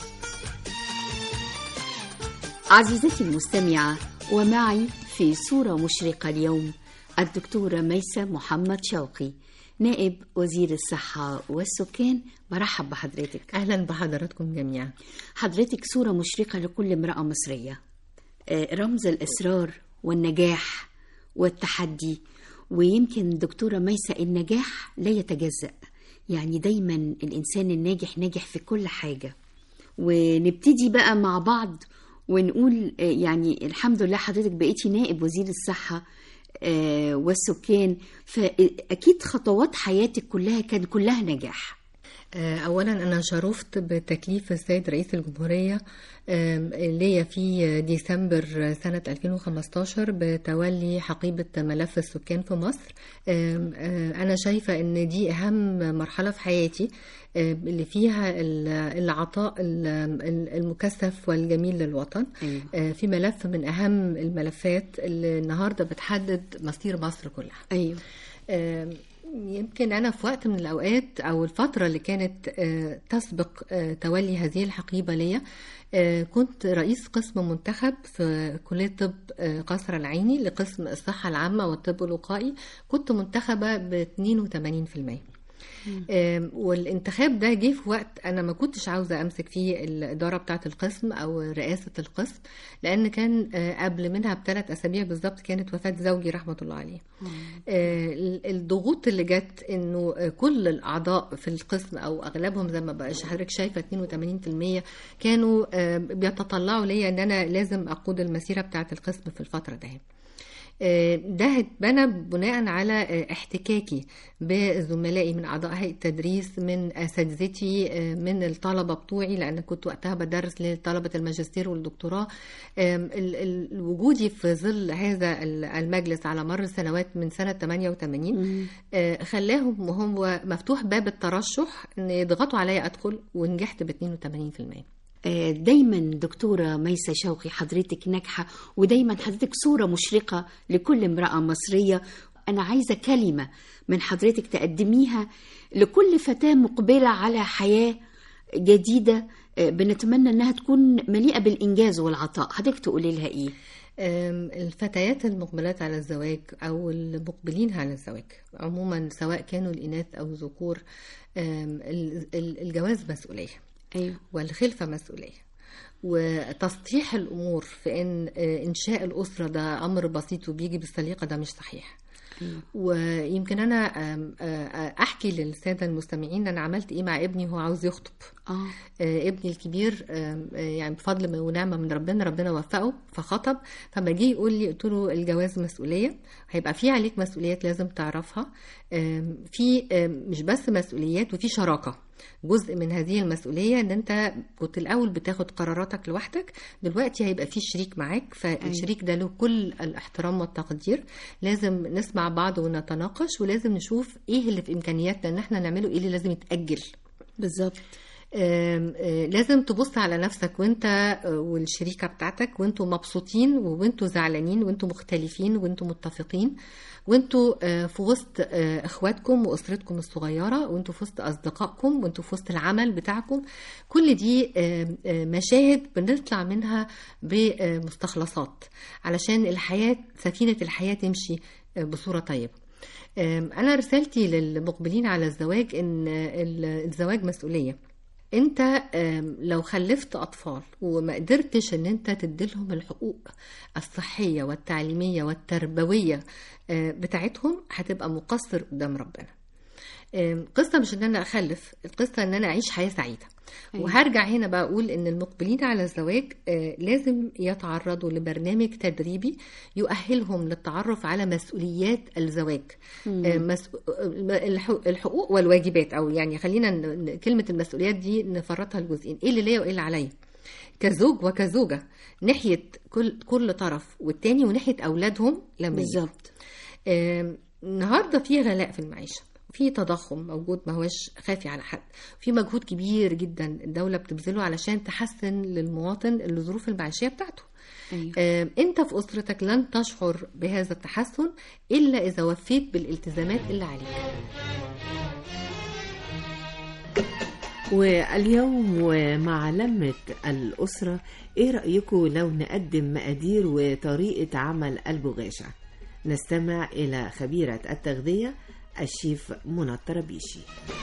عزيزتي المستمعة ومعي في صورة مشرقة اليوم الدكتورة ميسة محمد شوقي نائب وزير الصحة والسكان مرحب بحضرتك أهلا بحضراتكم جميعا حضرتك صورة مشرقة لكل امرأة مصرية آه، رمز الإصرار والنجاح والتحدي ويمكن دكتورة ميسة النجاح لا يتجزأ يعني دايما الإنسان الناجح ناجح في كل حاجة ونبتدي بقى مع بعض ونقول آه، يعني الحمد لله حضرتك بقيتي نائب وزير الصحة آه، والسكان فأكيد خطوات حياتك كلها كان كلها نجاح آه، أولا أنا شرفت بتكليف السيد رئيس الجمهورية آم، ليا في ديسمبر سنة 2015 بتولي حقيبة ملف السكان في مصر آم، آه، أنا شايفة أن دي أهم مرحلة في حياتي آه، اللي فيها ال- العطاء ال- ال- المكثف والجميل للوطن أيوة. آه، في ملف من أهم الملفات اللي النهاردة بتحدد مصير مصر كلها أيوة. آم، يمكن أنا في وقت من الأوقات أو الفترة اللي كانت آه، تسبق آه، تولي هذه الحقيبة ليا آه، كنت رئيس قسم منتخب في كلية طب آه، قصر العيني لقسم الصحة العامة والطب الوقائي كنت منتخبة ب 82% آم، والانتخاب ده جه في وقت انا ما كنتش عاوزه امسك فيه الاداره بتاعه القسم او رئاسه القسم لان كان آه، قبل منها بثلاث اسابيع بالظبط كانت وفاه زوجي رحمه الله عليه آه، ال- الضغوط اللي جت انه آه، كل الاعضاء في القسم او اغلبهم زي ما بقى حضرتك شايفه 82% كانوا آه، بيتطلعوا ليا ان انا لازم اقود المسيره بتاعه القسم في الفتره ده آه، ده اتبنى بناء على آه، احتكاكي بزملائي من اعضاء هيئه التدريس من اساتذتي آه، من الطلبه بتوعي لان كنت وقتها بدرس لطلبه الماجستير والدكتوراه آم، ال- ال- وجودي في ظل هذا ال- المجلس على مر السنوات من سنه 88 آه، خلاهم وهو مفتوح باب الترشح ان يضغطوا عليا ادخل ونجحت ب 82% آه، دايما دكتورة ميسة شوقي حضرتك ناجحة ودايما حضرتك صورة مشرقة لكل امرأة مصرية أنا عايزة كلمة من حضرتك تقدميها لكل فتاة مقبلة على حياة جديدة آه، بنتمنى أنها تكون مليئة بالإنجاز والعطاء حضرتك تقولي لها إيه؟ أم، الفتيات المقبلات على الزواج أو المقبلين على الزواج عموما سواء كانوا الإناث أو الذكور أم، ال- ال- الجواز مسؤولية أيوة. والخلفة مسؤولية وتسطيح الأمور في إن آه، إنشاء الأسرة ده أمر بسيط وبيجي بالسليقة ده مش صحيح ويمكن انا آم، آه، احكي للساده المستمعين انا عملت ايه مع ابني وهو عاوز يخطب آه. آه، ابني الكبير آم، آه، يعني بفضل ونعمه من ربنا ربنا وفقه فخطب فما جه يقول لي قلت له الجواز مسؤوليه هيبقى في عليك مسؤوليات لازم تعرفها آم، في آم، مش بس مسؤوليات وفي شراكه جزء من هذه المسؤوليه ان انت كنت الاول بتاخد قراراتك لوحدك دلوقتي هيبقى في شريك معاك فالشريك ده له كل الاحترام والتقدير لازم نسمع بعض ونتناقش ولازم نشوف ايه اللي في امكانياتنا ان احنا نعمله ايه اللي لازم يتاجل بالظبط آم، آه، لازم تبص على نفسك وانت آه، والشريكه بتاعتك وانتوا مبسوطين وانتوا زعلانين وانتوا مختلفين وانتوا متفقين وانتوا آه، في وسط آه، اخواتكم واسرتكم الصغيره وانتوا في وسط اصدقائكم وانتوا في وسط العمل بتاعكم كل دي آه، آه، مشاهد بنطلع منها بمستخلصات علشان الحياه سفينه الحياه تمشي آه، بصوره طيبه آم، انا رسالتي للمقبلين على الزواج ان ال- الزواج مسؤوليه انت آم، لو خلفت اطفال وما قدرتش ان انت تديلهم الحقوق الصحيه والتعليميه والتربويه آه، بتاعتهم هتبقى مقصر قدام ربنا آم، قصه مش ان انا اخلف القصه ان انا اعيش حياه سعيده أيوة. وهرجع هنا بقى اقول ان المقبلين على الزواج آه، لازم يتعرضوا لبرنامج تدريبي يؤهلهم للتعرف على مسؤوليات الزواج مم. آه، مس- الح- الحقوق والواجبات او يعني خلينا ن- ن- كلمه المسؤوليات دي نفرطها لجزئين ايه اللي ليا وايه اللي عليا كزوج وكزوجه ناحيه كل كل طرف والتاني وناحيه اولادهم لما بالظبط. آم، النهارده في غلاء في المعيشه في تضخم موجود ما هوش خافي على حد في مجهود كبير جدا الدولة بتبذله علشان تحسن للمواطن الظروف المعيشية بتاعته أيوة. آم، انت في اسرتك لن تشعر بهذا التحسن الا اذا وفيت بالالتزامات اللي عليك واليوم ومع لمة الأسرة إيه رأيكم لو نقدم مقادير وطريقة عمل البغاشة نستمع إلى خبيرة التغذية الشيف منى الطرابيشي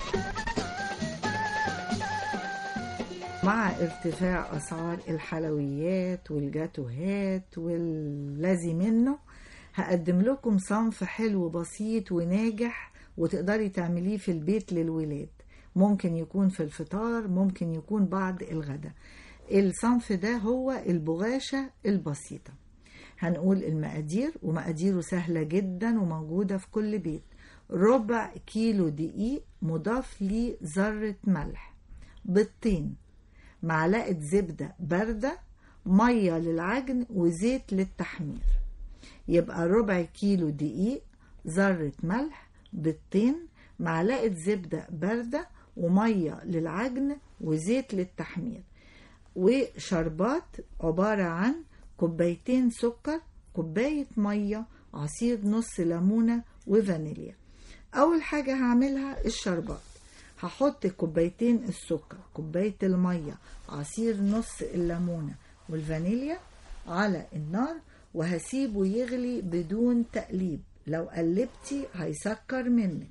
مع ارتفاع أسعار الحلويات والجاتوهات والذي منه هقدم لكم صنف حلو بسيط وناجح وتقدري تعمليه في البيت للولاد ممكن يكون في الفطار ممكن يكون بعد الغداء الصنف ده هو البغاشة البسيطة هنقول المقادير ومقاديره سهلة جدا وموجودة في كل بيت ربع كيلو دقيق مضاف ليه ذرة ملح بيضتين معلقة زبدة باردة مية للعجن وزيت للتحمير يبقى ربع كيلو دقيق ذرة ملح بيضتين معلقة زبدة باردة ومية للعجن وزيت للتحمير وشربات عبارة عن كوبايتين سكر كوباية مية عصير نص ليمونة وفانيليا أول حاجة هعملها الشربات هحط كوبايتين السكر كوباية المية عصير نص الليمونة والفانيليا على النار وهسيبه يغلي بدون تقليب لو قلبتي هيسكر منك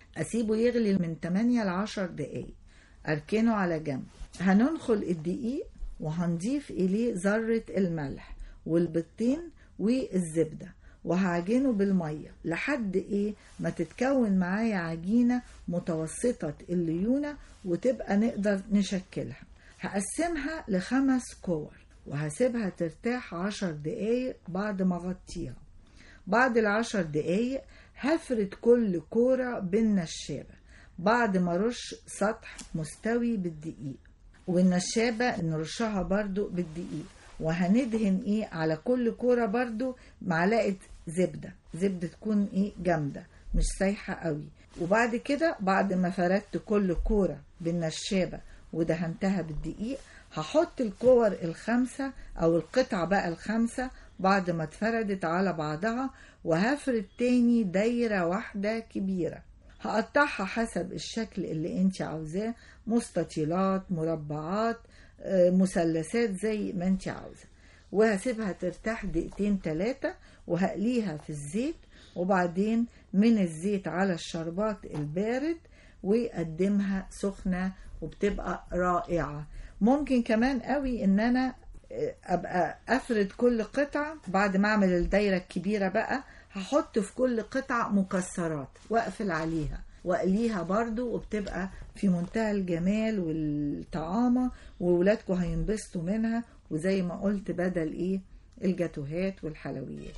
أسيبه يغلي من 8 ل 10 دقايق أركنه على جنب هننخل الدقيق وهنضيف إليه ذرة الملح والبيضتين والزبدة وهعجنه بالمية لحد إيه ما تتكون معايا عجينة متوسطة الليونة وتبقى نقدر نشكلها هقسمها لخمس كور وهسيبها ترتاح عشر دقايق بعد ما أغطيها بعد العشر دقايق هفرد كل كورة بالنشابة بعد ما رش سطح مستوي بالدقيق والنشابة نرشها برضو بالدقيق وهندهن ايه على كل كورة برضو معلقة زبدة زبدة تكون ايه جامدة مش سايحة قوي وبعد كده بعد ما فردت كل كورة بالنشابة ودهنتها بالدقيق هحط الكور الخمسة او القطعة بقى الخمسة بعد ما اتفردت على بعضها وهفرد تاني دايرة واحدة كبيرة هقطعها حسب الشكل اللي انت عاوزاه مستطيلات مربعات آه، مثلثات زي ما انت عاوزة وهسيبها ترتاح دقيقتين تلاتة وهقليها في الزيت وبعدين من الزيت على الشربات البارد وأقدمها سخنة وبتبقى رائعة ممكن كمان قوي ان انا آه، ابقى افرد كل قطعة بعد ما اعمل الدايرة الكبيرة بقى هحط في كل قطعة مكسرات واقفل عليها واقليها برضو وبتبقى في منتهى الجمال والطعامة وولادكم هينبسطوا منها وزي ما قلت بدل ايه الجاتوهات والحلويات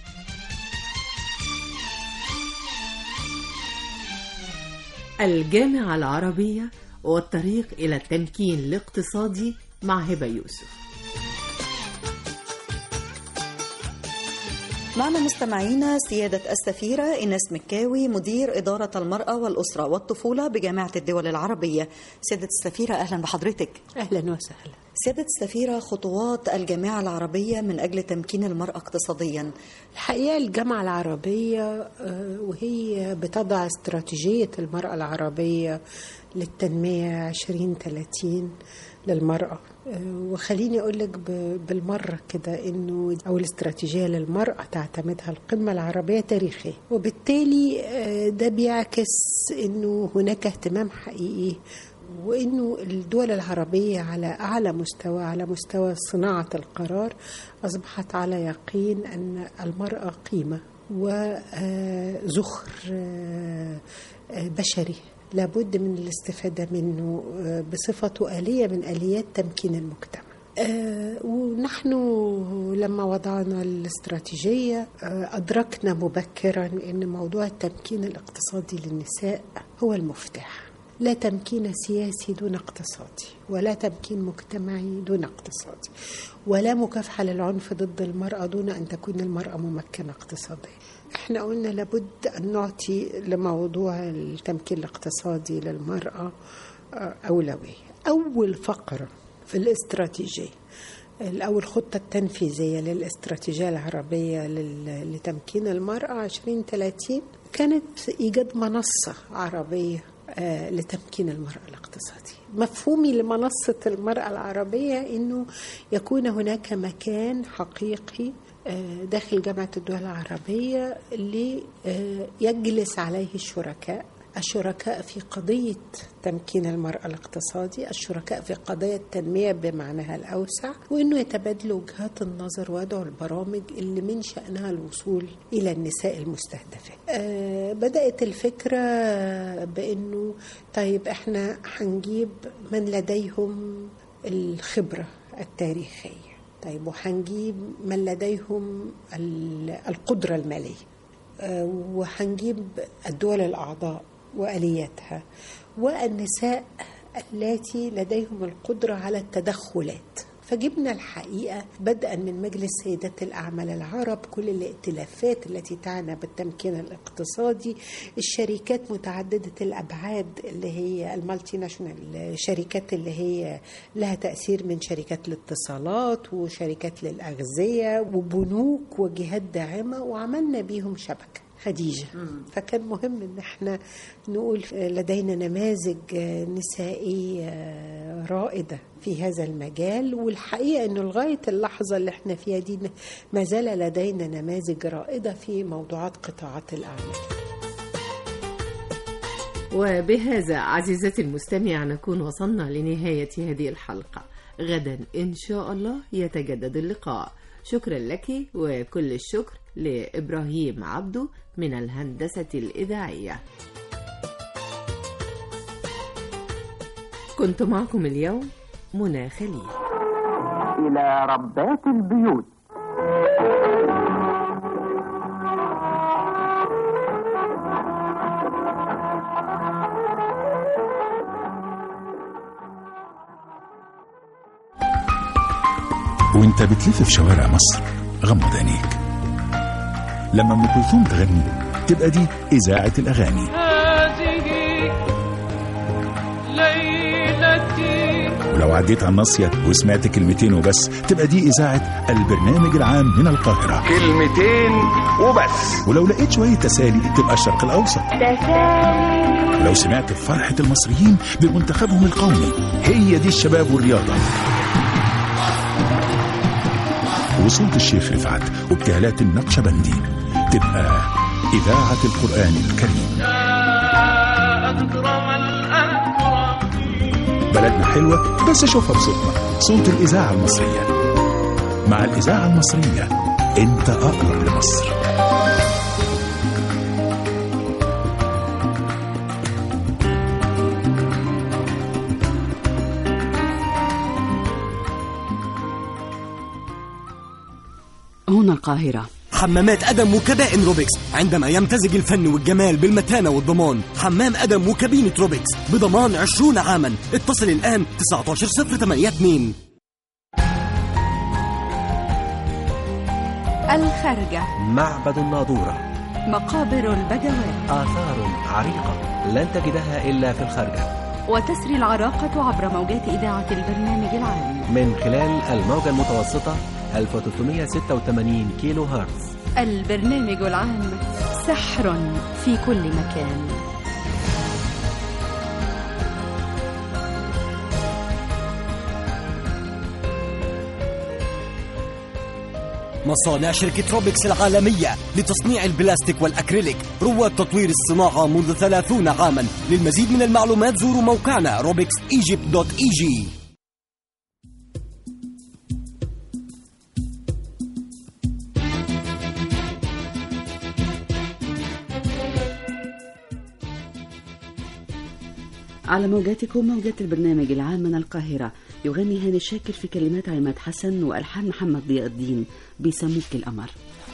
الجامعة العربية والطريق إلى التمكين الاقتصادي مع هبة يوسف معنا مستمعينا سيادة السفيرة إناس مكاوي مدير إدارة المرأة والأسرة والطفولة بجامعة الدول العربية سيادة السفيرة أهلا بحضرتك أهلا وسهلا سيادة السفيرة خطوات الجامعة العربية من أجل تمكين المرأة اقتصاديا الحقيقة الجامعة العربية آه، وهي بتضع استراتيجية المرأة العربية للتنمية 2030 للمرأة آه، وخليني أقول لك ب- بالمرة كده إنه أو الاستراتيجية للمرأة تعتمدها القمة العربية تاريخية وبالتالي آه، ده بيعكس إنه هناك اهتمام حقيقي وانه الدول العربيه على اعلى مستوى على مستوى صناعه القرار اصبحت على يقين ان المراه قيمه وزخر بشري لابد من الاستفاده منه آه، بصفته اليه من اليات تمكين المجتمع آه، ونحن لما وضعنا الاستراتيجية آه، أدركنا مبكرا أن موضوع التمكين الاقتصادي للنساء هو المفتاح لا تمكين سياسي دون اقتصادي ولا تمكين مجتمعي دون اقتصادي ولا مكافحة للعنف ضد المرأة دون أن تكون المرأة ممكنة اقتصاديا احنا قلنا لابد أن نعطي لموضوع التمكين الاقتصادي للمرأة آه، أولوية أول فقرة في الاستراتيجية أو الخطة التنفيذية للاستراتيجية العربية لل- لتمكين المرأة 2030 كانت إيجاد منصة عربية آه، لتمكين المرأة الاقتصادي مفهومي لمنصة المرأة العربية أنه يكون هناك مكان حقيقي آه، داخل جامعة الدول العربية ليجلس عليه الشركاء الشركاء في قضية تمكين المرأة الاقتصادي الشركاء في قضايا التنمية بمعناها الأوسع وأنه يتبادلوا وجهات النظر ويدعوا البرامج اللي من شأنها الوصول إلى النساء المستهدفات آه بدأت الفكرة بأنه طيب احنا هنجيب من لديهم الخبرة التاريخية طيب وهنجيب من لديهم ال- القدرة المالية آه، وهنجيب الدول الأعضاء وآلياتها والنساء اللاتي لديهم القدرة على التدخلات فجبنا الحقيقة بدءا من مجلس سيدات الأعمال العرب كل الائتلافات التي تعنى بالتمكين الاقتصادي الشركات متعددة الأبعاد اللي هي المالتي ناشونال الشركات اللي هي لها تأثير من شركات الاتصالات وشركات للأغذية وبنوك وجهات داعمة وعملنا بيهم شبكة خديجة فكان مهم ان احنا نقول لدينا نماذج نسائية رائدة في هذا المجال والحقيقة انه لغاية اللحظة اللي احنا فيها دي ما زال لدينا نماذج رائدة في موضوعات قطاعات الأعمال وبهذا عزيزتي المستمع نكون وصلنا لنهاية هذه الحلقة غدا إن شاء الله يتجدد اللقاء شكرا لك وكل الشكر لإبراهيم عبدو من الهندسة الإذاعية كنت معكم اليوم منى خليل إلى ربات البيوت وانت بتلف في شوارع مصر غمض عينيك لما ام كلثوم تغني تبقى دي اذاعه الاغاني هذه ليلتي ولو عديت على الناصيه وسمعت كلمتين وبس تبقى دي اذاعه البرنامج العام من القاهره كلمتين وبس ولو لقيت شويه تسالي تبقى الشرق الاوسط ولو سمعت فرحه المصريين بمنتخبهم القومي هي دي الشباب والرياضه وصوت الشيخ رفعت وابتهالات النقشبندي تبقى إذاعة القرآن الكريم أكرم الأكرم بلدنا حلوة بس شوفها بصوتنا صوت الإذاعة المصرية مع الإذاعة المصرية أنت أقرب لمصر هنا القاهرة حمامات أدم وكبائن روبكس عندما يمتزج الفن والجمال بالمتانة والضمان حمام أدم وكابينة روبكس بضمان 20 عاما اتصل الآن 19082 الخارجة معبد الناظورة مقابر البدوات آثار عريقة لن تجدها إلا في الخارجة وتسري العراقة عبر موجات إذاعة البرنامج العام من خلال الموجة المتوسطة 1386 كيلو هرتز البرنامج العام سحر في كل مكان مصانع شركة روبكس العالمية لتصنيع البلاستيك والأكريليك رواد تطوير الصناعة منذ 30 عاما للمزيد من المعلومات زوروا موقعنا روبكس ايجيبت دوت اي جي على موجاتكم موجات البرنامج العام من القاهرة يغني هاني شاكر في كلمات عماد حسن وألحان محمد ضياء الدين بيسموك القمر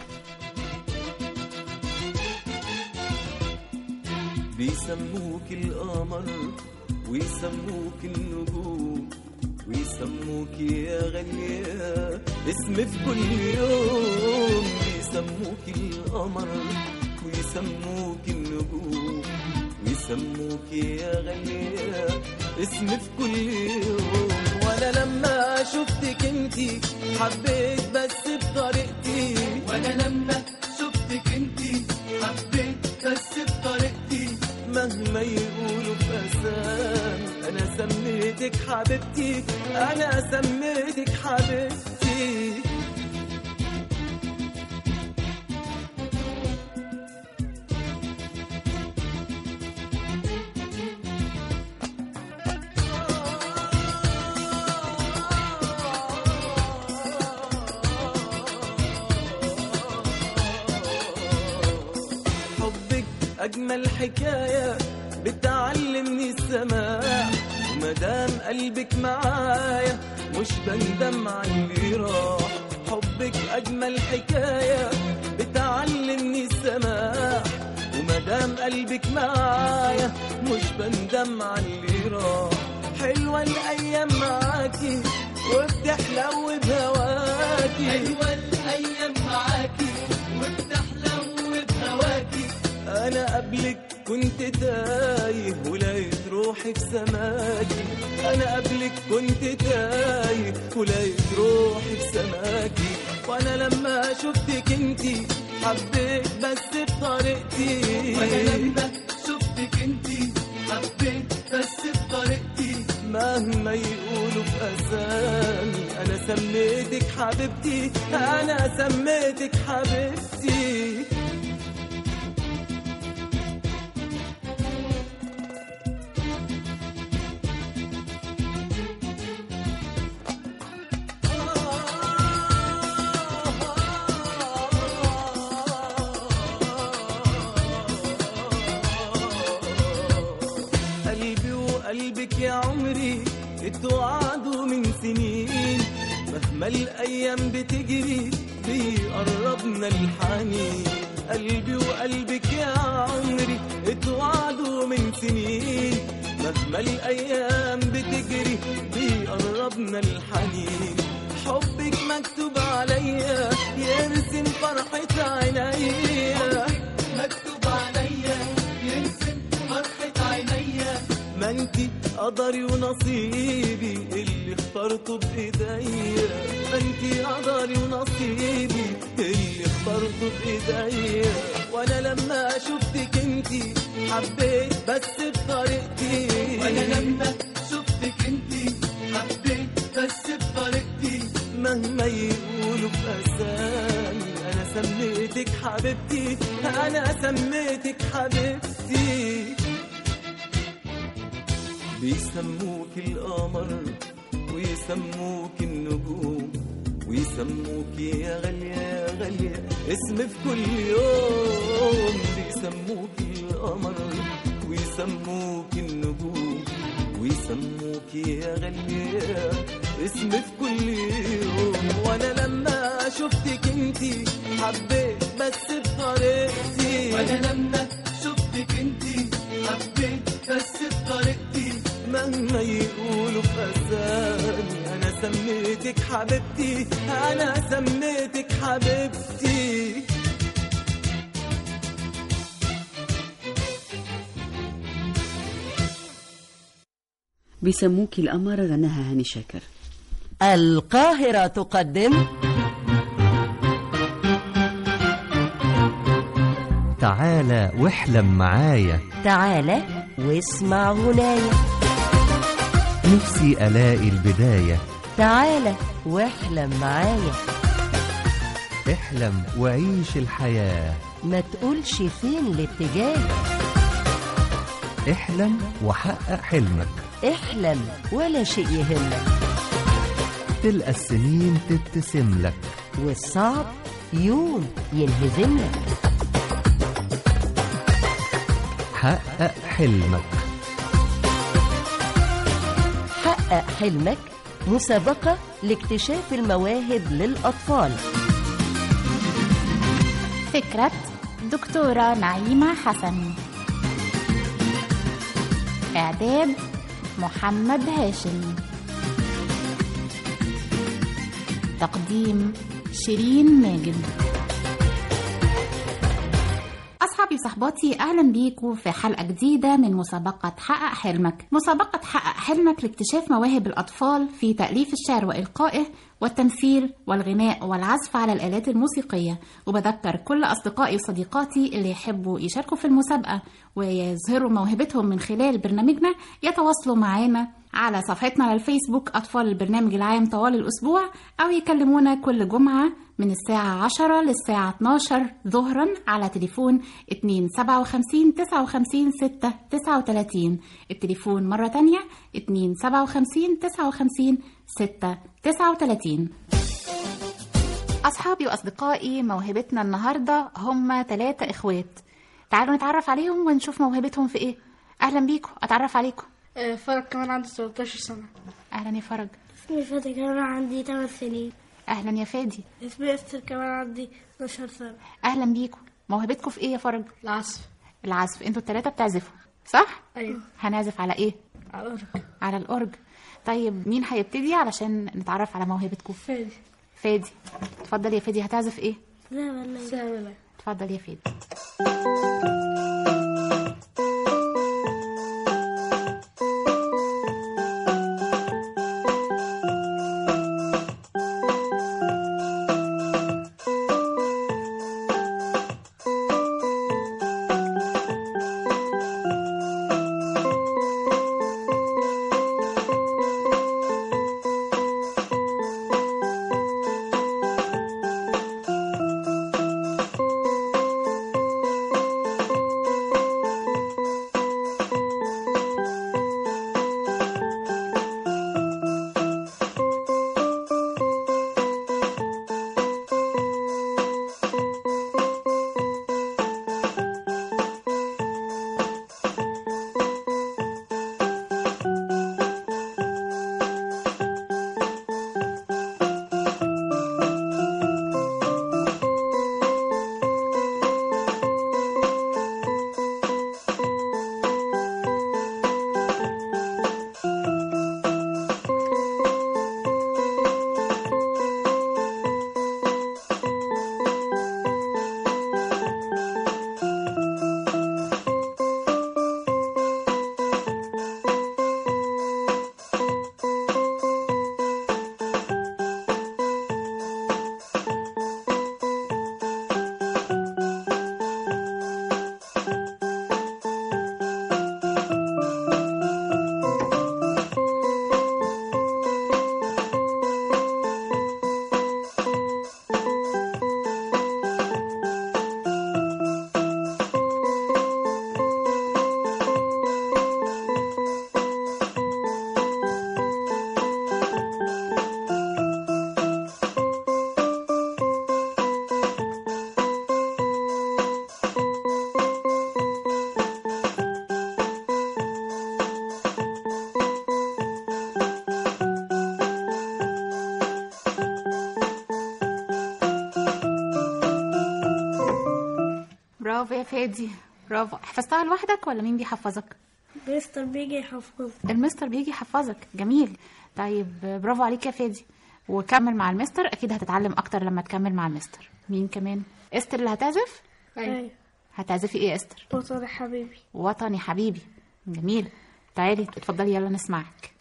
بيسموك القمر ويسموك النجوم ويسموك يا غالية اسم في كل يوم بيسموك القمر ويسموك النجوم ويسموك يا غالية اسم في كل يوم وانا لما شفتك انتي حبيت بس بطريقتي وانا لما شفتك انتي حبيت بس بطريقتي مهما يقولوا في أسام أنا سميتك حبيبتي أنا سميتك حبيبتي حبك أجمل حكاية بتعلمني السماع ومدام قلبك معايا مش بندم على اللي راح حبك أجمل حكاية بتعلمني السماع ومدام قلبك معايا مش بندم على اللي راح حلوة الأيام معاكي وبتحلو بهواكي حلوة الأيام معاكي وبتحلو بهواكي انا قبلك كنت تايه ولقيت روحي في سماكي انا قبلك كنت تايه ولقيت روحي في سماكي وانا لما شفتك انتي حبيت بس بطريقتي وانا لما شفتك انتي حبيت بس بطريقتي مهما يقولوا في اسامي انا سميتك حبيبتي انا سميتك حبيبتي وقلبك يا عمري اتوعدوا من سنين مهما الايام بتجري بيقربنا الحنين قلبي وقلبك يا عمري اتوعدوا من سنين مهما الايام بتجري بيقربنا الحنين حبك مكتوب عليا يرسم فرحة عينيا مكتوب عليا يرسم فرحة عينيا ما انتي قدري ونصيبي اللي اخترته بايديا ما انتي قدري ونصيبي اللي اخترته بايديا وانا لما شفتك انتي حبيت بس بطريقتي وانا لما شفتك انتي حبيت بس بطريقتي مهما يقولوا بأسامي أنا سميتك حبيبتي أنا سميتك حبيبتي بيسموك القمر ويسموك النجوم ويسموك يا غالية يا غالية اسم في كل يوم بيسموك القمر ويسموك النجوم ويسموك يا غالية اسم في كل يوم وانا لما شفتك انتي حبيت بس بطريقتي وانا لما شفتك انتي حبيت بس بطريقتي مهما يقولوا بأسامي انا سميتك حبيبتي انا سميتك حبيبتي بيسموكي القمر غناها هاني شاكر القاهرة تقدم تعالى واحلم معايا تعالى واسمع غناية نفسي ألاقي البداية تعالى واحلم معايا احلم وعيش الحياة ما تقولش فين الاتجاه احلم وحقق حلمك احلم ولا شيء يهمك تلقى السنين تبتسم لك والصعب يوم ينهزم لك حقق حلمك حقق حلمك مسابقة لاكتشاف المواهب للأطفال فكرة دكتورة نعيمة حسن إعداد محمد هاشم تقديم شيرين ماجد أصحابي وصحباتي أهلا بيكم في حلقة جديدة من مسابقة حقق حلمك مسابقة حقق حلمك لاكتشاف مواهب الأطفال في تأليف الشعر وإلقائه والتمثيل والغناء والعزف على الآلات الموسيقية وبذكر كل أصدقائي وصديقاتي اللي يحبوا يشاركوا في المسابقة ويظهروا موهبتهم من خلال برنامجنا يتواصلوا معانا على صفحتنا على الفيسبوك أطفال البرنامج العام طوال الأسبوع أو يكلمونا كل جمعة من الساعة 10 للساعة 12 ظهرا على تليفون 257 59 6 39 التليفون مرة تانية 257 59 6 39 أصحابي وأصدقائي موهبتنا النهاردة هم ثلاثة إخوات تعالوا نتعرف عليهم ونشوف موهبتهم في إيه أهلا بيكم أتعرف عليكم آه، فرج كمان عندي 13 سنة أهلا يا فرج اسمي فادي كمان عندي 8 سنين أهلا يا فادي اسمي استر كمان عندي 12 سنة أهلا بيكم موهبتكم في إيه يا فرج العزف العزف انتوا الثلاثة بتعزفوا صح؟ أيوة هنعزف على إيه؟ على الأورج على الأورج طيب مين هيبتدي علشان نتعرف على موهبتكم فادي فادي اتفضل يا فادي هتعزف إيه؟ لا ولا لا ولا اتفضل يا فادي برافو يا فادي برافو حفظتها لوحدك ولا مين بيحفظك مستر بيجي يحفظ المستر بيجي يحفظك جميل طيب برافو عليك يا فادي وكمل مع المستر اكيد هتتعلم اكتر لما تكمل مع المستر مين كمان استر اللي هتعزف أيوة هتعزفي ايه يا استر وطني حبيبي وطني حبيبي جميل تعالي اتفضلي يلا نسمعك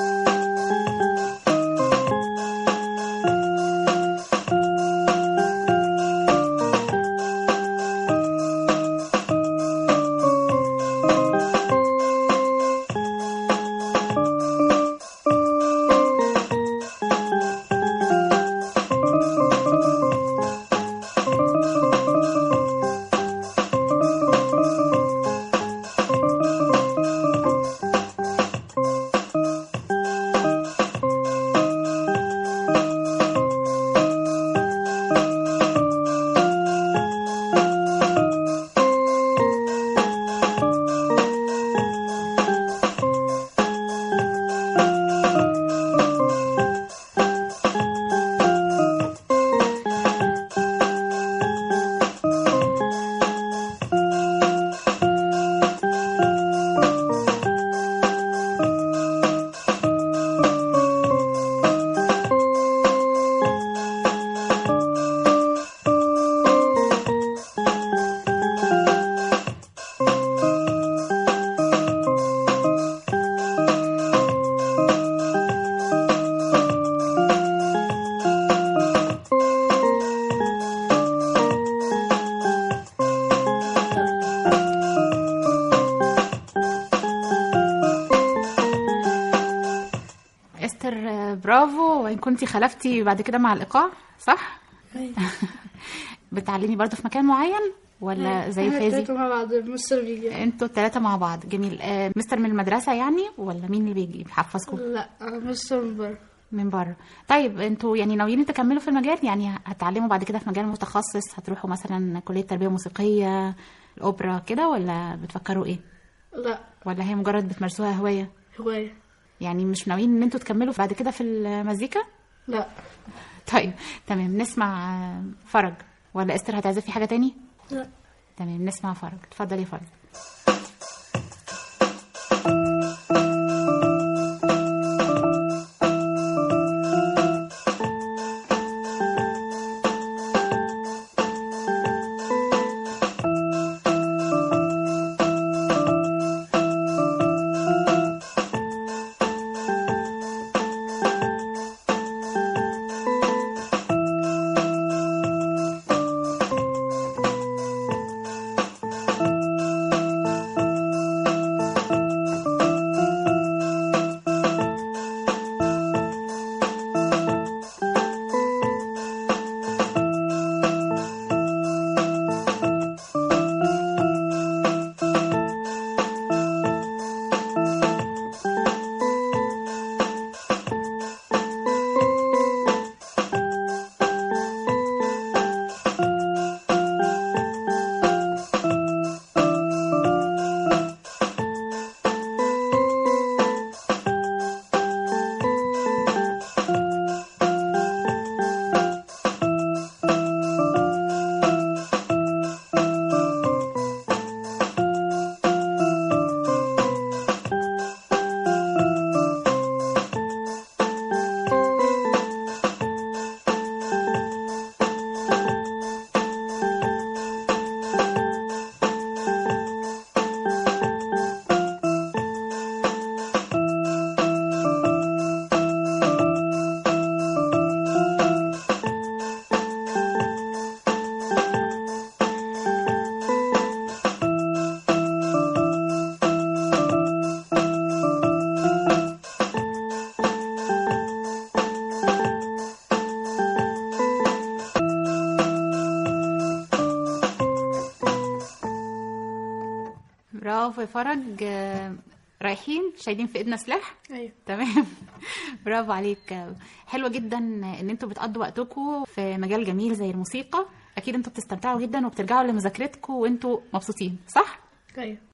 استر آه، برافو وان كنتي خلفتي بعد كده مع الايقاع صح أيوة بتعلمي برضو في مكان معين ولا زي إحنا فادي التلاتة مع بعض مستر بيجي انتوا الثلاثه مع بعض جميل آه، مستر من المدرسه يعني ولا مين اللي بيجي بيحفظكم لا مستر من بره من بره طيب انتوا يعني ناويين تكملوا في المجال يعني هتعلموا بعد كده في مجال متخصص هتروحوا مثلا كليه تربيه موسيقيه الاوبرا كده ولا بتفكروا ايه لا ولا هي مجرد بتمارسوها هوايه هواية يعني مش ناويين ان انتوا تكملوا بعد كده في المزيكا لا طيب تمام نسمع آه، فرج ولا استر هتعزفي حاجه تاني لا تمام نسمع فرج اتفضلي يا فرج برافو يا فرج آه، رايحين شايلين في ايدنا سلاح ايوه تمام برافو عليك آه، حلوه جدا ان انتوا بتقضوا وقتكم في مجال جميل زي الموسيقى اكيد انتوا بتستمتعوا جدا وبترجعوا لمذاكرتكم وانتوا مبسوطين صح ايوه